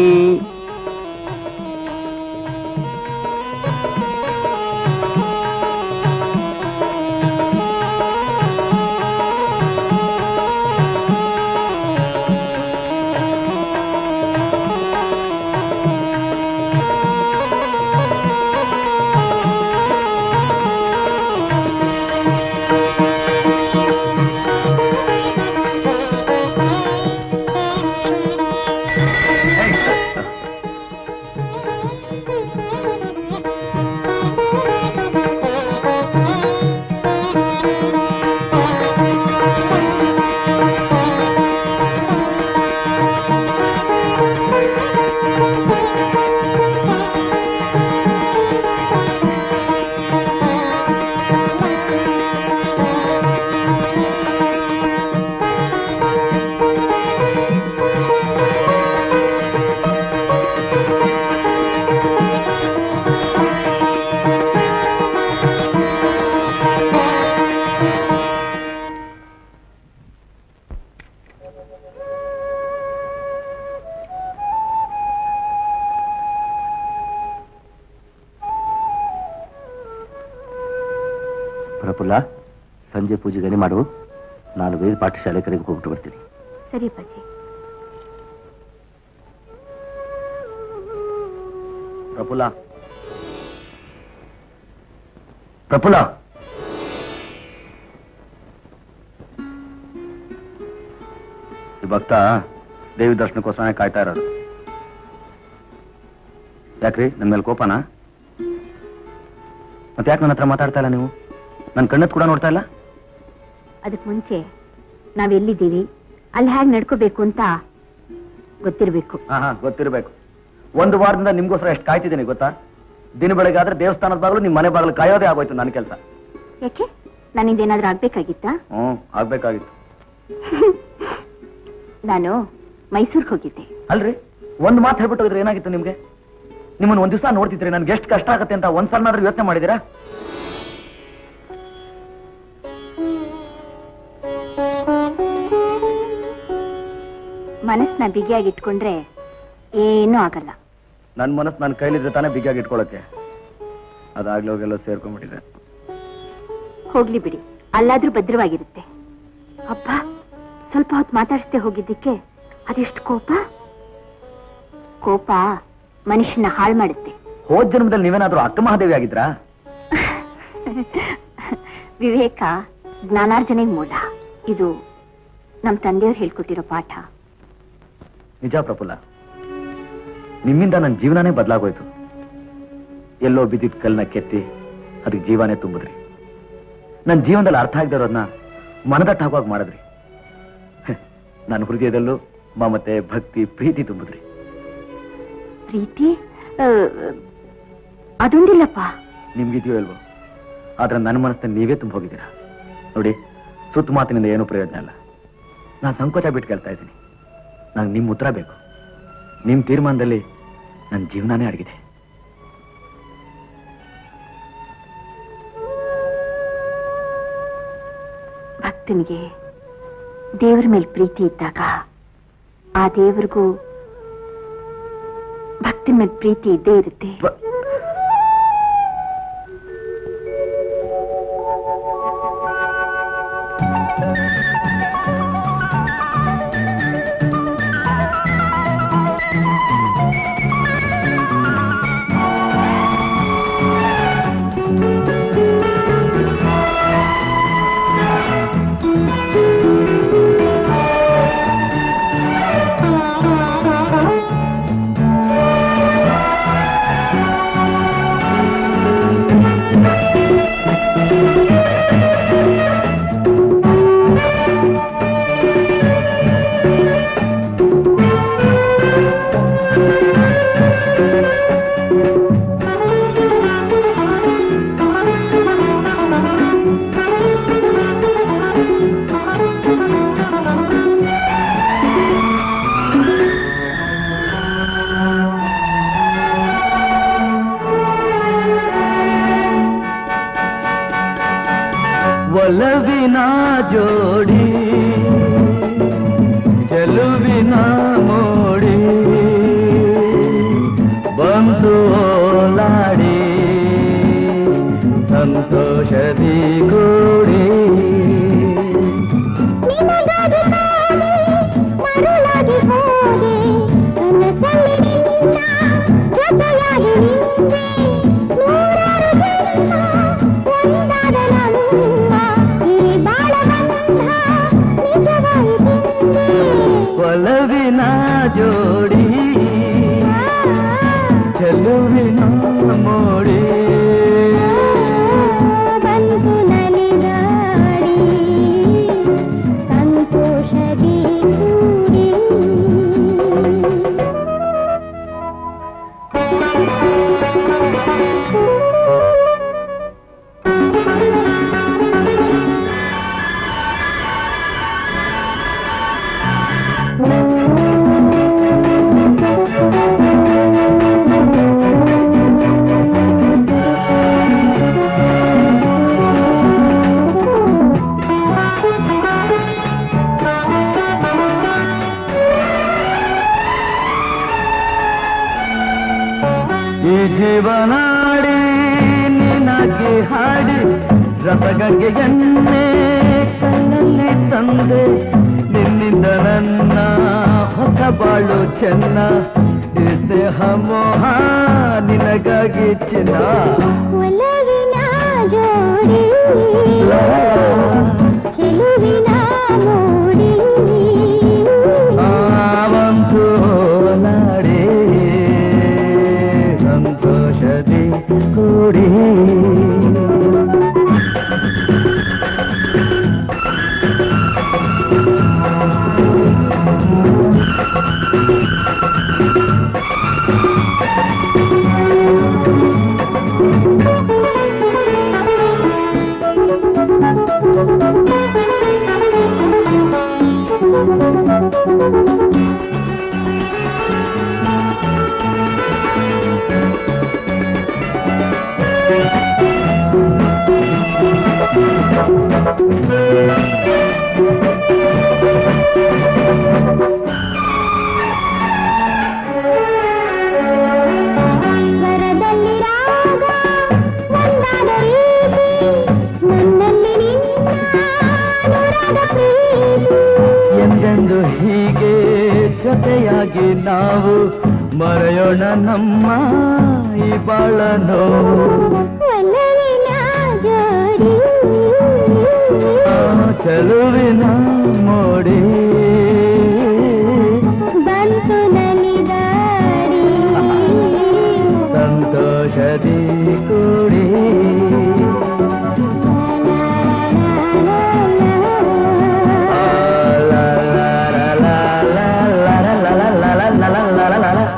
ಪ್ರಫುಲ್ಲ ಸಂಜೆ ಪೂಜೆ ಗಣಿ ಮಾಡು ನಾನು ವೇದ ಪಾಠಶಾಲೆ ಕಡೆಗೆ ಹೋಗ್ಬಿಟ್ಟು ಬರ್ತೀನಿ ಸರಿ ಅಪ್ಪಾಜಿ ಪ್ರಫುಲ್ಲ ಪ್ರಫುಲ್ಲ ಈ ಭಕ್ತ ದೇವಿ ದರ್ಶನಕ್ಕೋಸ್ಕರ ಕಾಯ್ತಾ ಇರೋದು ಯಾಕ್ರಿ ನನ್ನ ಮೇಲೆ ಕೋಪನಾ ಮತ್ತೆ ಯಾಕೆ ನನ್ನ ಹತ್ರ ಮಾತಾಡ್ತಾ ಇಲ್ಲ ನೀವು ನನ್ನ ಕಣ್ಣತ್ ಕೂಡ ನೋಡ್ತಾ ಇಲ್ಲ ಅದಕ್ಕೆ ಮುಂಚೆ ನಾವೆಲ್ಲಿದ್ದೀವಿ ಅಲ್ಲಿ ಹೇಗೆ ನಡ್ಕೋಬೇಕು ಅಂತ ಗೊತ್ತಿರಬೇಕು ಹಾ ಹಾ ಗೊತ್ತಿರಬೇಕು ಒಂದು ವಾರದಿಂದ ನಿಮ್ಗೋಸ್ಕರ ಎಷ್ಟು ಕಾಯ್ತಿದ್ದೀನಿ ಗೊತ್ತಾ ದಿನ ಬೆಳಗ್ಗೆ ಆದ್ರೆ ದೇವಸ್ಥಾನದ ಬಾಗಿಲು ನಿಮ್ಮ ಮನೆ ಬಾಗಿಲು ಕಾಯೋದೇ ಆಗೋಯ್ತು ನನ್ನ ಕೆಲಸ ಯಾಕೆ ನನ್ನಿಂದ ಏನಾದ್ರೂ ಆಗ್ಬೇಕಾಗಿತ್ತಾ ಹ್ಮ್ ಆಗ್ಬೇಕಾಗಿತ್ತು ನಾನು ಮೈಸೂರಿಗೆ ಹೋಗಿದ್ದೆ ಅಲ್ರಿ ಒಂದ್ ಮಾತು ಹೇಳ್ಬಿಟ್ಟು ಹೋಗಿದ್ರೆ ಏನಾಗಿತ್ತು ನಿಮ್ಗೆ ನಿಮ್ಮನ್ನ ಒಂದ್ ದಿವಸ ನೋಡ್ತಿದ್ರಿ ನನ್ಗೆ ಎಷ್ಟು ಕಷ್ಟ ಆಗುತ್ತೆ ಅಂತ ಒಂದ್ ಸಲನಾದ್ರೂ ಯೋಚನೆ ಮಾಡಿದಿರಾ ಮನಸ್ಸನ್ನ ಬಿಗಿಯಾಗಿ ಇಟ್ಕೊಂಡ್ರೆ ಏನೂ ಆಗಲ್ಲ ನನ್ ಮನಸ್ಸು ನನ್ನ ಕೈಲಿದ್ರೆ ತಾನೇ ಬಿಗಿಯಾಗಿ ಇಟ್ಕೊಳಕ್ಕೆ ಅದಾಗ್ಲೇ ಹೋಗೆಲ್ಲ ಸೇರ್ಕೊಂಡ್ಬಿಟ್ಟಿದೆ ಹೋಗ್ಲಿ ಬಿಡಿ ಅಲ್ಲಾದ್ರೂ ಭದ್ರವಾಗಿರುತ್ತೆ ಅಪ್ಪ ಸ್ವಲ್ಪ ಹೊತ್ತು ಮಾತಾಡಿಸ್ದೆ ಹೋಗಿದ್ದಕ್ಕೆ ಅದೆಷ್ಟು ಕೋಪ ಕೋಪ ಮನುಷ್ಯನ ಹಾಳು ಮಾಡುತ್ತೆ ಹೋದ್ ಜನ್ಮದಲ್ಲಿ ನೀವೇನಾದ್ರೂ ಅಕ್ಕ ಮಹಾದೇವಿ ಆಗಿದ್ರಾ ವಿವೇಕ ಜ್ಞಾನಾರ್ಜನೆಗೆ ಮೂಲ ಇದು ನಮ್ಮ ತಂದೆಯವ್ರು ಹೇಳ್ಕೊಟ್ಟಿರೋ ಪಾಠ ನಿಜ ಪ್ರಫುಲ್ಲ ನಿಮ್ಮಿಂದ ನನ್ನ ಜೀವನನೇ ಬದಲಾಗೋಯ್ತು ಎಲ್ಲೋ ಬಿದ್ದಿದ್ ಕಲ್ನ ಕೆತ್ತಿ ಅದಕ್ಕೆ ಜೀವನೇ ತುಂಬಿದ್ರಿ ನನ್ನ ಜೀವನದಲ್ಲಿ ಅರ್ಥ ಆಗದಿರೋದನ್ನ ಮನದಟ್ಟ ಹಾಕುವಾಗ ಮಾಡಿದ್ರಿ ಹೆ, ನನ್ನ ಹೃದಯದಲ್ಲೂ ಮಮತೆ ಭಕ್ತಿ ಪ್ರೀತಿ ತುಂಬಿದ್ರಿ ಪ್ರೀತಿ ಆ, ಅದೊಂದಿಲ್ಲಪ್ಪ ನಿಮ್ಗಿದೆಯೋ ಇಲ್ವೋ ಆದ್ರೆ ನನ್ನ ಮನಸ್ಸನ್ನ ನೀವೇ ತುಂಬ ಹೋಗಿದ್ದೀರಾ ನೋಡಿ ಸುತ್ತ ಮಾತಿನಿಂದ ಏನೂ ಪ್ರಯೋಜನ ಇಲ್ಲ ನಾನು ಸಂಕೋಚ ಬಿಟ್ಟು ಕೇಳ್ತಾ ಇದ್ದೀನಿ ನಂಗೆ ನಿಮ್ಮ ಉತ್ತರ ಬೇಕು ನಿಮ್ಮ ತೀರ್ಮಾನದಲ್ಲಿ ನನ್ನ ಜೀವನನೇ ಅಡಗಿದೆ ಭಕ್ತನಿಗೆ ದೇವರ ಮೇಲೆ ಪ್ರೀತಿ ಇದ್ದಾಗ ಆ ದೇವರಿಗೂ ಭಕ್ತನ ಮೇಲೆ ಪ್ರೀತಿ ಇದ್ದೇ ಇರುತ್ತೆ ಬ- ಒಲವಿನ ಜೋಡಿ ಚೆಲುವಿನ ಮೋಡಿ ಬಂದು ಓಲಾಡಿ ಸಂತೋಷದಿ ಕೂಡಿ ಮರುಳಾಗಿ ಹೋದೆ ಕನಸಲ್ಲಿ ನಿನ್ನ ಜೊತೆಯಾಗಿ ನಿಂದೆ ನೂರಾರು ಜನ್ಮ ಒಂದಾದ ನಮ್ಮ ಈ ಬಾಳ ಬಂಧ ನಿಜವಾಯಿತೆಂದೆ. ಒಲವಿನ ಜೋಡಿ ಚೆಲುವಿನ ಮೋಡಿ ಬಂತು ನಲಿದಾಡಿ ಸಂತೋಷದಿ ಕೂಡಿ ಈ ಜೀವನಾಡಿ ನಿನಗೆ ಹಾಡಿ ರಸಗಂಗೆಯನ್ನೇ ಕಣ್ಣಲ್ಲಿ ತಂದೆ ನಿನ್ನಿಂದ ನನ್ನ ಹೊಸ ಬಾಳು ಚೆನ್ನ ಈ ಸ್ನೇಹ ಮೋಹ ನಿನಗಾಗಿ ಚಿನ್ನ ಒಲವಿನ ಜೋಡಿ ಚೆಲುವಿನ ಮೋಡಿ ಆವಂತು ನಾಡಿ ಸಂತೋಷದಿ ಕೂಡಿ ಸ್ವರದಲ್ಲಿ ರಾಗ ಒಂದಾದ ರೀತಿ ನನ್ನಲ್ಲಿ ನಿನ್ನ ಅನುರಾಗ ಪ್ರೀತಿ ಎಂದೆಂದು ಹೀಗೆ ಜೊತೆಯಾಗಿ ನಾವು ಮರೆಯೋಣ ನಮ್ಮ ಈ ಬಾಳನೋ ಒಲವಿನ ಜೋಡಿ ಚೆಲುವಿನ ಮೋಡಿ ಬಂತು ನಲಿದಾಡಿ ಸಂತೋಷದಿ ಕೂಡಿ ಆ, ಲಾ, ಲಾ, ಲಾ, ಲಾ, ಲಾ, ಲಾ, ಲಾ, ಲಾ, ಲಾ, ಲಾ, ಲಾ, ಲಾ, ಲಾ, ಲಾ, ಲಾ, ಲಾ.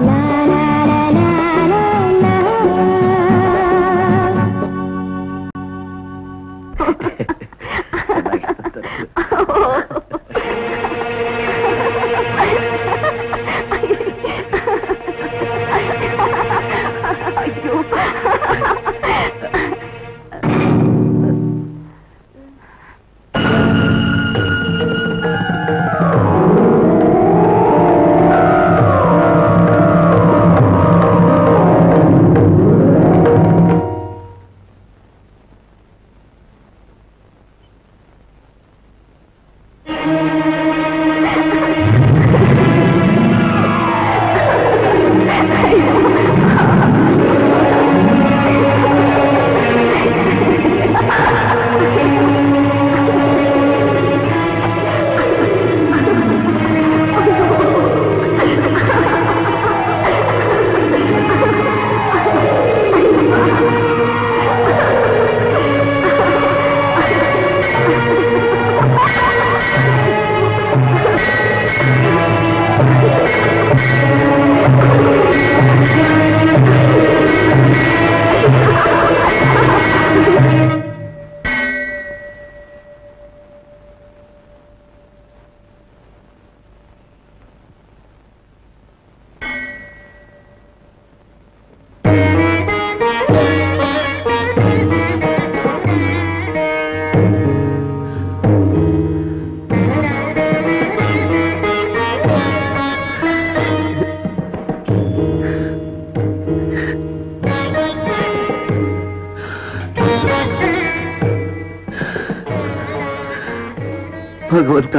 ಭಗವಂತ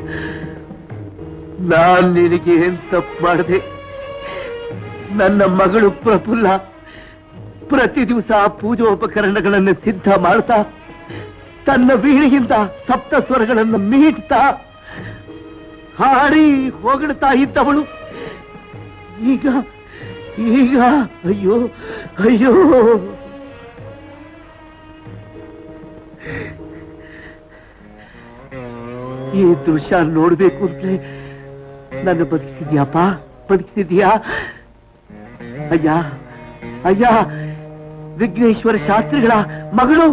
ನಾನ್ ನಿನಗೆ ಏನ್ ತಪ್ಪು ಮಾಡಿದೆ ನನ್ನ ಮಗಳು ಪ್ರಫುಲ್ಲ ಪ್ರತಿ ದಿವಸ ಪೂಜೋಪಕರಣಗಳನ್ನು ಸಿದ್ಧ ಮಾಡ್ತಾ ತನ್ನ ವೀಣೆಯಿಂದ ಸಪ್ತ ಸ್ವರಗಳನ್ನು ಮೀಟ್ತಾ ಹಾಡಿ ಹೊಗಳ್ತಾ ಇದ್ದವಳು ಈಗ ಈಗ ಅಯ್ಯೋ ಅಯ್ಯೋ ಈ ದೃಶ್ಯ ನೋಡ್ಬೇಕು ಅಂತಲೇ ನನ್ನ ಬದುಕಿಸಿದ್ಯಾಪ ಬದುಕಿಸಿದ್ಯಾ ಅಯ್ಯ ಅಯ್ಯ ವಿಘ್ನೇಶ್ವರ ಶಾಸ್ತ್ರಿಗಳ ಮಗಳು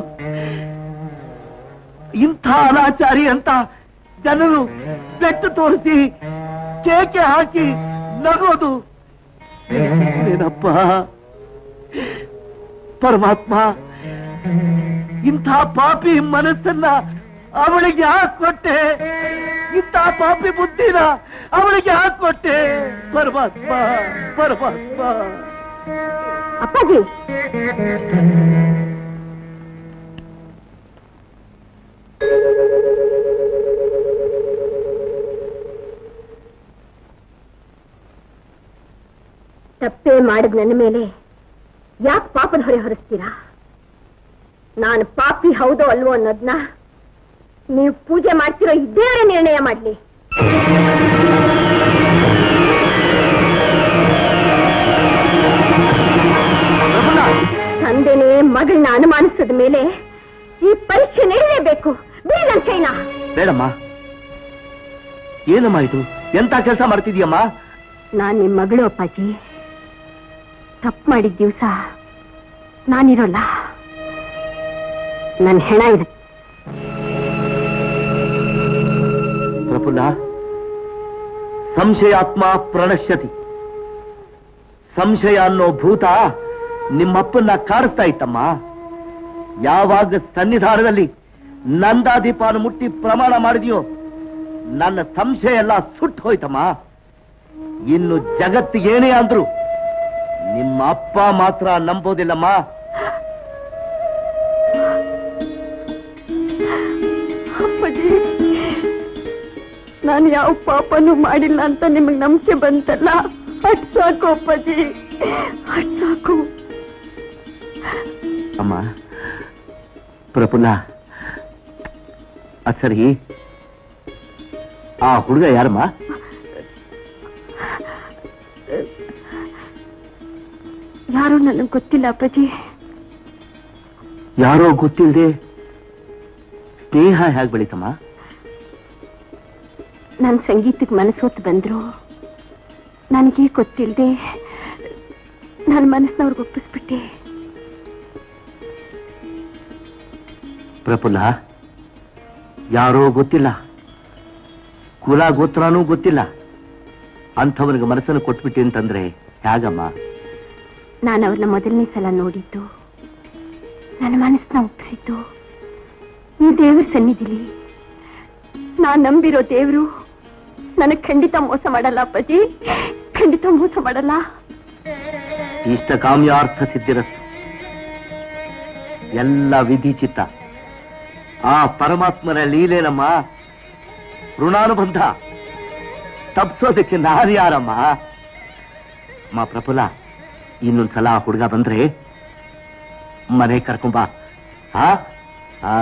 ಇಂಥ ಅನಾಚಾರಿ ಅಂತ ಜನರು ಬೆಟ್ಟು ತೋರಿಸಿ ಕೇಕೆ ಹಾಕಿ ನಗೋದು ಏನಪ್ಪ ಪರಮಾತ್ಮ ಇಂಥ ಪಾಪಿ ಮನಸ್ಸನ್ನ ಅವಳಿಗೆ ಹಾಕೊಟ್ಟೆ ಇಂಥ ಪಾಪಿ ಬುದ್ಧಿನ ಅವಳಿಗೆ ಹಾಕೊಟ್ಟೆ ಪರಮಾತ್ಮ ಪರಮಾತ್ಮ ಅಪ್ಪಾಜಿ ತಪ್ಪೇ ಮಾಡಿದ ನನ್ನ ಮೇಲೆ ಯಾಕೆ ಪಾಪದ ಹೊರೆ ಹೊರಿಸ್ತೀರಾ ನಾನು ಪಾಪಿ ಹೌದೋ ಅಲ್ವೋ ಅನ್ನೋದನ್ನ ನೀವು ಪೂಜೆ ಮಾಡ್ತಿರೋ ಇದೇ ನಿರ್ಣಯ ಮಾಡ್ಲಿ ತಂದೆನೇ ಮಗಳನ್ನ ಅನುಮಾನಿಸಿದ ಮೇಲೆ ಈ ಪರೀಕ್ಷೆ ನಡೆಯಲೇಬೇಕು ಬಿಡಿ ನನ್ನ ಕೈನ ಬೇಡಮ್ಮ ಏನಮ್ಮ ಇದು ಎಂತ ಕೆಲಸ ಮಾಡ್ತಿದ್ಯಮ್ಮ ನಾನ್ ನಿಮ್ ಮಗಳು ಅಪ್ಪಾಜಿ ತಪ್ಪು ಮಾಡಿದ ದಿವಸ ನಾನಿರೋಲ್ಲ ನನ್ ಹೆಣ ಇದೆ ಪ್ರಫುಲ್ಲ ಸಂಶಯಾತ್ಮ ಪ್ರಣಶ್ಯತಿ ಸಂಶಯ ಅನ್ನೋ ಭೂತ ನಿಮ್ಮಪ್ಪನ್ನ ಕಾಡಿಸ್ತಾ ಇತ್ತಮ್ಮ ಯಾವಾಗ ಸನ್ನಿಧಾನದಲ್ಲಿ ನಂದಾದೀಪಾನ ಮುಟ್ಟಿ ಪ್ರಮಾಣ ಮಾಡಿದ್ಯೋ ನನ್ನ ಸಂಶಯ ಎಲ್ಲ ಸುಟ್ಟು ಹೋಯ್ತಮ್ಮ ಇನ್ನು ಜಗತ್ತಿಗೇನೇ ಅಂದ್ರು ನಿಮ್ಮ ಅಪ್ಪ ಮಾತ್ರ ನಂಬೋದಿಲ್ಲಮ್ಮ ಅಪ್ಪಾಜಿ ನಾನು ಯಾವ ಪಾಪನೂ ಮಾಡಿಲ್ಲ ಅಂತ ನಿಮಗ್ ನಂಬಿಕೆ ಬಂತಲ್ಲ ಅಟ್ ಸಾಕು ಅಪ್ಪಾಜಿ ಅಟ್ ಸಾಕು ಅಮ್ಮ ಪ್ರಫುಲ್ಲ ಅದ್ ಸರಿ ಆ ಹುಡುಗ ಯಾರಮ್ಮ ಯಾರು ನನಗೆ ಗೊತ್ತಿಲ್ಲ ಅಪ್ಪಾಜಿ ಯಾರೋ ಗೊತ್ತಿಲ್ಲದೆ ಸ್ನೇಹ ಹೇಗೆ ಬೆಳೀತಮ್ಮ ನನ್ನ ಸಂಗೀತಕ್ಕೆ ಮನಸ್ಸೊತ್ತು ಬಂದ್ರು ನನಗೆ ಗೊತ್ತಿಲ್ಲದೆ ನನ್ನ ಮನಸ್ಸಿನವ್ರಿಗೆ ಒಪ್ಪಿಸ್ಬಿಟ್ಟೆ ಪ್ರಫುಲ್ಲ ಯಾರೋ ಗೊತ್ತಿಲ್ಲ ಕುಲ ಗೋತ್ರನೂ ಗೊತ್ತಿಲ್ಲ ಅಂಥವನಿಗೆ ಮನಸ್ಸನ್ನು ಕೊಟ್ಬಿಟ್ಟೆ ಅಂತಂದ್ರೆ ಹೇಗಮ್ಮ ನಾನು ಅವ್ರನ್ನ ಮೊದಲನೇ ಸಲ ನೋಡಿದ್ದು ನನ್ನ ಮನಸ್ಸನ್ನ ಒಪ್ಪಿಸಿದ್ದು ಈ ದೇವ್ರ ಸನ್ನಿಧಿಲಿ ನಾನ್ ನಂಬಿರೋ ದೇವ್ರು ನನಗ್ ಖಂಡಿತ ಮೋಸ ಮಾಡಲ್ಲ ಅಪ್ಪಾಜಿ ಖಂಡಿತ ಮೋಸ ಮಾಡಲ್ಲ ಇಷ್ಟ ಕಾಮ್ಯಾರ್ಥ ಸಿದ್ಧಿರಸ್ತು ಎಲ್ಲ ವಿಧಿ ಚಿತ್ತ ಆ ಪರಮಾತ್ಮನ ಲೀಲೆನಮ್ಮ ಋಣಾನುಬಂಧ ತಪ್ಸೋದಕ್ಕೆ ನಾನು ಯಾರಮ್ಮ ಮಾ ಪ್ರಫುಲ್ಲ ಇನ್ನೊಂದ್ಸಲ ಆ ಹುಡುಗ ಬಂದ್ರೆ ಮನೆ ಕರ್ಕೊಂಬ ಹಾ ಹಾ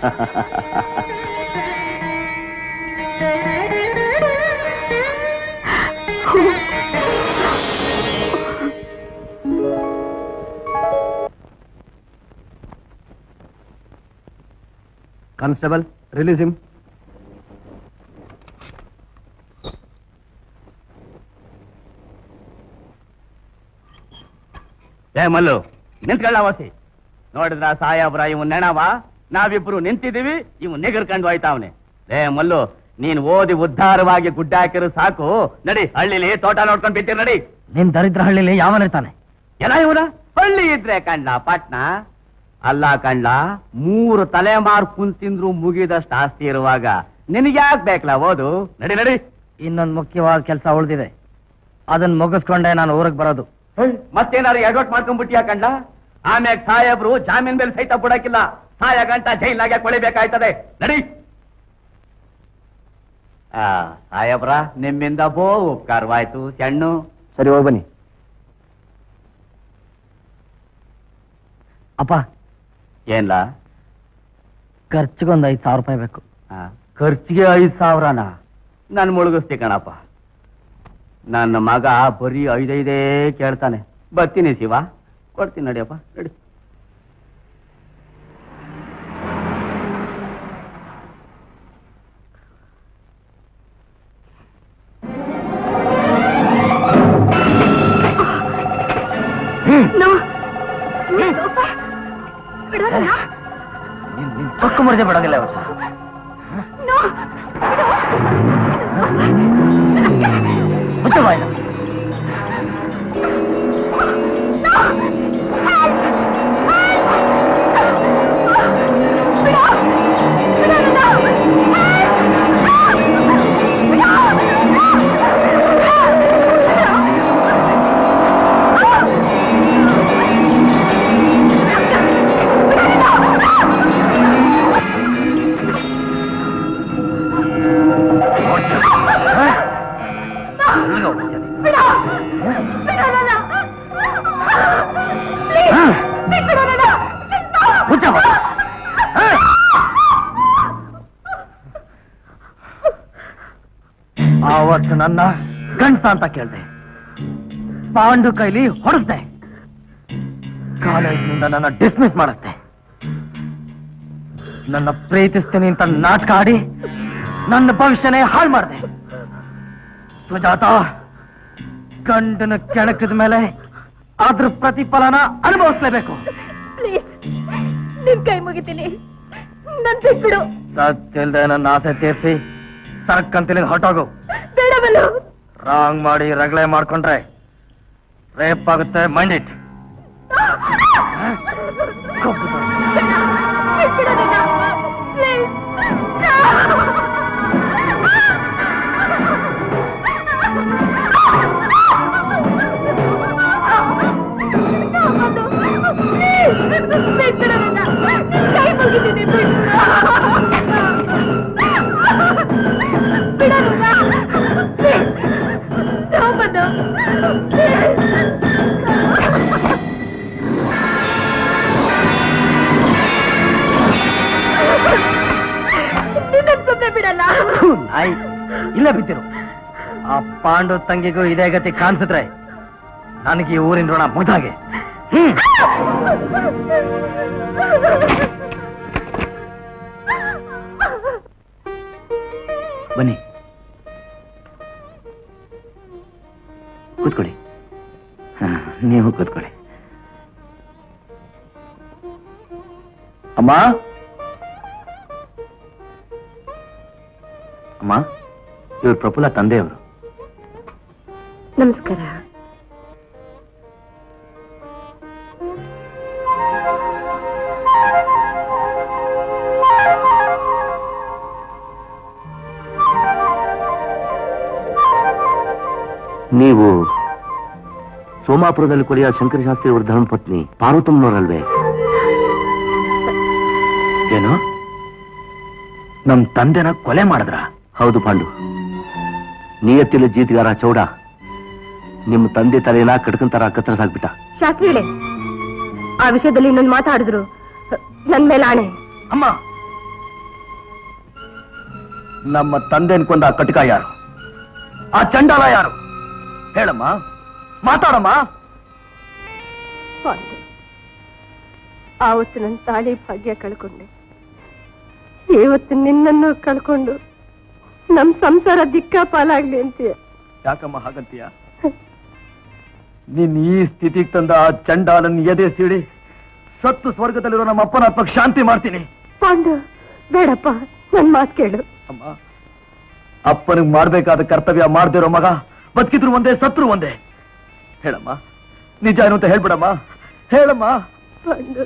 ಕಾನ್ಸ್ಟೇಬಲ್ ರಿಲೀಸ್ ಹಿಮ್ ಏ ಮಲ್ಲು ನಿಂತ್ಕೊಳ್ಳ ವಾಸಿ ನೋಡಿದ್ರ ಸಾಯಾಬ್ರ ಇವನ್ ನೆಣವ ನಾವಿಬ್ರು ನಿಂತಿದೀವಿ ಇವನ್ ನಿಗರ್ಕೊಂಡು ಹೋಯ್ತಾವನೆ ಏ ಮಲ್ಲು ನೀನ್ ಓದಿ ಉದ್ಧಾರವಾಗಿ ಗುಡ್ಡ ಹಾಕಿರು ಸಾಕು ನಡಿ ಹಳ್ಳಿಲಿ ತೋಟ ನೋಡ್ಕೊಂಡ್ ಬಿಟ್ಟಿರ್ ನಡಿ ನಿನ್ ದರಿದ್ರ ಹಳ್ಳಿಲಿ ಯಾವನಿರ್ತಾನೆ ಎಲ್ಲ ಇವನ ಹಳ್ಳಿ ಇದ್ರೆ ಕಂಡ್ಲ ಪಾಟ್ನ ಅಲ್ಲ ಕಂಡ್ಲ ಮೂರು ತಲೆಮಾರು ಕುಂತಿಂದ್ರು ಮುಗಿದಷ್ಟು ಆಸ್ತಿ ಇರುವಾಗ ನಿನಗ್ಯಾಕ್ ಬೇಕಲ್ಲ ಓದು ನಡಿ ನಡಿ ಇನ್ನೊಂದು ಮುಖ್ಯವಾದ ಕೆಲಸ ಉಳಿದಿದೆ ಅದನ್ನ ಮುಗಿಸ್ಕೊಂಡೆ ನಾನು ಊರಿಗೆ ಬರೋದು ಮತ್ತೇನಾರು ಎಡವಟ್ ಮಾಡ್ಕೊಂಡ್ಬಿಟ್ಟಿಯಾ ಕಂಡ್ಲ ಆಮ್ಯಾಗ ಸಾಹೇಬ್ರು ಜಾಮೀನ್ ಮೇಲೆ ಸಹಿತ ಬಿಡಕ್ಕಿಲ್ಲ ಸಾಯ ಗಂಟ ಜೈಲಾಗೆ ಕೊಳಿಬೇಕಾಯ್ತದೆ ನಡಿ ಆ ಸಾಹೇಬ್ರ ನಿಮ್ಮಿಂದ ಬೋ ಉಪಕಾರವಾಯ್ತು ಚೆಣ್ಣು ಸರಿ ಹೋಗಿ ಬನ್ನಿ ಅಪ್ಪ ಏನ್ಲ ಖರ್ಚಿಗೊಂದು ಐದು ಸಾವಿರ ರೂಪಾಯಿ ಬೇಕು ಆ, ಖರ್ಚಿಗೆ ಐದ್ ಸಾವಿರನ ನಾನು ಮುಳುಗಿಸ್ತಿ ಕಣಪ್ಪ ನನ್ನ ಮಗ ಬರೀ ಐದೈದೇ ಕೇಳ್ತಾನೆ ಬರ್ತೀನಿ ಶಿವ ಕೊಡ್ತೀನಿ ನಡಿಯಪ್ಪ ನಡಿ ಸೊಕ್ಕು ಮುರಿದೆ ಬಿಡೋದಿಲ್ಲ ಇವತ್ತು ಮುಚ್ಚು ಬಾಯ್ನ. ಎಲ್ಲಿಗೆ ಹೋಗ್ತೀಯ ನೀನು? ಮುಚ್ಚು ಬಾಯ್ನ. ಆವತ್ತು ನನ್ನ ಗಂಟ ಅಂತ ಕೇಳ್ದೆ ಪಾಂಡು ಕೈಲಿ ಹೊಡೆಸ್ದೆ ಕಾಲೇಜಿನಿಂದ ನನ್ನ ಡಿಸ್ಮಿಸ್ ಮಾಡುತ್ತೆ ನನ್ನ ಪ್ರೀತಿಸ್ತೀನಿ ಅಂತ ನಾಟಕ ಆಡಿ ನನ್ನ ಭವಿಷ್ಯನೇ ಹಾಳು ಮಾಡಿದೆ ಸುಜಾತ ಗಂಡನ ಕೆಣಕಿದ ಮೇಲೆ ಅದ್ರ ಪ್ರತಿಫಲನ ಅನುಭವಿಸ್ಲೇಬೇಕು ಪ್ಲೀಸ್ ನಿನ್ ಕೈ ಮುಗಿತೀನಿ ನನ್ ಬಿಟ್ಬಿಡು ಸತ್ತಿಲ್ದೆ ನನ್ನ ಆಸೆ ತೀರ್ಸಿ ಸರ್ಕಂತಿಲಿಂದ ಹೊರಟೋಗು ಬೇಡ ಬಲ್ಲು ರಾಂಗ್ ಮಾಡಿ ರಗಳೆ ಮಾಡ್ಕೊಂಡ್ರೆ ರೇಪ್ ಆಗುತ್ತೆ ಮೈಂಡ್ ಇಟ್ ಬಿಟ್ಬಿಡು ನಿನ್ನ ಪ್ಲೀಸ್ ಬಿಟ್ಬಿಡು ನಿನ್ನ ಕೈ ಮುಗಿತೀನಿ ಬಿಡು ಬಿಡು ಥು, ನಾಯಿ ಇಲ್ಲೇ ಬಿದ್ದಿರು ಆ ಪಾಂಡು ತಂಗಿಗೂ ಇದೇ ಗತಿ ಕಾಣಿಸಿದ್ರೆ ನನಗೆ ಈ ಊರಿನ ಋಣ ಮುಗ್ದಾಗೆ ಹ್ಮ್ ಬನ್ನಿ ಕೂತ್ಕೊಳ್ಳಿ ಹಾ, ನೀವು ಕೂತ್ಕೊಳ್ಳಿ ಅಮ್ಮ ಅಮ್ಮ ಇವ್ರು ಪ್ರಫುಲ್ಲ ತಂದೆಯವರು ನಮಸ್ಕಾರ ನೀವು ಸೋಮಾಪುರದಲ್ಲಿ ಕೊಲೆಯ ಶಂಕರಶಾಸ್ತ್ರಿ ಅವರ ಧರ್ಮಪತ್ನಿ ಪಾರ್ವತಮ್ಮನವರಲ್ವೇ ಏನು ನಮ್ ತಂದೆನ ಕೊಲೆ ಮಾಡಿದ್ರ ಹೌದು ಪಾಂಡು ನಿಯತ್ತಿಲ ಜೀತಗಾರ ಚೌಡ ನಿಮ್ಮ ತಂದೆ ತಲೆನ ಕಟ್ಕಂತಾರ ಕತ್ತರಿಸಾಕ್ಬಿಟ್ಟ ಶಾಸ್ತ್ರಿಗಳೇ ಆ ವಿಷಯದಲ್ಲಿ ಇನ್ನೊಂದು ಮಾತಾಡಿದ್ರು ನನ್ ಮೇಲೆ ಆಣೆ ಅಮ್ಮ ನಮ್ಮ ತಂದೆ ಅನ್ಕೊಂಡ ಆ ಕಟಕ ಯಾರು ಆ ಚಂಡಾಲ ಯಾರು ಹೇಳಮ್ಮ ಮಾತಾಡಮ್ಮ ಪಾಂಡು ಆವತ್ತು ನನ್ನ ತಾಳಿ ಭಾಗ್ಯ ಕಳ್ಕೊಂಡೆ ಇವತ್ತು ನಿನ್ನನ್ನು ಕಳ್ಕೊಂಡು ನಮ್ ಸಂಸಾರ ದಿಕ್ಕಾಪಾಲಾಗ್ಲಿ ಅಂತೀಯ ಯಾಕಮ್ಮ ಹಾಗಂತೀಯ ನೀನ್ ಈ ಸ್ಥಿತಿಗೆ ತಂದ ಆ ಚಂಡಾಲನ್ ಎದೆ ಸೀಳಿ ಸತ್ತು ಸ್ವರ್ಗದಲ್ಲಿರೋ ನಮ್ಮ ಅಪ್ಪನ ಆತ್ಮಕ್ಕೆ ಶಾಂತಿ ಮಾಡ್ತೀನಿ ಪಾಂಡು ಬೇಡಪ್ಪ ನನ್ ಮಾತು ಕೇಳು ಅಮ್ಮ ಅಪ್ಪನಿಗೆ ಮಾಡ್ಬೇಕಾದ ಕರ್ತವ್ಯ ಮಾಡ್ದಿರೋ ಮಗ ಬದುಕಿದ್ರು ಒಂದೇ ಸತ್ರು ಒಂದೇ ಹೇಳಮ್ಮ ನಿಜ ಏನು ಅಂತ ಹೇಳ್ಬಿಡಮ್ಮ ಹೇಳಮ್ಮ ಪಾಂಡು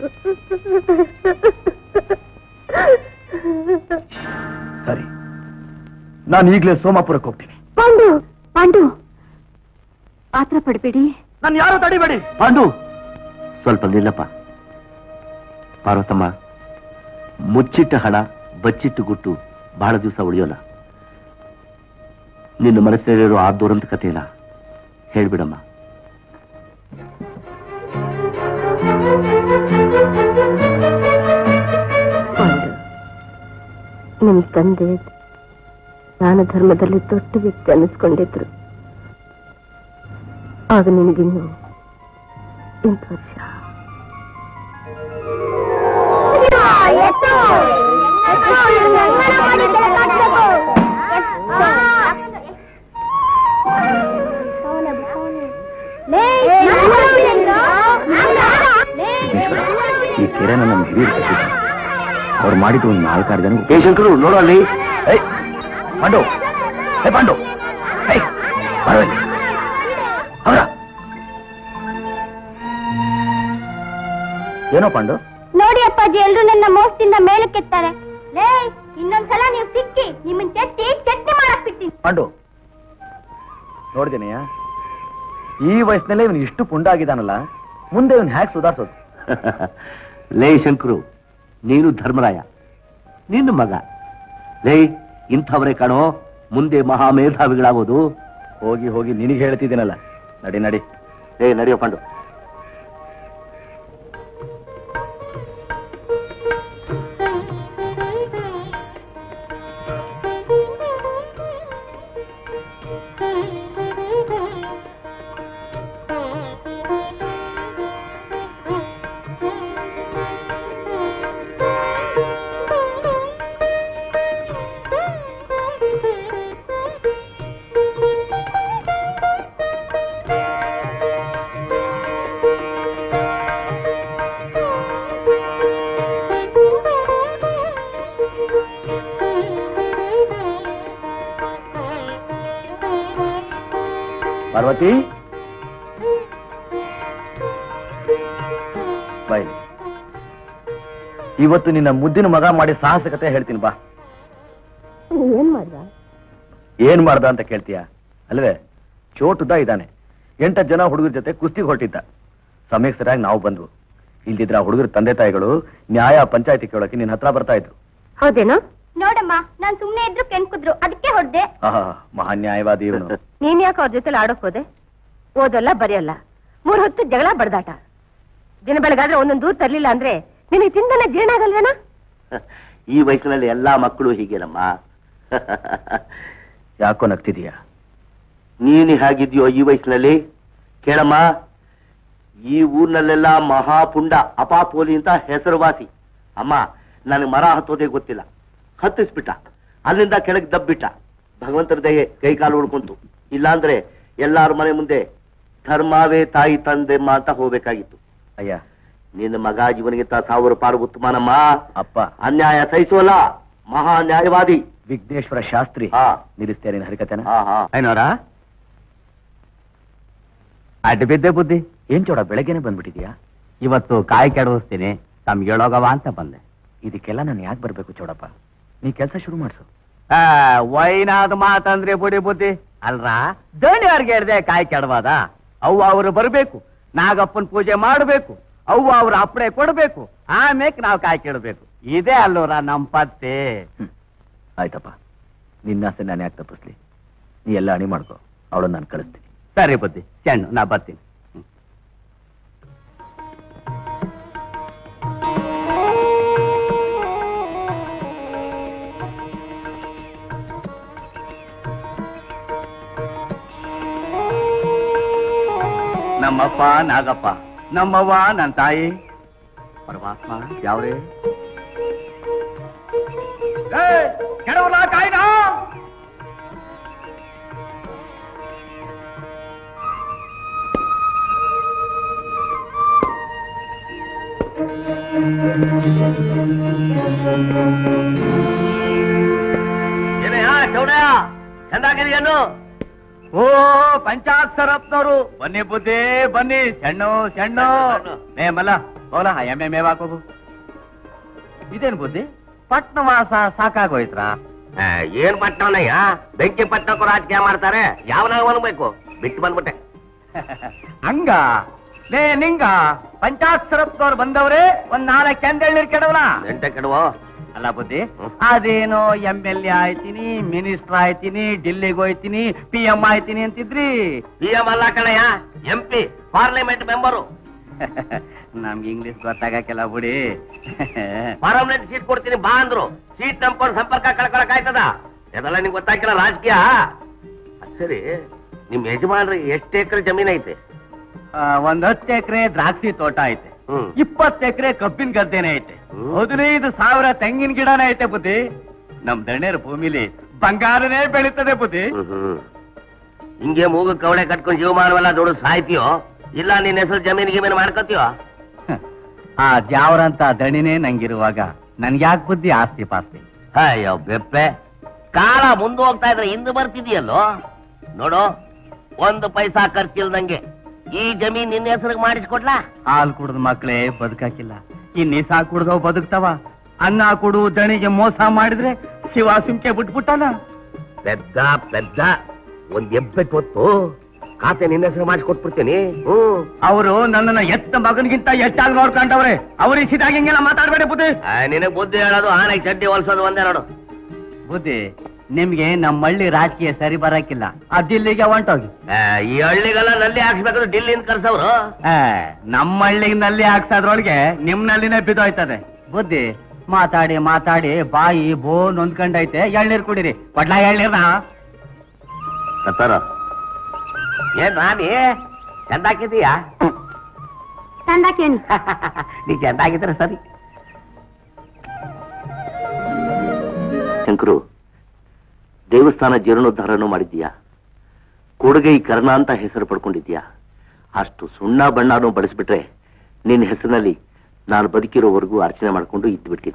ಸರಿ ನಾನು ಈಗಲೇ ಸೋಮಾಪುರಕ್ಕೆ ಹೋಗ್ತೀನಿ ಪಾಂಡು ಪಾಂಡು ಆತರ ಪಡ್ಬೇಡಿ ನಾನು ಯಾರು ತಡಿಬೇಡಿ ಪಾಂಡು ಸ್ವಲ್ಪ ನಿಲ್ಲಪ್ಪ ಪಾರ್ವತಮ್ಮ ಮುಚ್ಚಿಟ್ಟ ಹಣ ಬಚ್ಚಿಟ್ಟು ಗುಟ್ಟು ಬಹಳ ದಿವಸ ಉಳಿಯೋಲ್ಲ ನಿನ್ನ ಮನಸ್ಸಿನಲ್ಲಿರೋ ಆ ದುರಂತ ಕಥೆನ ಹೇಳ್ಬಿಡಮ್ಮ ಪಾಂಡು ನಿಮ್ ತಂದೆ ದಾನ ಧರ್ಮದಲ್ಲಿ ದೊಡ್ಡ ವ್ಯಕ್ತಿ ಅನ್ನಿಸ್ಕೊಂಡಿದ್ರು ಆಗ ನಿನಗಿನ್ನು ಎಂಟು ವರ್ಷ ಈ ಕೆರೆನ ನಮ್ಮ ಹಿರಿಯರು ಕಟ್ಟಿದ್ರು ಅವ್ರು ಮಾಡಿದ್ರು ಒಂದು ನಾಲ್ಕಾರು ಜನ ಏ ಶಂಕರು ನೋಡು ಅಲ್ಲಿ ಏಯ್ ಪಾಂಡು ಏ ಪಾಂಡು ಏಯ್ ಬರೋ ಇಲ್ಲಿ. ಅವರ ಏನೋ ಪಾಂಡು ನೋಡಿ ಅಪ್ಪಾಜಿ ಎಲ್ರು ನನ್ನ ಮೋಸದಿಂದ ಮೇಲಕ್ಕೆತ್ತಾರೆ ಲೇ ಇನ್ನೊಂದ್ಸಲ ನೀವು ಸಿಕ್ಕಿ ನಿಮ್ಮನ್ ಚೆತ್ತಿ ಚಟ್ನಿ ಮಾಡಕ್ ಬಿಡ್ತೀನಿ ಪಾಂಡು ನೋಡಿದೇನೆಯ ಈ ವಯಸ್ಸಿನಲ್ಲೇ ಇವನು ಇಷ್ಟು ಪುಂಡಾಗಿದ್ದಾನಲ್ಲ ಮುಂದೆ ಇವನು ಹ್ಯಾಕ್ ಸುಧಾರಿಸೋದು ಲೇ ಶಂಕರು ನೀನು ಧರ್ಮರಾಯ ನಿನ್ನ ಮಗ ಲೇ ಇಂಥವರೇ ಕಾಣೋ ಮುಂದೆ ಮಹಾಮೇಧಾವಿಗಳಾಗೋದು ಹೋಗಿ ಹೋಗಿ ನಿನಗೆ ಹೇಳ್ತಿದ್ದೀನಲ್ಲ ನಡಿ ನಡಿ ಏ ನಡಿಯೋ ಪಾಂಡು ಪಾರ್ವತಿ ಬಾಯ್ ಇವತ್ತು ನಿನ್ನ ಮುದ್ದಿನ ಮಗ ಮಾಡಿ ಸಾಹಸಕತೆ ಹೇಳ್ತೀನಿ ಬಾ ಏನ್ ಮಾಡ್ದ ಏನ್ ಮಾಡ್ದ ಅಂತ ಕೇಳ್ತೀಯ ಅಲ್ವೇ ಚೋಟುದ ಇದ್ದಾನೆ ಎಂಟತ್ತು ಜನ ಹುಡುಗರ ಜೊತೆ ಕುಸ್ತಿಗೆ ಹೊರಟಿದ್ದ ಸಮಯಕ್ಕೆ ಸರಿಯಾಗಿ ನಾವು ಬಂದ್ವು ಇಲ್ದಿದ್ರ ಆ ಹುಡುಗರ ತಂದೆ ತಾಯಿಗಳು ನ್ಯಾಯ ಪಂಚಾಯತಿ ಕೇಳೋಕೆ ನಿನ್ನ ಹತ್ರ ಬರ್ತಾ ಇದ್ರು ಹೌದೇನೋ ನೋಡಮ್ಮ ನಾನ್ ಸುಮ್ನೆ ಇದ್ರು ಕೆಣ್ಕುದ್ರು ಅದಕ್ಕೆ ಹೊಡ್ದೆ ಆಹಾ ಮಹಾ ನ್ಯಾಯವಾದಿ ಇವನು ನೀನ್ ಯಾಕೆ ಅವ್ರ ಜೊತೆ ಆಡೋಕ್ ಹೋದೆ ಓದಲ್ಲ ಬರೆಯಲ್ಲ ಮೂರ್ ಹೊತ್ತು ಜಗಳ ಬಡ್ದಾಟ ದಿನ ಬೆಳಗಾದ್ರೆ ಒಂದೊಂದು ದೂರ ತರ್ಲಿಲ್ಲ ಅಂದ್ರೆ ನಿನಗೆ ತಿಂದನೆ ಜೀರ್ಣ ಆಗಲ್ವೇನಾ ಈ ವಯಸ್ಸಿನಲ್ಲಿ ಎಲ್ಲಾ ಮಕ್ಕಳು ಹೀಗೇನಮ್ಮ ಯಾಕೋ ನಗ್ತಿದೀಯಾ ನೀನು ಹೇಗಿದ್ಯೋ ಈ ವಯಸ್ಸಿನಲ್ಲಿ ಕೇಳಮ್ಮ ಈ ಊರ್ನಲ್ಲೆಲ್ಲ ಮಹಾಪುಂಡ ಅಪಾಪೋಲಿ ಅಂತ ಹೆಸರುವಾಸಿ ಅಮ್ಮ ನನಗೆ ಮರ ಹತ್ತೋದೇ ಗೊತ್ತಿಲ್ಲ ಹತ್ತಿಸ್ಬಿಟ್ಟ ಅಲ್ಲಿಂದ ಕೆಳಗೆ ದಬ್ಬಿಟ್ಟ ಭಗವಂತನ ದಯೆ ಕೈ ಕಾಲು ಉಳ್ಕೊಂತು ಇಲ್ಲಾಂದ್ರೆ ಎಲ್ಲಾರ ಮನೆ ಮುಂದೆ ಧರ್ಮವೇ ತಾಯಿ ತಂದೆಮ್ಮ ಅಂತ ಹೋಗ್ಬೇಕಾಗಿತ್ತು ಅಯ್ಯ ನಿನ್ನ ಮಗ ಜೀವನಿಗಿಂತ ಸಾವಿರ ಪಾರು ಉತ್ತಮನಮ್ಮ ಅಪ್ಪ ಅನ್ಯಾಯ ಸಹಿಸೋಲ್ಲ ಮಹಾ ನ್ಯಾಯವಾದಿ ವಿಘ್ನೇಶ್ವರ ಶಾಸ್ತ್ರಿ ಹಾ ನಿಲ್ಲಿಸ್ತೇನೆ ನಿನ್ನ ಹರಿಕತೆನ ಹಾ ಹಾ ಐನೋರ ಅಡ್ಡ ಬಿದ್ದೆ ಬುದ್ಧಿ ಏನ್ ಚೋಡ ಬೆಳಗ್ಗೆನೆ ಬಂದ್ಬಿಟ್ಟಿದ್ಯಾ ಇವತ್ತು ಕಾಯಿ ಕೆಡವಿಸ್ತೀನಿ ತಮ್ಗೆ ಹೇಳೋಗವ ಅಂತ ಬಂದೆ ಇದಕ್ಕೆಲ್ಲ ನಾನು ಯಾಕೆ ಬರ್ಬೇಕು ಚೋಡಪ್ಪ ನೀ ಕೆಲಸ ಶುರು ಮಾಡ್ಸು ವೈನಾದ ಮಾತಂದ್ರೆ ಬುಡಿ ಬುದ್ಧಿ ಅಲ್ರ ದಣಿಯವ್ರಿಗೆ ಹೇಳ್ದೆ ಕಾಯಿ ಕೆಡವಾದ ಅವ್ವ ಅವರು ಬರ್ಬೇಕು ನಾಗಪ್ಪನ ಪೂಜೆ ಮಾಡಬೇಕು ಅವ್ವ ಅವ್ರ ಅಪ್ಪಣೆ ಕೊಡ್ಬೇಕು ಆಮೇಕ್ ನಾವು ಕಾಯಿ ಕೆಡಬೇಕು ಇದೇ ಅಲ್ಲೋರ ನಮ್ ಪತ್ತೆ ಹ್ಮ್. ಆಯ್ತಪ್ಪ ನಿನ್ನ ಆಸೆ ನಾನು ಯಾಕೆ ತಪ್ಪಿಸ್ಲಿ ನೀ ಎಲ್ಲ ಅಣಿ ಮಾಡ್ಕೋ ಅವಳನ್ನ ನಾನು ಕಳಿಸ್ತೀನಿ ಸರಿ ಬುದ್ಧಿ ಚೆಂಡು ನಾ ಬರ್ತೀನಿ ಹ್ಮ್. ನಮ್ಮಪ್ಪ ನಾಗಪ್ಪ ನಮ್ಮವ್ವ ನನ್ನ ತಾಯಿ ಪರಮಾತ್ಮ ಯಾವ್ರೇ ಕೆಡವಲ್ಲ ಕಾಯ್ದ ಏನಯ್ಯ ಚೌಡಯ್ಯ ಚಂದಾಗಿದೆಯನ್ನು ಓ ಪಂಚಾಕ್ಷರಪ್ನವರು ಬನ್ನಿ ಬುದ್ಧಿ ಬನ್ನಿ ಸಣ್ಣು ಸಣ್ಣು ಮೇ ಮಲ್ಲ ಹೋಲ ಎಮ್ಮೆ ಮೇವ್ ಹಾಕೋದು ಇದೇನ್ ಬುದ್ಧಿ ಪಟ್ನವಾಸ ಸಾಕಾಗೋಯ್ತ್ರಾ ಏನ್ ಪಟ್ಟವನಯ್ಯ ಬೆಂಕಿ ಪಟ್ಟಕ್ಕೂ ರಾಜಕೀಯ ಮಾಡ್ತಾರೆ ಯಾವನಾಗ ಅನ್ಬೇಕು ಬಿಟ್ಟು ಬಂದ್ಬಿಟ್ಟೆ ಹಂಗ ಲೇ ನಿಂಗ ಪಂಚಾಕ್ಷರಪ್ನವ್ರು ಬಂದವ್ರೆ ಒಂದ್ ನಾಲ್ಕು ಎಂದೇಳ್ನೀರ್ ಕೆಡವಲ ಗಂಟೆ ಕೆಡುವೋ ಅಲ್ಲ ಬುದ್ಧಿ ಅದೇನೋ ಎಂ ಎಲ್ ಎ ಆಯ್ತೀನಿ ಮಿನಿಸ್ಟರ್ ಆಯ್ತೀನಿ ಡಿಲ್ಲಿಗೆ ಹೋಯ್ತೀನಿ ಪಿ ಎಂ ಆಯ್ತೀನಿ ಅಂತಿದ್ರಿ ಪಿ ಎಂ ಅಲ್ಲ ಕಣಯ್ಯ ಎಂ ಪಿ ಪಾರ್ಲಿಮೆಂಟ್ ಮೆಂಬರು ನಮ್ಗೆ ಇಂಗ್ಲಿಷ್ ಗೊತ್ತಾಗಕ್ಕೆಲ್ಲ ಬಿಡಿ ಪರ್ಮನೆಂಟ್ ಸೀಟ್ ಕೊಡ್ತೀನಿ ಬಾ ಅಂದ್ರು ಸೀಟ್ ನಂಬ್ಕೊಂಡು ಸಂಪರ್ಕ ಕಳ್ಕೊಳಕ್ ಆಯ್ತದ ಅದೆಲ್ಲ ನಿಂಗೆ ಗೊತ್ತಾಗಿಲ್ಲ ರಾಜಕೀಯ ಅದ್ ಸರಿ ನಿಮ್ ಯಜಮಾನ್ರಿಗೆ ಎಷ್ಟು ಎಕರೆ ಜಮೀನ್ ಐತೆ ಆ, ಒಂದ್ ಹತ್ತು ಎಕರೆ ದ್ರಾಕ್ಷಿ ತೋಟ ಐತೆ ಹ್ಮ್ ಇಪ್ಪತ್ತು ಎಕರೆ ಕಬ್ಬಿನ ಗದ್ದೆನೆ ಐತೆ ಹ್ಮ್. ಹದಿನೈದು ಸಾವಿರ ತೆಂಗಿನ ಗಿಡನೇ ಐತೆ ಬುದ್ಧಿ ನಮ್ ದಣ್ಯರ ಭೂಮಿಲಿ ಬಂಗಾರನೇ ಬೆಳೀತದೆ ಬುದ್ಧಿ ಹ್ಮ್, ಹ್ಮ್. ಹಿಂಗೆ ಮೂಗು ಕವಳೆ ಕಟ್ಕೊಂಡು ಜೀವಮಾನವೆಲ್ಲ ದುಡ್ಡು ಸಾಯ್ತೀಯೋ ಇಲ್ಲ ನಿನ್ನ ಹೆಸರು ಜಮೀನ್ ಗಿಮೀನ್ ಮಾಡ್ಕೋತೀಯೋ ಆ ಜಾವರಂತ ದಣಿನೇ ನಂಗಿರುವಾಗ ನನ್ಗ್ಯಾಕ್ ಬುದ್ಧಿ ಆಸ್ತಿ ಪಾಸ್ತಿ ಅಯ್ಯೋ ಬೆಪ್ಪೆ ಕಾಲ ಮುಂದೆ ಹೋಗ್ತಾ ಇದ್ರೆ ಹಿಂದೆ ಬರ್ತಿದೆಯಲ್ಲೋ ನೋಡು ಒಂದು ಪೈಸಾ ಖರ್ಚಿಲ್ದಂಗೆ ಈ ಜಮೀನ್ ನಿನ್ನ ಹೆಸರಿಗೆ ಮಾಡಿಸ್ಕೊಡ್ಲಾ ಹಾಲ್ ಕುಡ್ದ ಮಕ್ಳೇ ಬದುಕಾಕಿಲ್ಲ ಈ ನಿಸಾ ಕುಡ್ದವ್ ಬದುಕ್ತಾವ ಅನ್ನ ಕುಡು ದಣಿಗೆ ಮೋಸ ಮಾಡಿದ್ರೆ ಶಿವ ಸುಮ್ಕೆ ಬಿಟ್ಬಿಟ್ಟನ ಪೆದ್ದ ಪೆದ್ದ ಒಂದ್ ಎಬ್ಬೆಟ್ ಹೊತ್ತು ಖಾತೆ ನಿನ್ನ ಹೆಸರು ಮಾಡಿಸ್ಕೊಟ್ಬಿಡ್ತೀನಿ ಹ್ಮ್ ಅವರು ನನ್ನನ್ನ ಎತ್ತ ಮಗನಿಗಿಂತ ಹೆಚ್ಚಾಗಿ ನೋಡ್ಕೊಂಡವ್ರೆ ಅವ್ರಿಗೆ ಸಿದಾಗ ಹಿಂಗೆಲ್ಲ ಮಾತಾಡ್ಬೇಡಿ ಬುದ್ಧಿ ಆ, ನಿನಗ್ ಬುದ್ಧಿ ಹೇಳೋದು ಆನೆ ಚಡ್ಡಿ ಹೊಲ್ಸೋದು ಒಂದೇ ನೋಡು ಬುದ್ಧಿ ನಿಮ್ಗೆ ನಮ್ಮ ಹಳ್ಳಿ ರಾಜಕೀಯ ಸರಿ ಬರಕ್ಕಿಲ್ಲ ಅದಿಲ್ಲಿಗೆ ಹೊಂಟೋಗಿ ಆ, ಈ ಹಳ್ಳಿಗೆಲ್ಲ ನಲ್ಲಿ ಹಾಕ್ಸ್ಬೇಕಾದ್ರೆ ಡಿಲ್ಲಿಂದ ಕರ್ಸವ್ರು ಆ, ನಮ್ಮ ಹಳ್ಳಿಗೆ ನಲ್ಲಿ ಹಾಕ್ಸೋದ್ರೊಳಗೆ ನಿಮ್ ನಲ್ಲಿನೇ ಬಿದ್ದೋಯ್ತದೆ ಬುದ್ಧಿ ಮಾತಾಡಿ ಮಾತಾಡಿ ಬಾಯಿ ಬೋ ನೊಂದ್ಕೊಂಡೈತೆ ಎಳ್ನೀರ್ ಕುಡೀರಿ ಕೊಡ್ಲಾ ಎಳ್ನೀರ್ನ ಸತ್ತಾರ ಏನ್ ರಾಣಿ ಚಂದಾಕಿದೀಯಾ ತಂದಾಕೇನು ನೀ ಚಂದಾಗಿದ್ರೆ ಸರಿ ಶಂಕರು ದೇವಸ್ಥಾನ ಜೀರ್ಣೋದ್ಧಾರನೂ ಮಾಡಿದ್ದೀಯಾ ಕೊಡುಗೈ ಕರ್ಣ ಅಂತ ಹೆಸರು ಪಡ್ಕೊಂಡಿದ್ಯಾ ಅಷ್ಟು ಸುಣ್ಣ ಬಣ್ಣನೂ ಬಳಸ್ಬಿಟ್ರೆ ನಿನ್ನ ಹೆಸರಿನಲ್ಲಿ ನಾನು ಬದುಕಿರೋವರೆಗೂ ಅರ್ಚನೆ ಮಾಡ್ಕೊಂಡು ಇದ್ದು ಬಿಡ್ತೀನಿ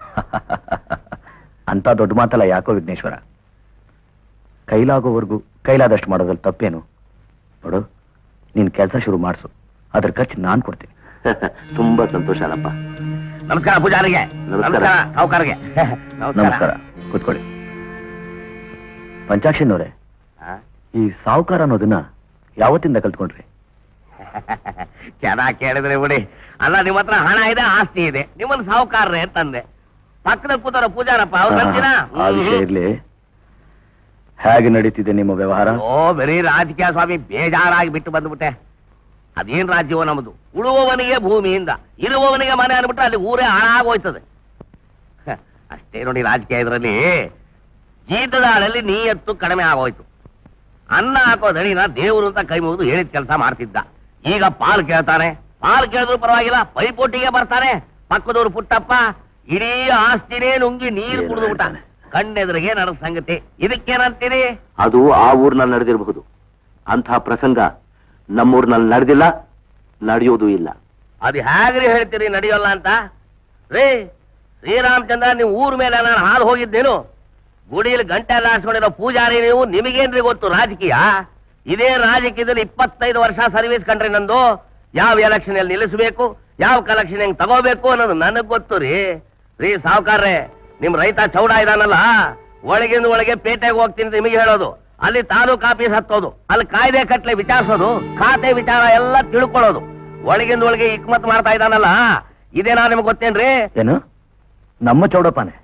ಅಂತ ದೊಡ್ಡ ಮಾತಲ್ಲ ಯಾಕೋ ವಿಘ್ನೇಶ್ವರ ಕೈಲಾಗೋವರೆಗೂ ಕೈಲಾದಷ್ಟು ಮಾಡೋದ್ರಲ್ಲಿ ತಪ್ಪೇನು ನೋಡು ನೀನ್ ಕೆಲಸ ಶುರು ಮಾಡಿಸು ಅದ್ರ ಖರ್ಚು ನಾನ್ ಕೊಡ್ತೀನಿ ತುಂಬಾ ಸಂತೋಷ ಅಲ್ಲಪ್ಪ ನಮಸ್ಕಾರ ಪೂಜಾರಿಗೆ ನಮಸ್ಕಾರ. ಸಾವುಕಾರಗೆ ನಮಸ್ಕಾರ ಕೂತ್ಕೊಳ್ಳಿ ಪಂಚಾಕ್ಷನವ್ರೆ ಈ ಸಾವುಕಾರ ಅನ್ನೋದನ್ನ ಯಾವತ್ತಿಂದ ಕಲ್ತ್ಕೊಂಡ್ರಿ ಚೆನ್ನಾಗಿ ಕೇಳಿದ್ರೆ ಬಿಡಿ ಅಲ್ಲ ನಿಮ್ಮ ಹತ್ರ ಹಣ ಇದೆ ಆಸ್ತಿ ಇದೆ ನಿಮ್ಮನ್ನ ಸಾವುಕಾರ್ರೆ ಅಂತಂದೆ ಪಕ್ಕದ ಕೂತಾರ ಪೂಜಾರಪ್ಪ ಅವ್ರು ನಂಬ್ತೀರಾ ಆ ವಿಷಯ ಇರ್ಲಿ ಹೇಗೆ ನಡೀತಿದೆ ನಿಮ್ಮ ವ್ಯವಹಾರ ಓ ಬರೀ ರಾಜಕೀಯ ಸ್ವಾಮಿ ಬೇಜಾರಾಗಿ ಬಿಟ್ಟು ಬಂದ್ಬಿಟ್ಟೆ ಅದೇನ್ ರಾಜ್ಯವೋ ನಮ್ಮದು ಉಳುವವನಿಗೆ ಭೂಮಿಯಿಂದ ಇರುವವನಿಗೆ ಮನೆ ಅಂದ್ಬಿಟ್ರೆ ಅಲ್ಲಿ ಊರೇ ಹಾಳಾಗೋಯ್ತದೆ ಹ, ಅಷ್ಟೇ ನೋಡಿ ರಾಜಕೀಯ ಇದರಲ್ಲಿ ಜೀತದ ಹಾಳಲ್ಲಿ ನೀಯತ್ತು ಕಡಿಮೆ ಆಗೋಯ್ತು ಅನ್ನ ಹಾಕೋ ದಣಿನ ದೇವರು ಅಂತ ಕೈ ಮುಗಿದು ಹೇಳಿದ ಕೆಲಸ ಮಾಡ್ತಿದ್ದ ಈಗ ಪಾಲ್ ಕೇಳ್ತಾನೆ ಪಾಲ್ ಕೇಳಿದ್ರು ಪರವಾಗಿಲ್ಲ ಪೈಪೋಟಿಗೆ ಬರ್ತಾನೆ ಪಕ್ಕದವ್ರು ಪುಟ್ಟಪ್ಪ ಇಡೀ ಆಸ್ತಿನೇ ನುಂಗಿ ನೀರು ಕುಡಿದು ಬಿಟ್ಟ ಕಣ್ಣೆದುರಿಗೆ ನಡೆದ ಸಂಗತಿ ಇದಕ್ಕೇನಂತೀರಿ ಅದು ಆ ಊರ್ನಲ್ಲಿ ನಡೆದಿರಬಹುದು ಅಂಥ ಪ್ರಸಂಗ ನಮ್ಮೂರ್ನಲ್ಲಿ ನಡೆದಿಲ್ಲ ನಡೆಯೋದು ಇಲ್ಲ ಅದು ಹೇಗ್ರಿ ಹೇಳ್ತೀರಿ ನಡೆಯೋಲ್ಲ ಅಂತ ರೇ ಶ್ರೀರಾಮಚಂದ್ರ ನೀವು ಊರ್ ಮೇಲೆ ನಾನು ಹಾಲು ಹೋಗಿದ್ದೇನು ಗುಡಿಯಲ್ಲಿ ಗಂಟೆ ಎಲ್ಲ ಹಾಸ್ಕೊಂಡಿರೋ ಪೂಜಾರಿ ನೀವು ನಿಮಗೇನ್ರಿ ಗೊತ್ತು ರಾಜಕೀಯ ಇದೇ ರಾಜಕೀಯದಲ್ಲಿ ಇಪ್ಪತ್ತೈದು ವರ್ಷ ಸರ್ವಿಸ್ ಕಂಡ್ರಿ ನಂದು ಯಾವ ಎಲೆಕ್ಷನ್ ಅಲ್ಲಿ ನಿಲ್ಲಿಸಬೇಕು ಯಾವ ಕಲೆಕ್ಷನ್ ಹೆಂಗ್ ತಗೋಬೇಕು ಅನ್ನೋದು ನನಗ್ ಗೊತ್ತು ರೀ ರೀ ಸಾವುಕಾರ್ರೆ ನಿಮ್ ರೈತ ಚೌಡ ಇದಾನಲ್ಲ ಒಳಗಿಂದ ಒಳಗೆ ಪೇಟೆಗೆ ಹೋಗ್ತೀನಿ ಅಂತ ನಿಮಗೆ ಹೇಳೋದು ಅಲ್ಲಿ ತಾಲೂಕ್ ಆಫೀಸ್ ಹತ್ತೋದು ಅಲ್ಲಿ ಕಾಯ್ದೆ ಕಟ್ಲೆ ವಿಚಾರಿಸೋದು ಖಾತೆ ವಿಚಾರ ಎಲ್ಲ ತಿಳ್ಕೊಳ್ಳೋದು ಒಳಗಿಂದ ಒಳಗೆ ಇಕ್ಮತ್ ಮಾಡ್ತಾ ಇದ್ದಾನಲ್ಲ ಇದೇನಾ ನಿಮ್ಗೆ ಗೊತ್ತೇನ್ರಿ ಏನು ನಮ್ಮ ಚೌಡಪ್ಪನೇ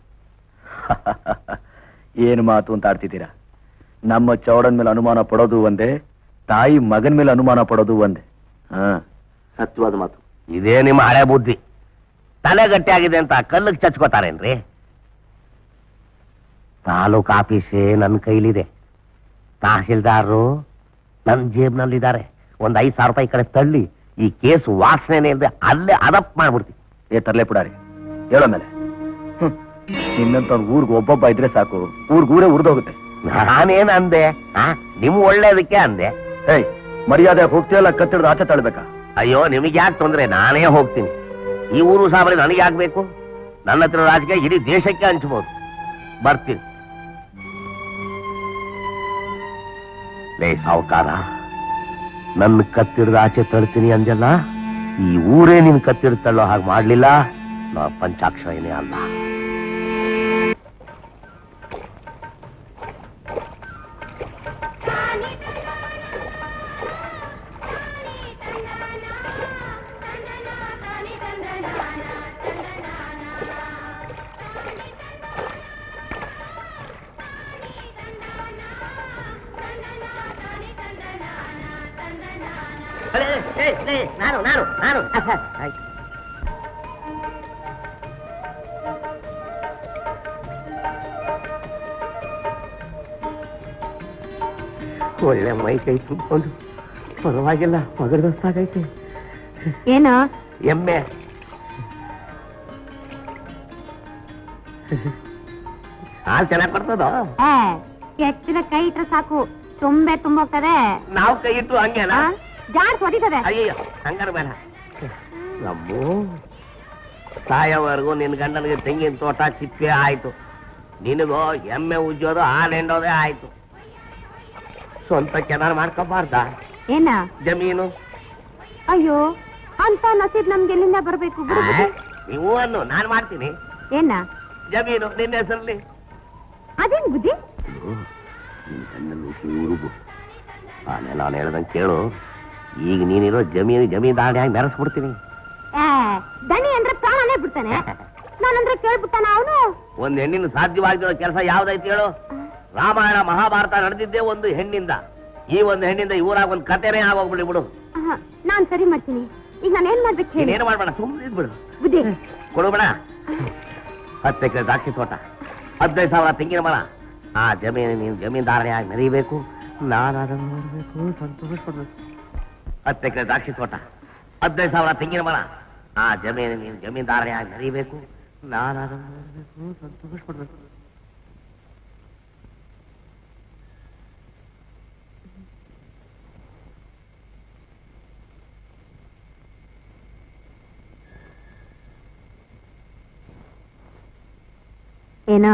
ಏನು ಮಾತು ಅಂತ ಆಡ್ತಿದ್ದೀರಾ ನಮ್ಮ ಚೌಡನ್ ಮೇಲೆ ಅನುಮಾನ ಪಡೋದು ಒಂದೇ ತಾಯಿ ಮಗನ ಮೇಲೆ ಅನುಮಾನ ಪಡೋದು ಒಂದೇ ಹಾ ಸತ್ಯವಾದ ಮಾತು ಇದೇ ನಿಮ್ಮ ಹಳೆ ಬುದ್ಧಿ ತಲೆ ಗಟ್ಟಿ ಆಗಿದೆ ಅಂತ ಕಲ್ಲಿಗೆ ಚಚ್ಕೋತಾರೇನ್ರಿ ತಾಲೂಕ್ ಆಫೀಸೇ ನನ್ನ ಕೈಲಿದೆ ತಹಸೀಲ್ದಾರರು ನನ್ನ ಜೇಬ್ನಲ್ಲಿದ್ದಾರೆ ಒಂದ್ ಐದ್ ಸಾವಿರ ರೂಪಾಯಿ ಈ ಕಡೆ ತಳ್ಳಿ ಈ ಕೇಸ್ ವಾಸನೆ ಇಲ್ಲದೆ ಅಲ್ಲೇ ಅದಪ್ ಮಾಡ್ಬಿಡ್ತೀನಿ ಏ ತರ್ಲೆ ಪುಡಾರಿ ಹೇಳೋ ಮೇಲೆ ಹ್ಮ್. ನಿನ್ನಂತ ಊರ್ಗ್ ಒಬ್ಬೊಬ್ಬ ಇದ್ರೆ ಸಾಕು ಊರ್ಗೂರೇ ಉರ್ದೋಗುತ್ತೆ ನಾನೇನ್ ಅಂದೆ ಆ, ನಿಮ್ ಒಳ್ಳೇದಕ್ಕೆ ಅಂದೆ ಏಯ್ ಮರ್ಯಾದೆ ಹೋಗ್ತೀಯಲ್ಲ ಕತ್ತಿಡ್ದು ಆಚೆ ತಳ್ಬೇಕಾ ಅಯ್ಯೋ ನಿಮಗೆ ಯಾಕೆ ತೊಂದ್ರೆ ನಾನೇ ಹೋಗ್ತೀನಿ ಈ ಊರು ಸಾಬರಿ ನನಗೆ ಆಗ್ಬೇಕು ನನ್ನ ಹತ್ರ ರಾಜಕೀಯ ಇಡೀ ದೇಶಕ್ಕೆ ಹಂಚ್ಬೋದು ಬರ್ತೀನಿ ಲೇ ಸಾವುಕಾರ ನನ್ನ ಕತ್ತಿಡ್ದ ಆಚೆ ತಳ್ತೀನಿ ಅಂಜಲ್ಲ ಈ ಊರೇ ನಿನ್ ಕತ್ತಿಡ್ದ ತಳ್ಳೋ ಹಾಗೆ ಮಾಡ್ಲಿಲ್ಲ ನಾ ಪಂಚಾಕ್ಷರನೇ ಅಲ್ಲ ನಾನು ನಾನು ನಾನು ಒಳ್ಳೆ ಮೈ ಕೈ ತುಂಬಿಕೊಂಡು ಪರವಾಗಿಲ್ಲ ಮಗಡದಷ್ಟಾಗೈತೆ ಏನೋ ಎಮ್ಮೆ ಹಾಲು ಚೆನ್ನಾಗಿ ಕೊಡ್ತದ ಹೆಚ್ಚಿನ ಕೈ ಇಟ್ರೆ ಸಾಕು ತುಂಬೆ ತುಂಬೋಗ್ತದೆ ನಾವು ಕೈ ಇಟ್ಟು ಹಂಗೇನಾ ಜಾಡ್ ಹೊಡಿತದೆ ಅಯ್ಯೋ ಹಂಗಾರ ಬೇಡ ನಮ್ಮು ಸಾಯೋವರೆಗೂ ನಿನ್ ಗಂಡನಿಗೆ ತೆಂಗಿನ ತೋಟ ಚಿಪ್ಪೆ ಆಯ್ತು ನಿನಗೋ ಎಮ್ಮೆ ಉಜ್ಜೋದು ಹಾಲು ಎಂಡೋದೇ ಆಯ್ತು ಸ್ವಂತ ಕೆನಾರು ಮಾಡ್ಕೋಬಾರ್ದ ಏನ ಜಮೀನು ಅಯ್ಯೋ ಅಂತ ನಸೀಬ್ ನಮ್ಗೆ ಎಲ್ಲಿಂದ ಬರ್ಬೇಕು ಬಿಡು ಬಿಡು. ನೀವು ಅನ್ನು ನಾನು ಮಾಡ್ತೀನಿ ಏನ ಜಮೀನು ನಿನ್ನ ಹೆಸರಲ್ಲಿ ಅದೇನ್ ಬುದ್ಧಿ ನಿನ್ ಕಣ್ಣಲ್ಲಿ ಉರುಬು ಆನೆ ನಾನು ಹೇಳ್ದಂಗೆ ಕೇಳು ಈಗ ನೀನಿರೋ ಜಮೀನು ಜಮೀನ್ದಾರಿಯಾಗಿ ಮೆರೆಸ್ಬಿಡ್ತೀನಿ ಏ, ದಣಿ ಅಂದ್ರೆ ಪ್ರಾಣನೇ ಬಿಡ್ತಾನೆ ನಾನಂದ್ರೆ ಕೇಳ್ಬಿಟ್ಟಾನ ಅವನು ಒಂದ್ ಹೆಣ್ಣಿನ ಸಾಧ್ಯವಾಗಿರೋ ಕೆಲಸ ಯಾವ್ದೈತಿ ಹೇಳು ರಾಮಾಯಣ ಮಹಾಭಾರತ ನಡೆದಿದ್ದೇ ಒಂದು ಹೆಣ್ಣಿಂದ ಈ ಒಂದು ಹೆಣ್ಣಿಂದ ಈ ಊರಾಗ ಒಂದು ಕತೆನೇ ಆಗೋಗ್ಬಿಡಿ ಬಿಡು ನಾನ್ ಸರಿ ಮಾಡ್ತೀನಿ ಈಗ ನಾನು ಏನ್ ಮಾಡ್ಬೇಕು ಹೇಳಿ ನೀನೇನು ಮಾಡ್ಬೇಡ ಸುಮ್ಮನೆ ಬಿಡು ಬುದ್ಧಿ ಕೊಡುಬೇಡ ಹತ್ತು ಎಕರೆ ದ್ರಾಕ್ಷಿ ತೋಟ ಹದಿನೈದು ಸಾವಿರ ತೆಂಗಿನ ಮರ ಆ ಜಮೀನು ನೀನು ಜಮೀನ್ದಾರನೆಯಾಗಿ ಮೆರೀಬೇಕು ನಾನು ಅದನ್ನು ನೋಡ್ಬೇಕು ಸಂತೋಷ ಪಡ್ಬೇಕು ಹತ್ತು ಎಕರೆ ದ್ರಾಕ್ಷಿ ತೋಟ ಹದಿನೈದು ಸಾವಿರ ತೆಂಗಿನ ಮರ ಆ ಜಮೀನು ನೀನು ಜಮೀನ್ದಾರನೆಯಾಗಿ ಮೆರೀಬೇಕು ನಾನು ಅದನ್ನು ನೋಡ್ಬೇಕು ಸಂತೋಷ ಪಡ್ಬೇಕು ಏನೋ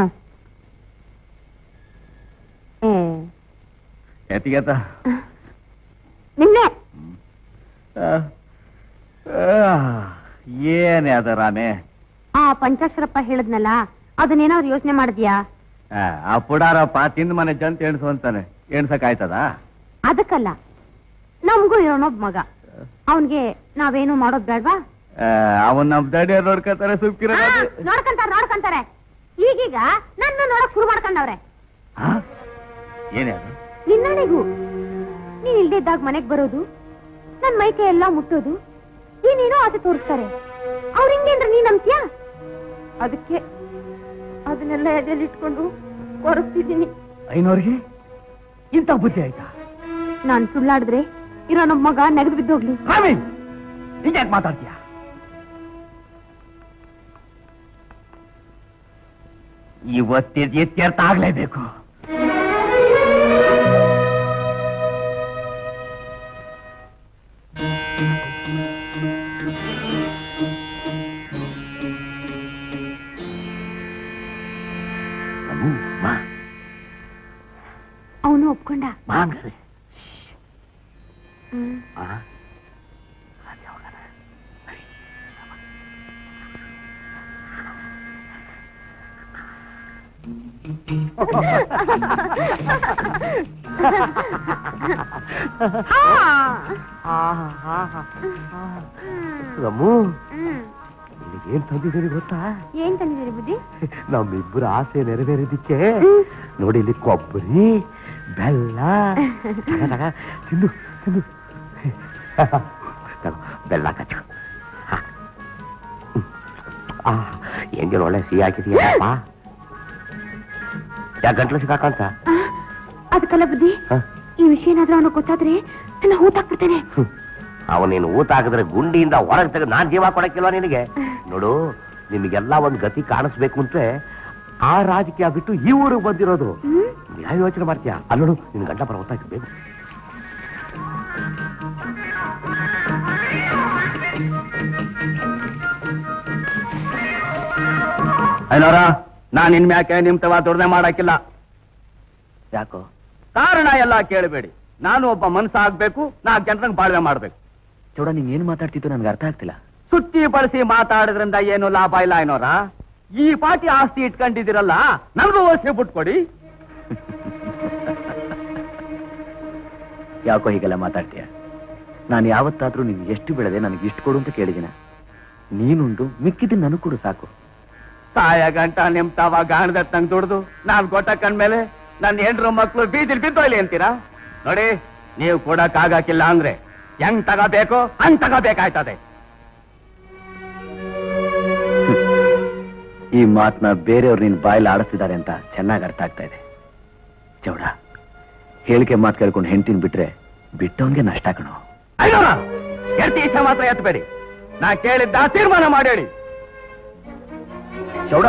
ಏ ಎತ್ತಿಗೆತ ನಿನ್ನೆ ಏನೇ ಅದ ರಾಣೆ ಆ ಪಂಚಾಕ್ಷರಪ್ಪ ಹೇಳಿದ್ನಲ್ಲ ಅದನ್ನೇನಾದ್ರು ಯೋಚನೆ ಮಾಡಿದ್ಯಾ ಆ ಪುಡಾರಪ್ಪ ತಿಂದ ಮನೆ ಜಂತ ಎಣ್ಸು ಅಂತಾನೆ ಎಣ್ಸಕ್ ಆಯ್ತದ ಅದಕ್ಕಲ್ಲ ನಮಗೂ ಇರೋನೊಬ್ಬ ಮಗ ಅವನ್ಗೆ ನಾವೇನು ಮಾಡೋದ್ ಬೇಡ್ವಾ ಅವನ್ ನಮ್ ದಡಿಯ ನೋಡ್ಕೊತಾರೆ ಸುಮ್ಕಿರ ಆ, ನೋಡ್ಕಂತಾರ ನೋಡ್ಕಂತಾರೆ ಈಗೀಗ ನನ್ನ ನೋಡಕ್ ಶುರು ಮಾಡ್ಕೊಂಡವ್ರೆ ಏನೇ ಅದು ನಿನ್ನಣಿಗೂ ನೀನ್ ಇಲ್ದೇ ಇದ್ದಾಗ ಮನೆಗ್ ಬರೋದು ನನ್ ಮೈಕೈ ಎಲ್ಲಾ ಮುಟ್ಟೋದು ಏನೇನೋ ಆಸೆ ತೋರಿಸ್ತಾರೆ ಅವ್ರ ಹಿಂಗೆ ಅಂದ್ರೆ ನೀನ್ ನಂಬ್ತೀಯಾ ಅದಕ್ಕೆ ಅದನ್ನೆಲ್ಲ ಎದೆಯಲ್ಲಿ ಇಟ್ಕೊಂಡು ಹೊರಸ್ತಿದ್ದೀನಿ ಐನೋರ್ಗೆ ಇಂಥ ಬುದ್ಧಿ ಆಯ್ತಾ ನಾನ್ ಸುಳ್ಳಾಡಿದ್ರೆ ಇರೋ ನಮ್ಮ ಮಗ ನೆಗೆದು ಬಿದ್ದೋಗ್ಲಿ ರಾಮಿ ಹಿಂಗ್ಯಾಕ್ ಮಾತಾಡ್ತೀಯ ಇವತ್ತಿದ್ ಇತ್ಯರ್ಥ ಆಗ್ಲೇಬೇಕು ಅವನು ಒಪ್ಕೊಂಡ ಮಾಂಸ ರಮು ಏನ್ ತಂದಿದ್ದೀರಿ ಗೊತ್ತಾ ಏನ್ ತಂದಿದ್ದೀರಿ ಬುದ್ಧಿ ನಮ್ಮಿಬ್ಬರ ಆಸೆ ನೆರವೇರಿದ್ದಕ್ಕೆ ನೋಡಿ ಇಲ್ಲಿ ಕೊಬ್ಬರಿ ಬೆಲ್ಲ ತಗ, ತಗ, ತಿಂದು ತಿಂದು ತಗೋ, ಬೆಲ್ಲ ಕಚ್ಚು ಹ. ಆ, ಹೆಂಗೆ ಒಳ್ಳೆ ಸಿಹಿ ಹಾಕಿದೀಯಪ್ಪ ಯಾಕೆ ಗಂಟ್ಲು ಸಿಕ್ಕಾಕಂತ ಅದಕ್ಕಲ್ಲ ಬುದ್ಧಿ ಹ? ಈ ವಿಷಯ ಏನಾದ್ರೂ ಅವನು ಗೊತ್ತಾದ್ರೆ ನನ್ನ ಹೂತಾಕ್ಬಿಡ್ತಾನೆ ಅವನೇನು ಊತ ಹಾಕಿದ್ರೆ ಗುಂಡಿಯಿಂದ ಹೊರಗೆ ತೆಗೆದು ನಾನ್ ಜೀವ ಕೊಡಕ್ಕಿಲ್ವಾ ನಿನಗೆ ನೋಡು ನಿಮಗೆಲ್ಲ ಒಂದು ಗತಿ ಕಾಣಿಸ್ಬೇಕು ಅಂದ್ರೆ ಆ ರಾಜಕೀಯ ಬಿಟ್ಟು ಈ ಊರಿಗೆ ಬಂದಿರೋದು ಯಾವ ಯೋಚನೆ ಮಾಡ್ತೀಯಾ ಅಲ್ಲಿ ನೋಡು ನಿನ್ ಗಂಟ ಬರ ಗೊತ್ತಾಯ್ತು ಬೇಕು ಐನೋರ ನಾನ್ ಇನ್ಮ್ಯಾಕೆ ನಿಮ್ ತವ ದುಡ್ಮೆ ಮಾಡಕ್ಕಿಲ್ಲ ಯಾಕೋ ಕಾರಣ ಎಲ್ಲ ಕೇಳಬೇಡಿ ನಾನು ಒಬ್ಬ ಮನ್ಸ ಆಗ್ಬೇಕು ನಾಲ್ಕು ಜನರಂಗ್ ಬಾಳ್ವೆ ಮಾಡ್ಬೇಕು ಚೌಡ ನೀನ್ ಏನ್ ಮಾತಾಡ್ತಿದ್ದು ನನ್ಗೆ ಅರ್ಥ ಆಗ್ತಿಲ್ಲ ಸುತ್ತಿ ಬಳಸಿ ಮಾತಾಡೋದ್ರಿಂದ ಏನು ಲಾಭ ಇಲ್ಲ ಐನೋರ ಈ ಪಾಟಿ ಆಸ್ತಿ ಇಟ್ಕೊಂಡಿದ್ದೀರಲ್ಲ ನನ್ಗೂ ಓಸಿ ಬಿಟ್ಕೊಡಿ ಯಾಕೋ ಹೀಗೆಲ್ಲ ಮಾತಾಡ್ತೀಯ ನಾನು ಯಾವತ್ತಾದ್ರೂ ನೀನ್ ಎಷ್ಟು ಬೆಳೆದೆ ನನಗೆ ಇಷ್ಟು ಕೊಡು ಅಂತ ಕೇಳಿದಿನ ನೀನುಂಡು ಮಿಕ್ಕಿದ್ದು ನನಗೆ ಕೊಡು ಸಾಕು ಸಾಯ ಗಂಟ ನಿಮ್ ತವ ಗಾಣದ ತಂಗ್ ದುಡ್ದು ನಾನ್ ಕೊಟ್ಟ ಕಂಡ್ಮೇಲೆ ನನ್ನ ಹೆಂಡ್ರು ಮಕ್ಳು ಬೀದಿಲ್ ಬಿದ್ದೋಯ್ಲಿ ಅಂತೀರಾ ನೋಡಿ ನೀವು ಕೊಡಕ್ ಆಗಾಕಿಲ್ಲ ಅಂದ್ರೆ ಹೆಂಗ್ ತಗೋಬೇಕು ಹಂಗ್ ತಗೋಬೇಕಾಯ್ತದೆ ಈ ಮಾತನ್ನ ಬೇರೆಯವ್ರು ನಿನ್ ಬಾಯಲ್ಲಿ ಆಡಿಸ್ತಿದ್ದಾರೆ ಅಂತ ಚೆನ್ನಾಗಿ ಅರ್ಥ ಆಗ್ತಾ ಇದೆ ಚೌಡ ಹೇಳಿಕೆ ಮಾತು ಕೇಳ್ಕೊಂಡು ಹೆಂಡ್ತಿನ ಬಿಟ್ರೆ ಬಿಟ್ಟವನ್ಗೆ ನಷ್ಟ ಕಣೋ ಅಯ್ಯೋರ ಎರ್ತಿ ಇಷ್ಟ ಮಾತ್ರ ಎತ್ತಬೇಡಿ ನಾ ಕೇಳಿದ್ದ ತೀರ್ಮಾನ ಮಾಡೇಳಿ ಚೌಡ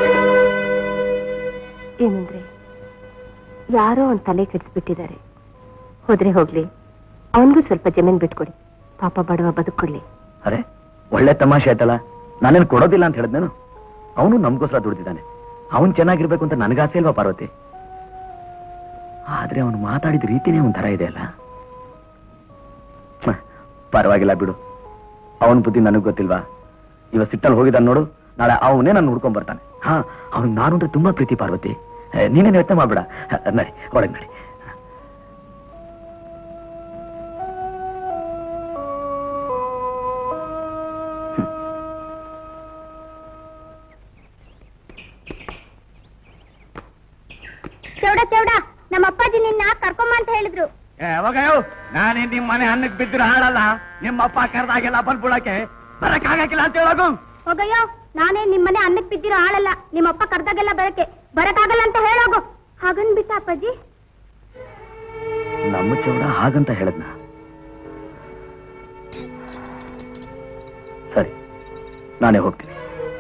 ಏನಂದ್ರೆ ಯಾರೋ ಒಂದ್ ತಲೆ ಕೆಡಿಸ್ಬಿಟ್ಟಿದ್ದಾರೆ ಹೋದ್ರೆ ಹೋಗ್ಲಿ ಅವನಿಗೂ ಸ್ವಲ್ಪ ಜಮೀನ್ ಬಿಟ್ಕೊಡಿ ಪಾಪ ಬಡವ ಬದುಕೊಳ್ಳಿ ಅರೆ ಒಳ್ಳೆ ತಮಾಷೆ ಆಯ್ತಲ್ಲ ನಾನೇನು ಕೊಡೋದಿಲ್ಲ ಅಂತ ಹೇಳಿದ್ನೇನು ಅವನು ನಮ್ಗೋಸ್ಕರ ದುಡ್ದಿದ್ದಾನೆ ಅವನ್ ಚೆನ್ನಾಗಿರ್ಬೇಕು ಅಂತ ನನಗಾಸೆ ಅಲ್ವಾ ಪಾರ್ವತಿ ಆದ್ರೆ ಅವನು ಮಾತಾಡಿದ ರೀತಿನೇ ಒಂಥರ ಇದೆ ಅಲ್ಲ ಹ, ಪರವಾಗಿಲ್ಲ ಬಿಡು ಅವನ ಬುದ್ಧಿ ನನಗ್ ಗೊತ್ತಿಲ್ವಾ ಇವ ಸಿಟ್ಟಲ್ಲಿ ಹೋಗಿದ್ದಾನೆ ನೋಡು ನಾಳೆ ಅವನೇ ನನ್ನ ಹುಡ್ಕೊಂಡ್ ಬರ್ತಾನೆ ಹಾ ಅವನು ನಾನು ಅಂದ್ರೆ ತುಂಬಾ ಪ್ರೀತಿ ಪಾರ್ವತಿ ಏ, ನೀನೇನು ಯೋಚನೆ ಮಾಡ್ಬೇಡ ಹ, ನಡಿ ಒಳಗ್ ನಡಿ ಚೌಡ ಚೌಡ ನಮ್ಮ ಅಪ್ಪಾಜಿ ನಿನ್ನ ಕರ್ಕೊಂಬ ಅಂತ ಹೇಳಿದ್ರು ಯಾವಾಗಯೋ ನಾನೇ ನಿಮ್ ಮನೆ ಅನ್ನಕ್ ಬಿದ್ದಿರ ಹಾಡಲ್ಲ ನಿಮ್ಮಪ್ಪ ಕರೆದಾಗೆಲ್ಲ ಬಂದ್ಬಿಡಕ್ಕೆ ಬರಕ್ ಆಗಕ್ಕಿಲ್ಲ ಅಂತ ಹೇಳೋಗು ಹೋಗಯ್ಯೋ ನಾನೇ ನಿಮ್ಮನೆ ಅನ್ನಕ್ ಬಿದ್ದಿರೋ ಆಳಲ್ಲ ನಿಮ್ಮಪ್ಪ ಕರ್ದಾಗೆಲ್ಲ ಬರಕ್ಕೆ ಬರಕ್ಕಾಗಲ್ಲ ಅಂತ ಹೇಳೋಗು ಹಾಗನ್ಬಿಟ್ಟ ಅಪ್ಪಾಜಿ ನಮ್ಮ ಚೌಡ ಹಾಗಂತ ಹೇಳದ್ನ ಸರಿ ನಾನೇ ಹೋಗ್ತೀನಿ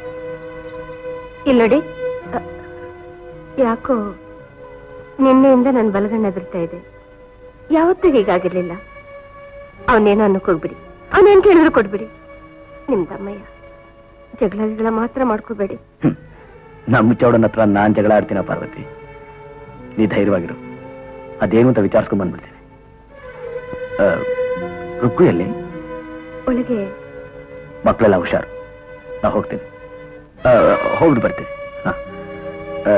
ಇಲ್ಲ ನೋಡಿ ಅ, ಯಾಕೋ ನಿನ್ನೆಯಿಂದ ನನ್ನ ಬಲಗಣ್ಣ ಬಿಡ್ತಾ ಇದೆ ಯಾವತ್ತೂ ಹೀಗಾಗಿರ್ಲಿಲ್ಲ ಅವನೇನೋ ಅನ್ನಕ್ ಹೋಗ್ಬಿಡಿ ಅವನೇನ್ ಕೇಳಿದ್ರು ಕೊಡ್ಬಿಡಿ ನಿಮ್ ತಮ್ಮಯ್ಯ ಜಗಳ ಗಿಗಳ ಮಾತ್ರ ಮಾಡ್ಕೋಬೇಡಿ ಹ್ಮ್. ನಮ್ಮ ಚೌಡನ ಹತ್ರ ನಾನ್ ಜಗಳ ಆಡ್ತೀನ ಪಾರ್ವತಿ ನೀ ಧೈರ್ಯವಾಗಿರು ಅದೇನು ಅಂತ ವಿಚಾರಿಸ್ಕೊಂಡ್ ಬಂದ್ಬಿಡ್ತೀನಿ ಆ, ರುಕ್ಕು ಎಲ್ಲಿ ಒಳಗೆ ಮಕ್ಕಳೆಲ್ಲ ಹುಷಾರು ನಾ ಹೋಗ್ತೀನಿ ಆ, ಹೋಗ್ಬಿಟ್ಟು ಬರ್ತೀನಿ ಹ. ಆ,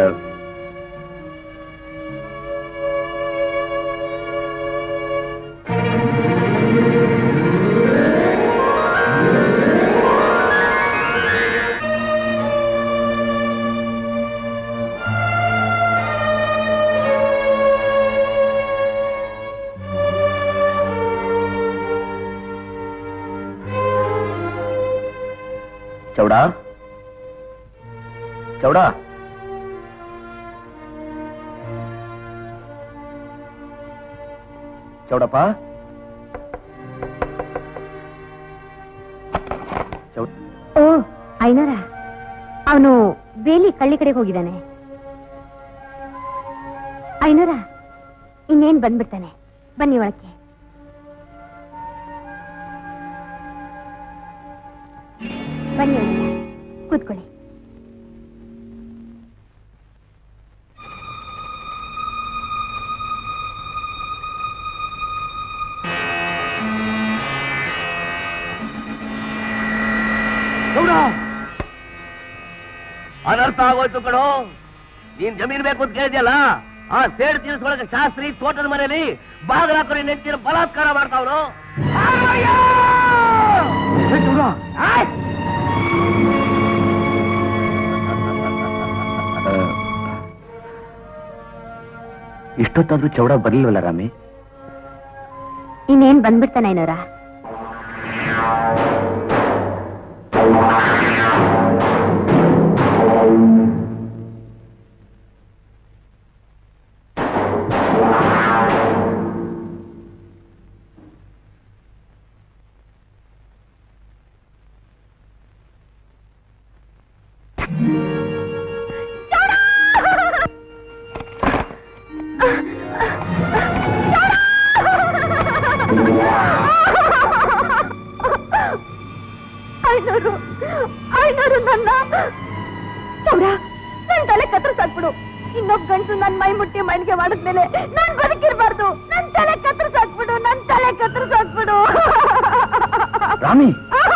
ಚೌಡ ಚೌಡ ಚೌಡಪ್ಪ ಚೌ- ಓ ಐನೂರ ಅವನು ಬೇಲಿ ಕಳ್ಳಿ ಕಡೆಗೆ ಹೋಗಿದ್ದಾನೆ ಐನೂರ ಇನ್ನೇನ್ ಬಂದ್ಬಿಡ್ತಾನೆ ಬನ್ನಿ ಒಳಕ್ಕೆ ಬನ್ನಿ ಐನೂರ ಕೂತ್ಕೊಳ್ಳಿ ಅನರ್ಥ ಆಗೋಯ್ತು ಕಣೋ ನೀನ್ ಜಮೀನ್ ಬೇಕು ಅಂತ ಕೇಳಿದ್ಯಲ್ಲ ಆ ಸೇಡ್ ತೀರಿಸೊಳಗೆ ಶಾಸ್ತ್ರಿ ತೋಟದ ಮನೆಯಲ್ಲಿ ಬಾಗಲಾಕರಿ ನೆಂಚಿನ ಬಲಾತ್ಕಾರ ಮಾಡ್ತಾವ್ರು ಆ, ಇಷ್ಟೊತ್ತಾದ್ರೂ ಚೌಡ ಬರ್ಲಿಲ್ವಲ್ಲ ರಾಮಿ ಇನ್ನೇನ್ ಬಂದ್ಬಿಡ್ತಾನೆ ಐನೂರ ಐನೂರು ಐನೂರು ನನ್ನ ಚೌಡ ನನ್ ತಲೆ ಕತ್ತರಿಸಾಕ್ಬಿಡು ಇನ್ನೊಬ್ಬ ಗಂಟು ನನ್ ಮೈ ಮುಟ್ಟಿ ಮೈಲಿಗೆ ಮಾಡಿದ್ಮೇಲೆ ನಾನ್ ಬದುಕಿರ್ಬಾರ್ದು ನನ್ ತಲೆ ಕತ್ತರಿಸಾಕ್ಬಿಡು ನನ್ ತಲೆ ಕತ್ತರಿಸಾಕ್ಬಿಡು ರಾಮಿ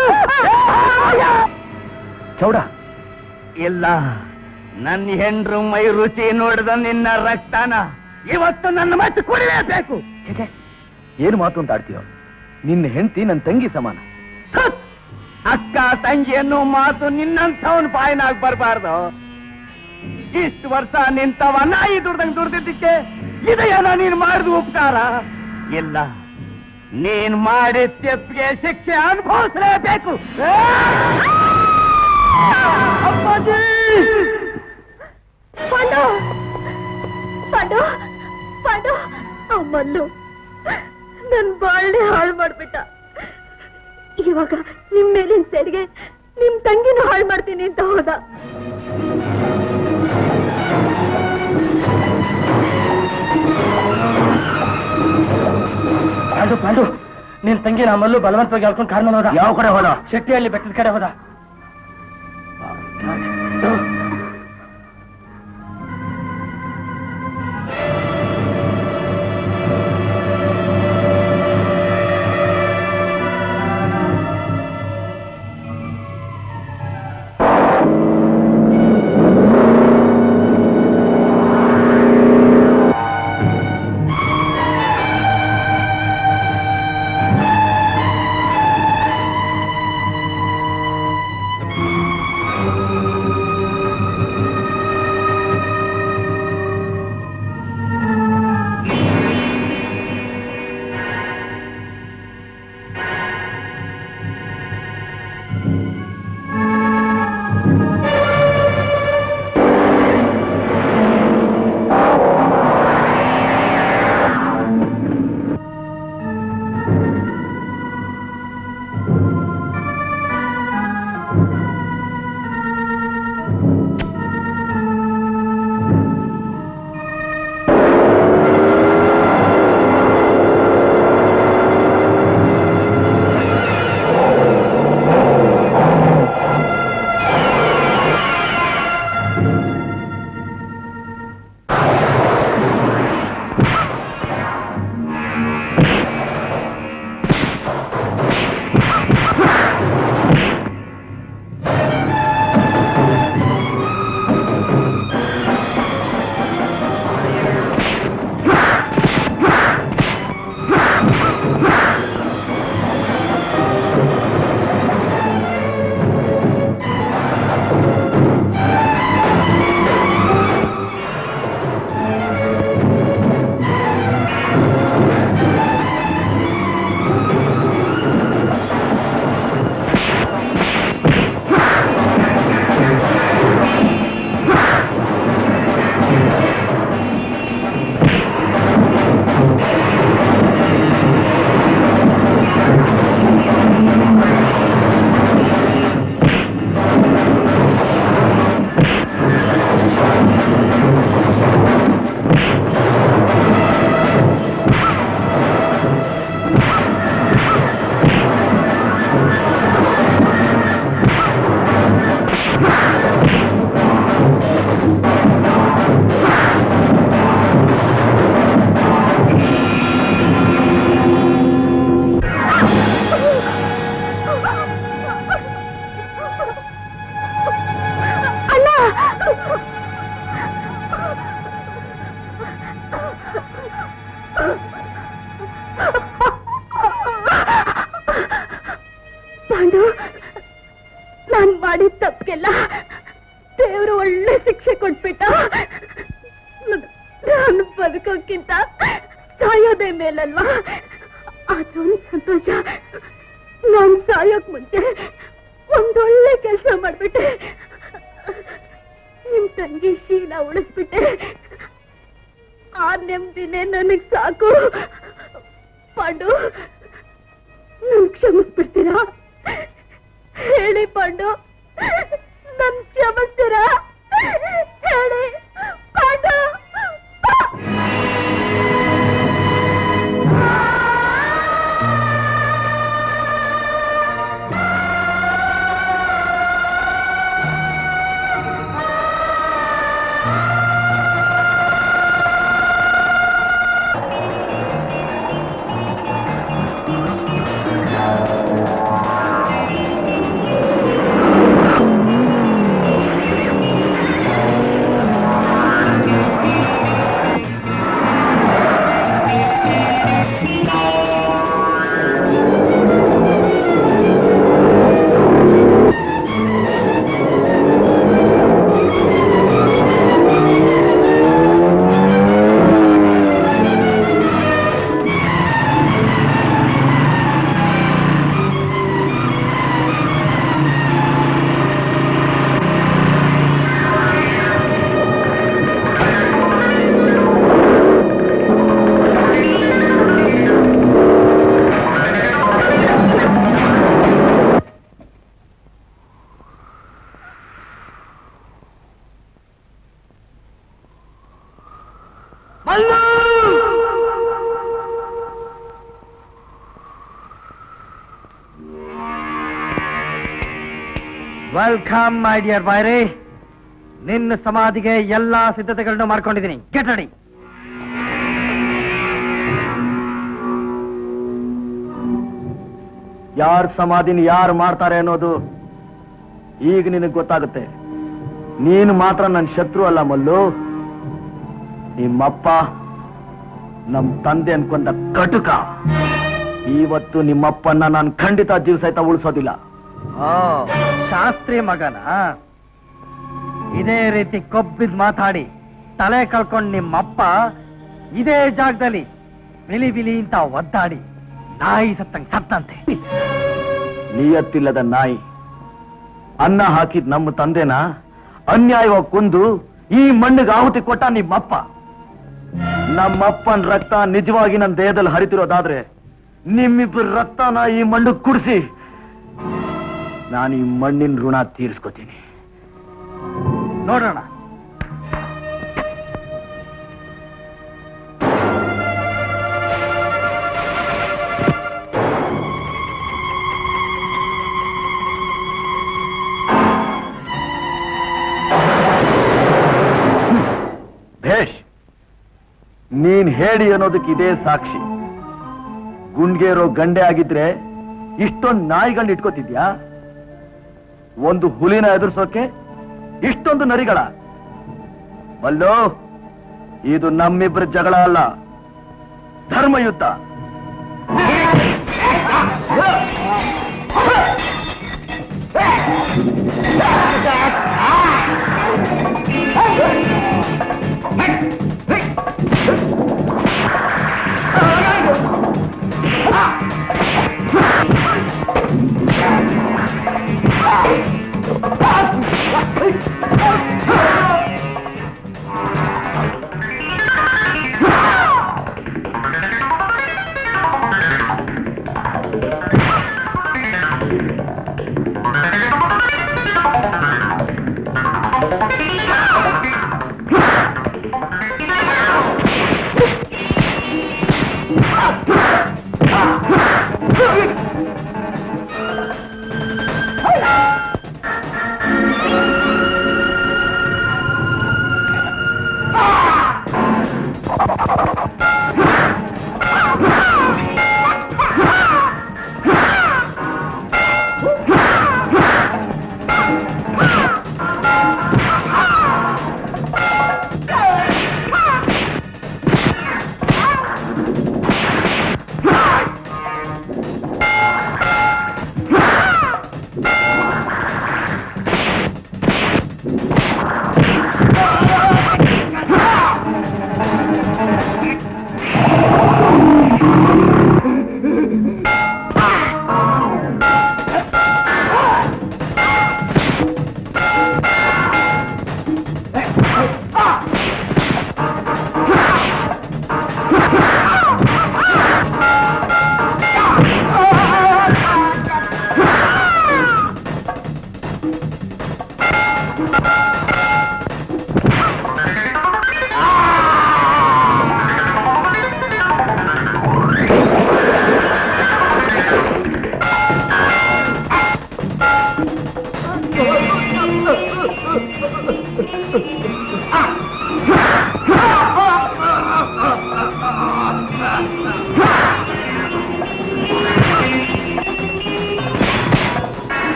ಚೌಡ ಇಲ್ಲ ನನ್ನ ಹೆಂಡ್ರು ಮೈ ರುಚಿ ನೋಡಿದ ನಿನ್ನ ರಕ್ತನ ಇವತ್ತು ನನ್ನ ಮತ್ತೆ ಕುಡಿಯಬೇಕು ಏನು ಮಾತು ಅಂತ ಆಡ್ತೀಯೋ ನಿನ್ನ ಹೆಂಡತಿ ನನ್ನ ತಂಗಿ ಸಮಾನ ಅಕ್ಕ ತಂಗಿ ಅನ್ನೋ ಮಾತು ನಿನ್ನಂಥವನ್ ಬಾಯಿನಾಗ್ ಬರಬಾರ್ದು ಇಷ್ಟು ವರ್ಷ ನಿಂತವ ನಾಯಿ ದುಡ್ದಂಗ್ ದುಡ್ದಿದ್ದಕ್ಕೆ ಇದೆಯಲ್ಲ ನೀನ್ ಮಾಡಿದ ಉಪಕಾರ ಇಲ್ಲ ನೀನ್ ಮಾಡಿದ ತೆಪ್ಪಿಗೆ ಶಿಕ್ಷೆ ಅನುಭವಿಸಲೇಬೇಕು ಅಪ್ಪಾಜಿ ಪಾಂಡು ಪಾಂಡು ಪಾಂಡು ಅಮ್ಮಲ್ಲು ನನ್ ಬಾಳ್ನೆ ಹಾಳು ಮಾಡ್ಬಿಟ್ಟ ಇವಾಗ ನಿಮ್ ಮೇಲಿನ ಸೇಡಿಗೆ ನಿಮ್ ತಂಗಿನೂ ಹಾಳು ಮಾಡ್ತೀನಿ ಅಂತ ಹೋದ ಪಾಂಡು ಪಾಂಡು ನಿನ್ ತಂಗಿ ನಮ್ಮಲ್ಲೂ ಬಲವಂತವಾಗಿ ಹೇಳ್ಕೊಂಡು ಕಾರ್ ಮೇಲೆ ಹೋದ ಯಾವ ಕಡೆ ಹೋದ ಶೆಟ್ಟಿಯಲ್ಲಿ ಬೆಟ್ಟದ ಕಡೆ ಹೋದ ಬದುಕೋದಕ್ಕಿಂತ ಸಾಯೋದೇ ಮೇಲಲ್ವಾ ಅದೊಂದು ಸಂತೋಷ ನಾನ್ ಸಾಯೋಕ್ ಮುಂಚೆ ಒಂದೊಳ್ಳೆ ಕೆಲಸ ಮಾಡ್ಬಿಟ್ಟೆ ನಿಮ್ ತಂಗಿ ಶೀಲ ಉಳಿಸ್ಬಿಟ್ಟೆ ಆ ನೆಮ್ಮದಿನೇ ನನಗ್ ಸಾಕು ಪಾಂಡು ನನ್ ಕ್ಷಮಿಸ್ಬಿಡ್ತೀರಾ ಹೇಳಿ ಪಾಂಡು ನನ್ ಕ್ಷಮಿಸ್ತೀರಾ ಹೇಳಿ ಪಾಂಡು ವೆಲ್ಕಮ್ ಮೈ ಡಿಯರ್ ಬಾಯ್ರಿ ನಿನ್ನ ಸಮಾಧಿಗೆ ಎಲ್ಲಾ ಸಿದ್ಧತೆಗಳನ್ನು ಮಾಡ್ಕೊಂಡಿದ್ದೀನಿ ಗೆಟ್ ರೆಡಿ ಯಾರ ಸಮಾಧಿನ ಯಾರು ಮಾಡ್ತಾರೆ ಅನ್ನೋದು ಈಗ ನಿನಗೆ ಗೊತ್ತಾಗುತ್ತೆ ನೀನು ಮಾತ್ರ ನನ್ನ ಶತ್ರು ಅಲ್ಲ ಮಲ್ಲು ನಿಮ್ಮಪ್ಪ ನಮ್ ತಂದೆ ಅನ್ಕೊಂಡ ಕಟುಕ ಇವತ್ತು ನಿಮ್ಮಪ್ಪನ್ನ ನಾನು ಖಂಡಿತ ಜೀವ ಸಹಿತ ಉಳಿಸೋದಿಲ್ಲ ಓ ಶಾಸ್ತ್ರಿ ಮಗನ ಇದೇ ರೀತಿ ಕೊಬ್ಬಿದ್ ಮಾತಾಡಿ ತಲೆ ಕಳ್ಕೊಂಡ್ ನಿಮ್ಮಪ್ಪ ಇದೇ ಜಾಗದಲ್ಲಿ ಬಿಲಿ ಬಿಲಿ ಅಂತ ಒದ್ದಾಡಿ ನಾಯಿ ಸತ್ತಂಗ್ ಸತ್ತಂತೆ ನಿಯತ್ತಿಲ್ಲದ ನಾಯಿ ಅನ್ನ ಹಾಕಿದ್ ನಮ್ಮ ತಂದೆನ ಅನ್ಯಾಯವಾಗಿ ಕೊಂದು ಈ ಮಣ್ಣಿಗೆ ಆಹುತಿ ಕೊಟ್ಟ ನಿಮ್ಮಪ್ಪ ನಮ್ಮಪ್ಪನ ರಕ್ತ ನಿಜವಾಗಿ ನನ್ನ ದೇಹದಲ್ಲಿ ಹರಿತಿರೋದಾದ್ರೆ ನಿಮ್ಮಿಬ್ಬರ ರಕ್ತನ ಈ ಮಣ್ಣು ಕುಡಿಸಿ ನಾನು ಈ ಮಣ್ಣಿನ ಋಣ ತೀರಿಸ್ಕೋತೀನಿ ನೋಡೋಣ ಭೇಷ್ ನೀನ್ ಹೇಳಿ ಅನ್ನೋದಕ್ಕೆ ಇದೇ ಸಾಕ್ಷಿ ಗುಂಡ್ಗೆ ಇರೋ ಗಂಡೆ ಆಗಿದ್ರೆ ಇಷ್ಟೊಂದು ನಾಯಿಗಳನ್ನ ಇಟ್ಕೋತಿದ್ಯಾ ಒಂದು ಹುಲಿನ ಎದುರಿಸೋಕೆ ಇಷ್ಟೊಂದು ನರಿಗಳ ಅಲ್ಲೋ ಇದು ನಮ್ಮಿಬ್ಬರ ಜಗಳ ಅಲ್ಲ ಧರ್ಮಯುದ್ಧ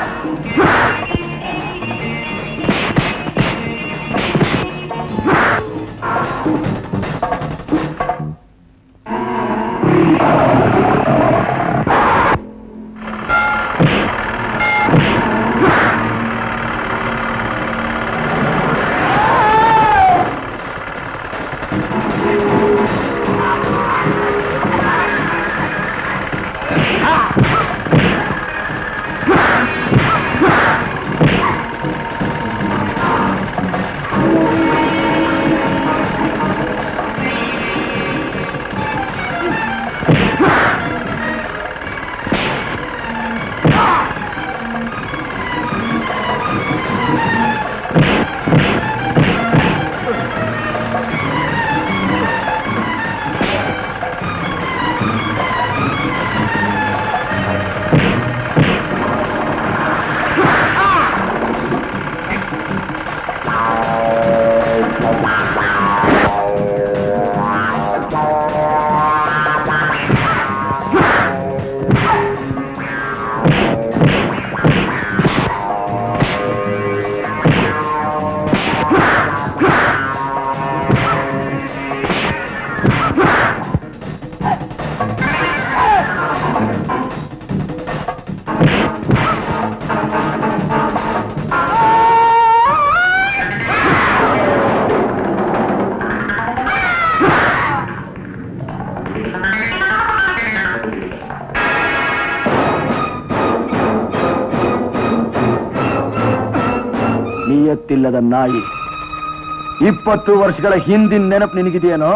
ನಿಯತ್ತಿಲ್ಲದ ನಾಯಿ ಇಪ್ಪತ್ತು ವರ್ಷಗಳ ಹಿಂದಿನ ನೆನಪು ನಿನಗಿದೆಯೇನೋ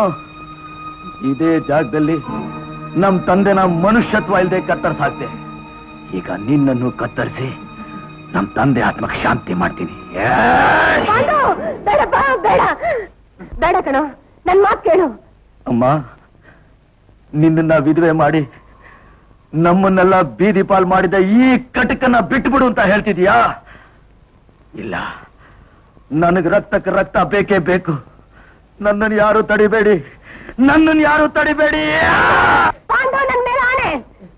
ಇದೇ ಜಾಗದಲ್ಲಿ ನಮ್ ತಂದೆನ ಮನುಷ್ಯತ್ವ ಇಲ್ಲದೆ ಕತ್ತರಿಸಾಕ್ದೆ ಈಗ ನಿನ್ನನ್ನು ಕತ್ತರಿಸಿ ನಮ್ ತಂದೆ ಆತ್ಮಕ್ಕೆ ಶಾಂತಿ ಮಾಡ್ತೀನಿ ಏಯ್! ಪಾಂಡು ಬೇಡಪ್ಪ ಬೇಡ ಬೇಡ ಕಣೋ ನನ್ ಮಾತ್ ಕೇಳು ಅಮ್ಮ ನಿನ್ನನ್ನ ವಿಧವೆ ಮಾಡಿ ನಮ್ಮನ್ನೆಲ್ಲ ಬೀದಿ ಪಾಲ್ ಮಾಡಿದ ಈ ಕಟಕನ್ನ ಬಿಟ್ಬಿಡು ಅಂತ ಹೇಳ್ತಿದ್ಯಾ ಇಲ್ಲ ನನಗ್ ರಕ್ತಕ್ಕೆ ರಕ್ತ ಬೇಕೇ ಬೇಕು ನನ್ನನ್ನು ಯಾರು ತಡಿಬೇಡಿ ನನ್ನನ್ನು ಯಾರು ತಡಿಬೇಡಿ ಪಾಂಡು ನನ್ ಮೇಲೆ ಆಣೆ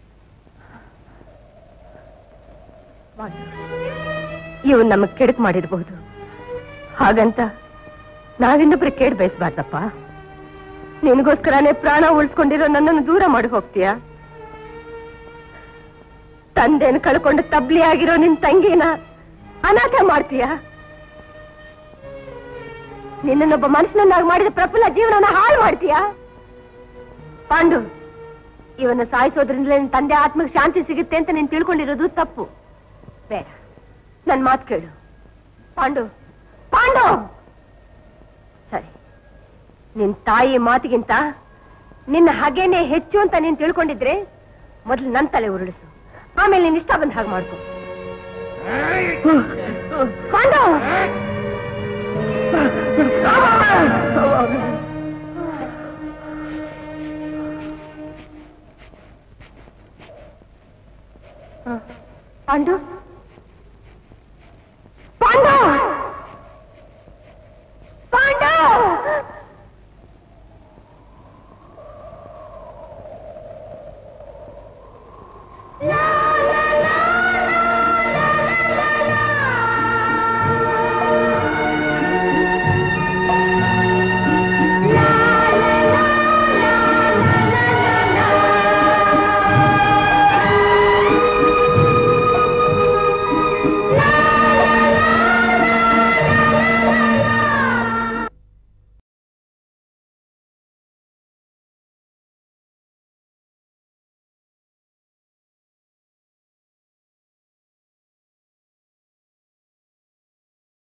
ಇವನ್ ನಮಗ್ ಕೆಡಕ್ ಮಾಡಿರ್ಬಹುದು ಹಾಗಂತ ನಾವಿನ್ನೊಬ್ರಿಗೆ ಕೇಡ್ ಬಯಸ್ಬಾರ್ದಪ್ಪ ನಿನಗೋಸ್ಕರನೇ ಪ್ರಾಣ ಉಳಿಸ್ಕೊಂಡಿರೋ ನನ್ನನ್ನು ದೂರ ಮಾಡಿ ಹೋಗ್ತೀಯಾ ತಂದೆನ ಕಳ್ಕೊಂಡು ತಬ್ಲಿ ಆಗಿರೋ ನಿನ್ ತಂಗಿನ ಅನಾಥ ಮಾಡ್ತೀಯಾ ನಿನ್ನನ್ನೊಬ್ಬ ಮನುಷ್ಯನನ್ನಾಗಿ ಮಾಡಿದ ಪ್ರಫುಲ್ಲ ಜೀವನನ ಹಾಳು ಮಾಡ್ತೀಯಾ ಪಾಂಡು ಇವನ್ನ ಸಾಯಿಸೋದ್ರಿಂದಲೇ ನಿನ್ ತಂದೆ ಆತ್ಮಕ್ಕೆ ಶಾಂತಿ ಸಿಗುತ್ತೆ ಅಂತ ನೀನ್ ತಿಳ್ಕೊಂಡಿರೋದು ತಪ್ಪು ಬೇಡ ನನ್ ಮಾತು ಕೇಳು ಪಾಂಡು ಪಾಂಡು ಸರಿ ನಿನ್ ತಾಯಿ ಮಾತಿಗಿಂತ ನಿನ್ನ ಹಾಗೇನೆ ಹೆಚ್ಚು ಅಂತ ನೀನ್ ತಿಳ್ಕೊಂಡಿದ್ರೆ ಮೊದಲು ನನ್ ತಲೆ ಉರುಳಿಸು ಆಮೇಲೆ ನೀನ್ ಇಷ್ಟ ಬಂದ ಹಾಗೆ ಮಾಡ್ಕೊ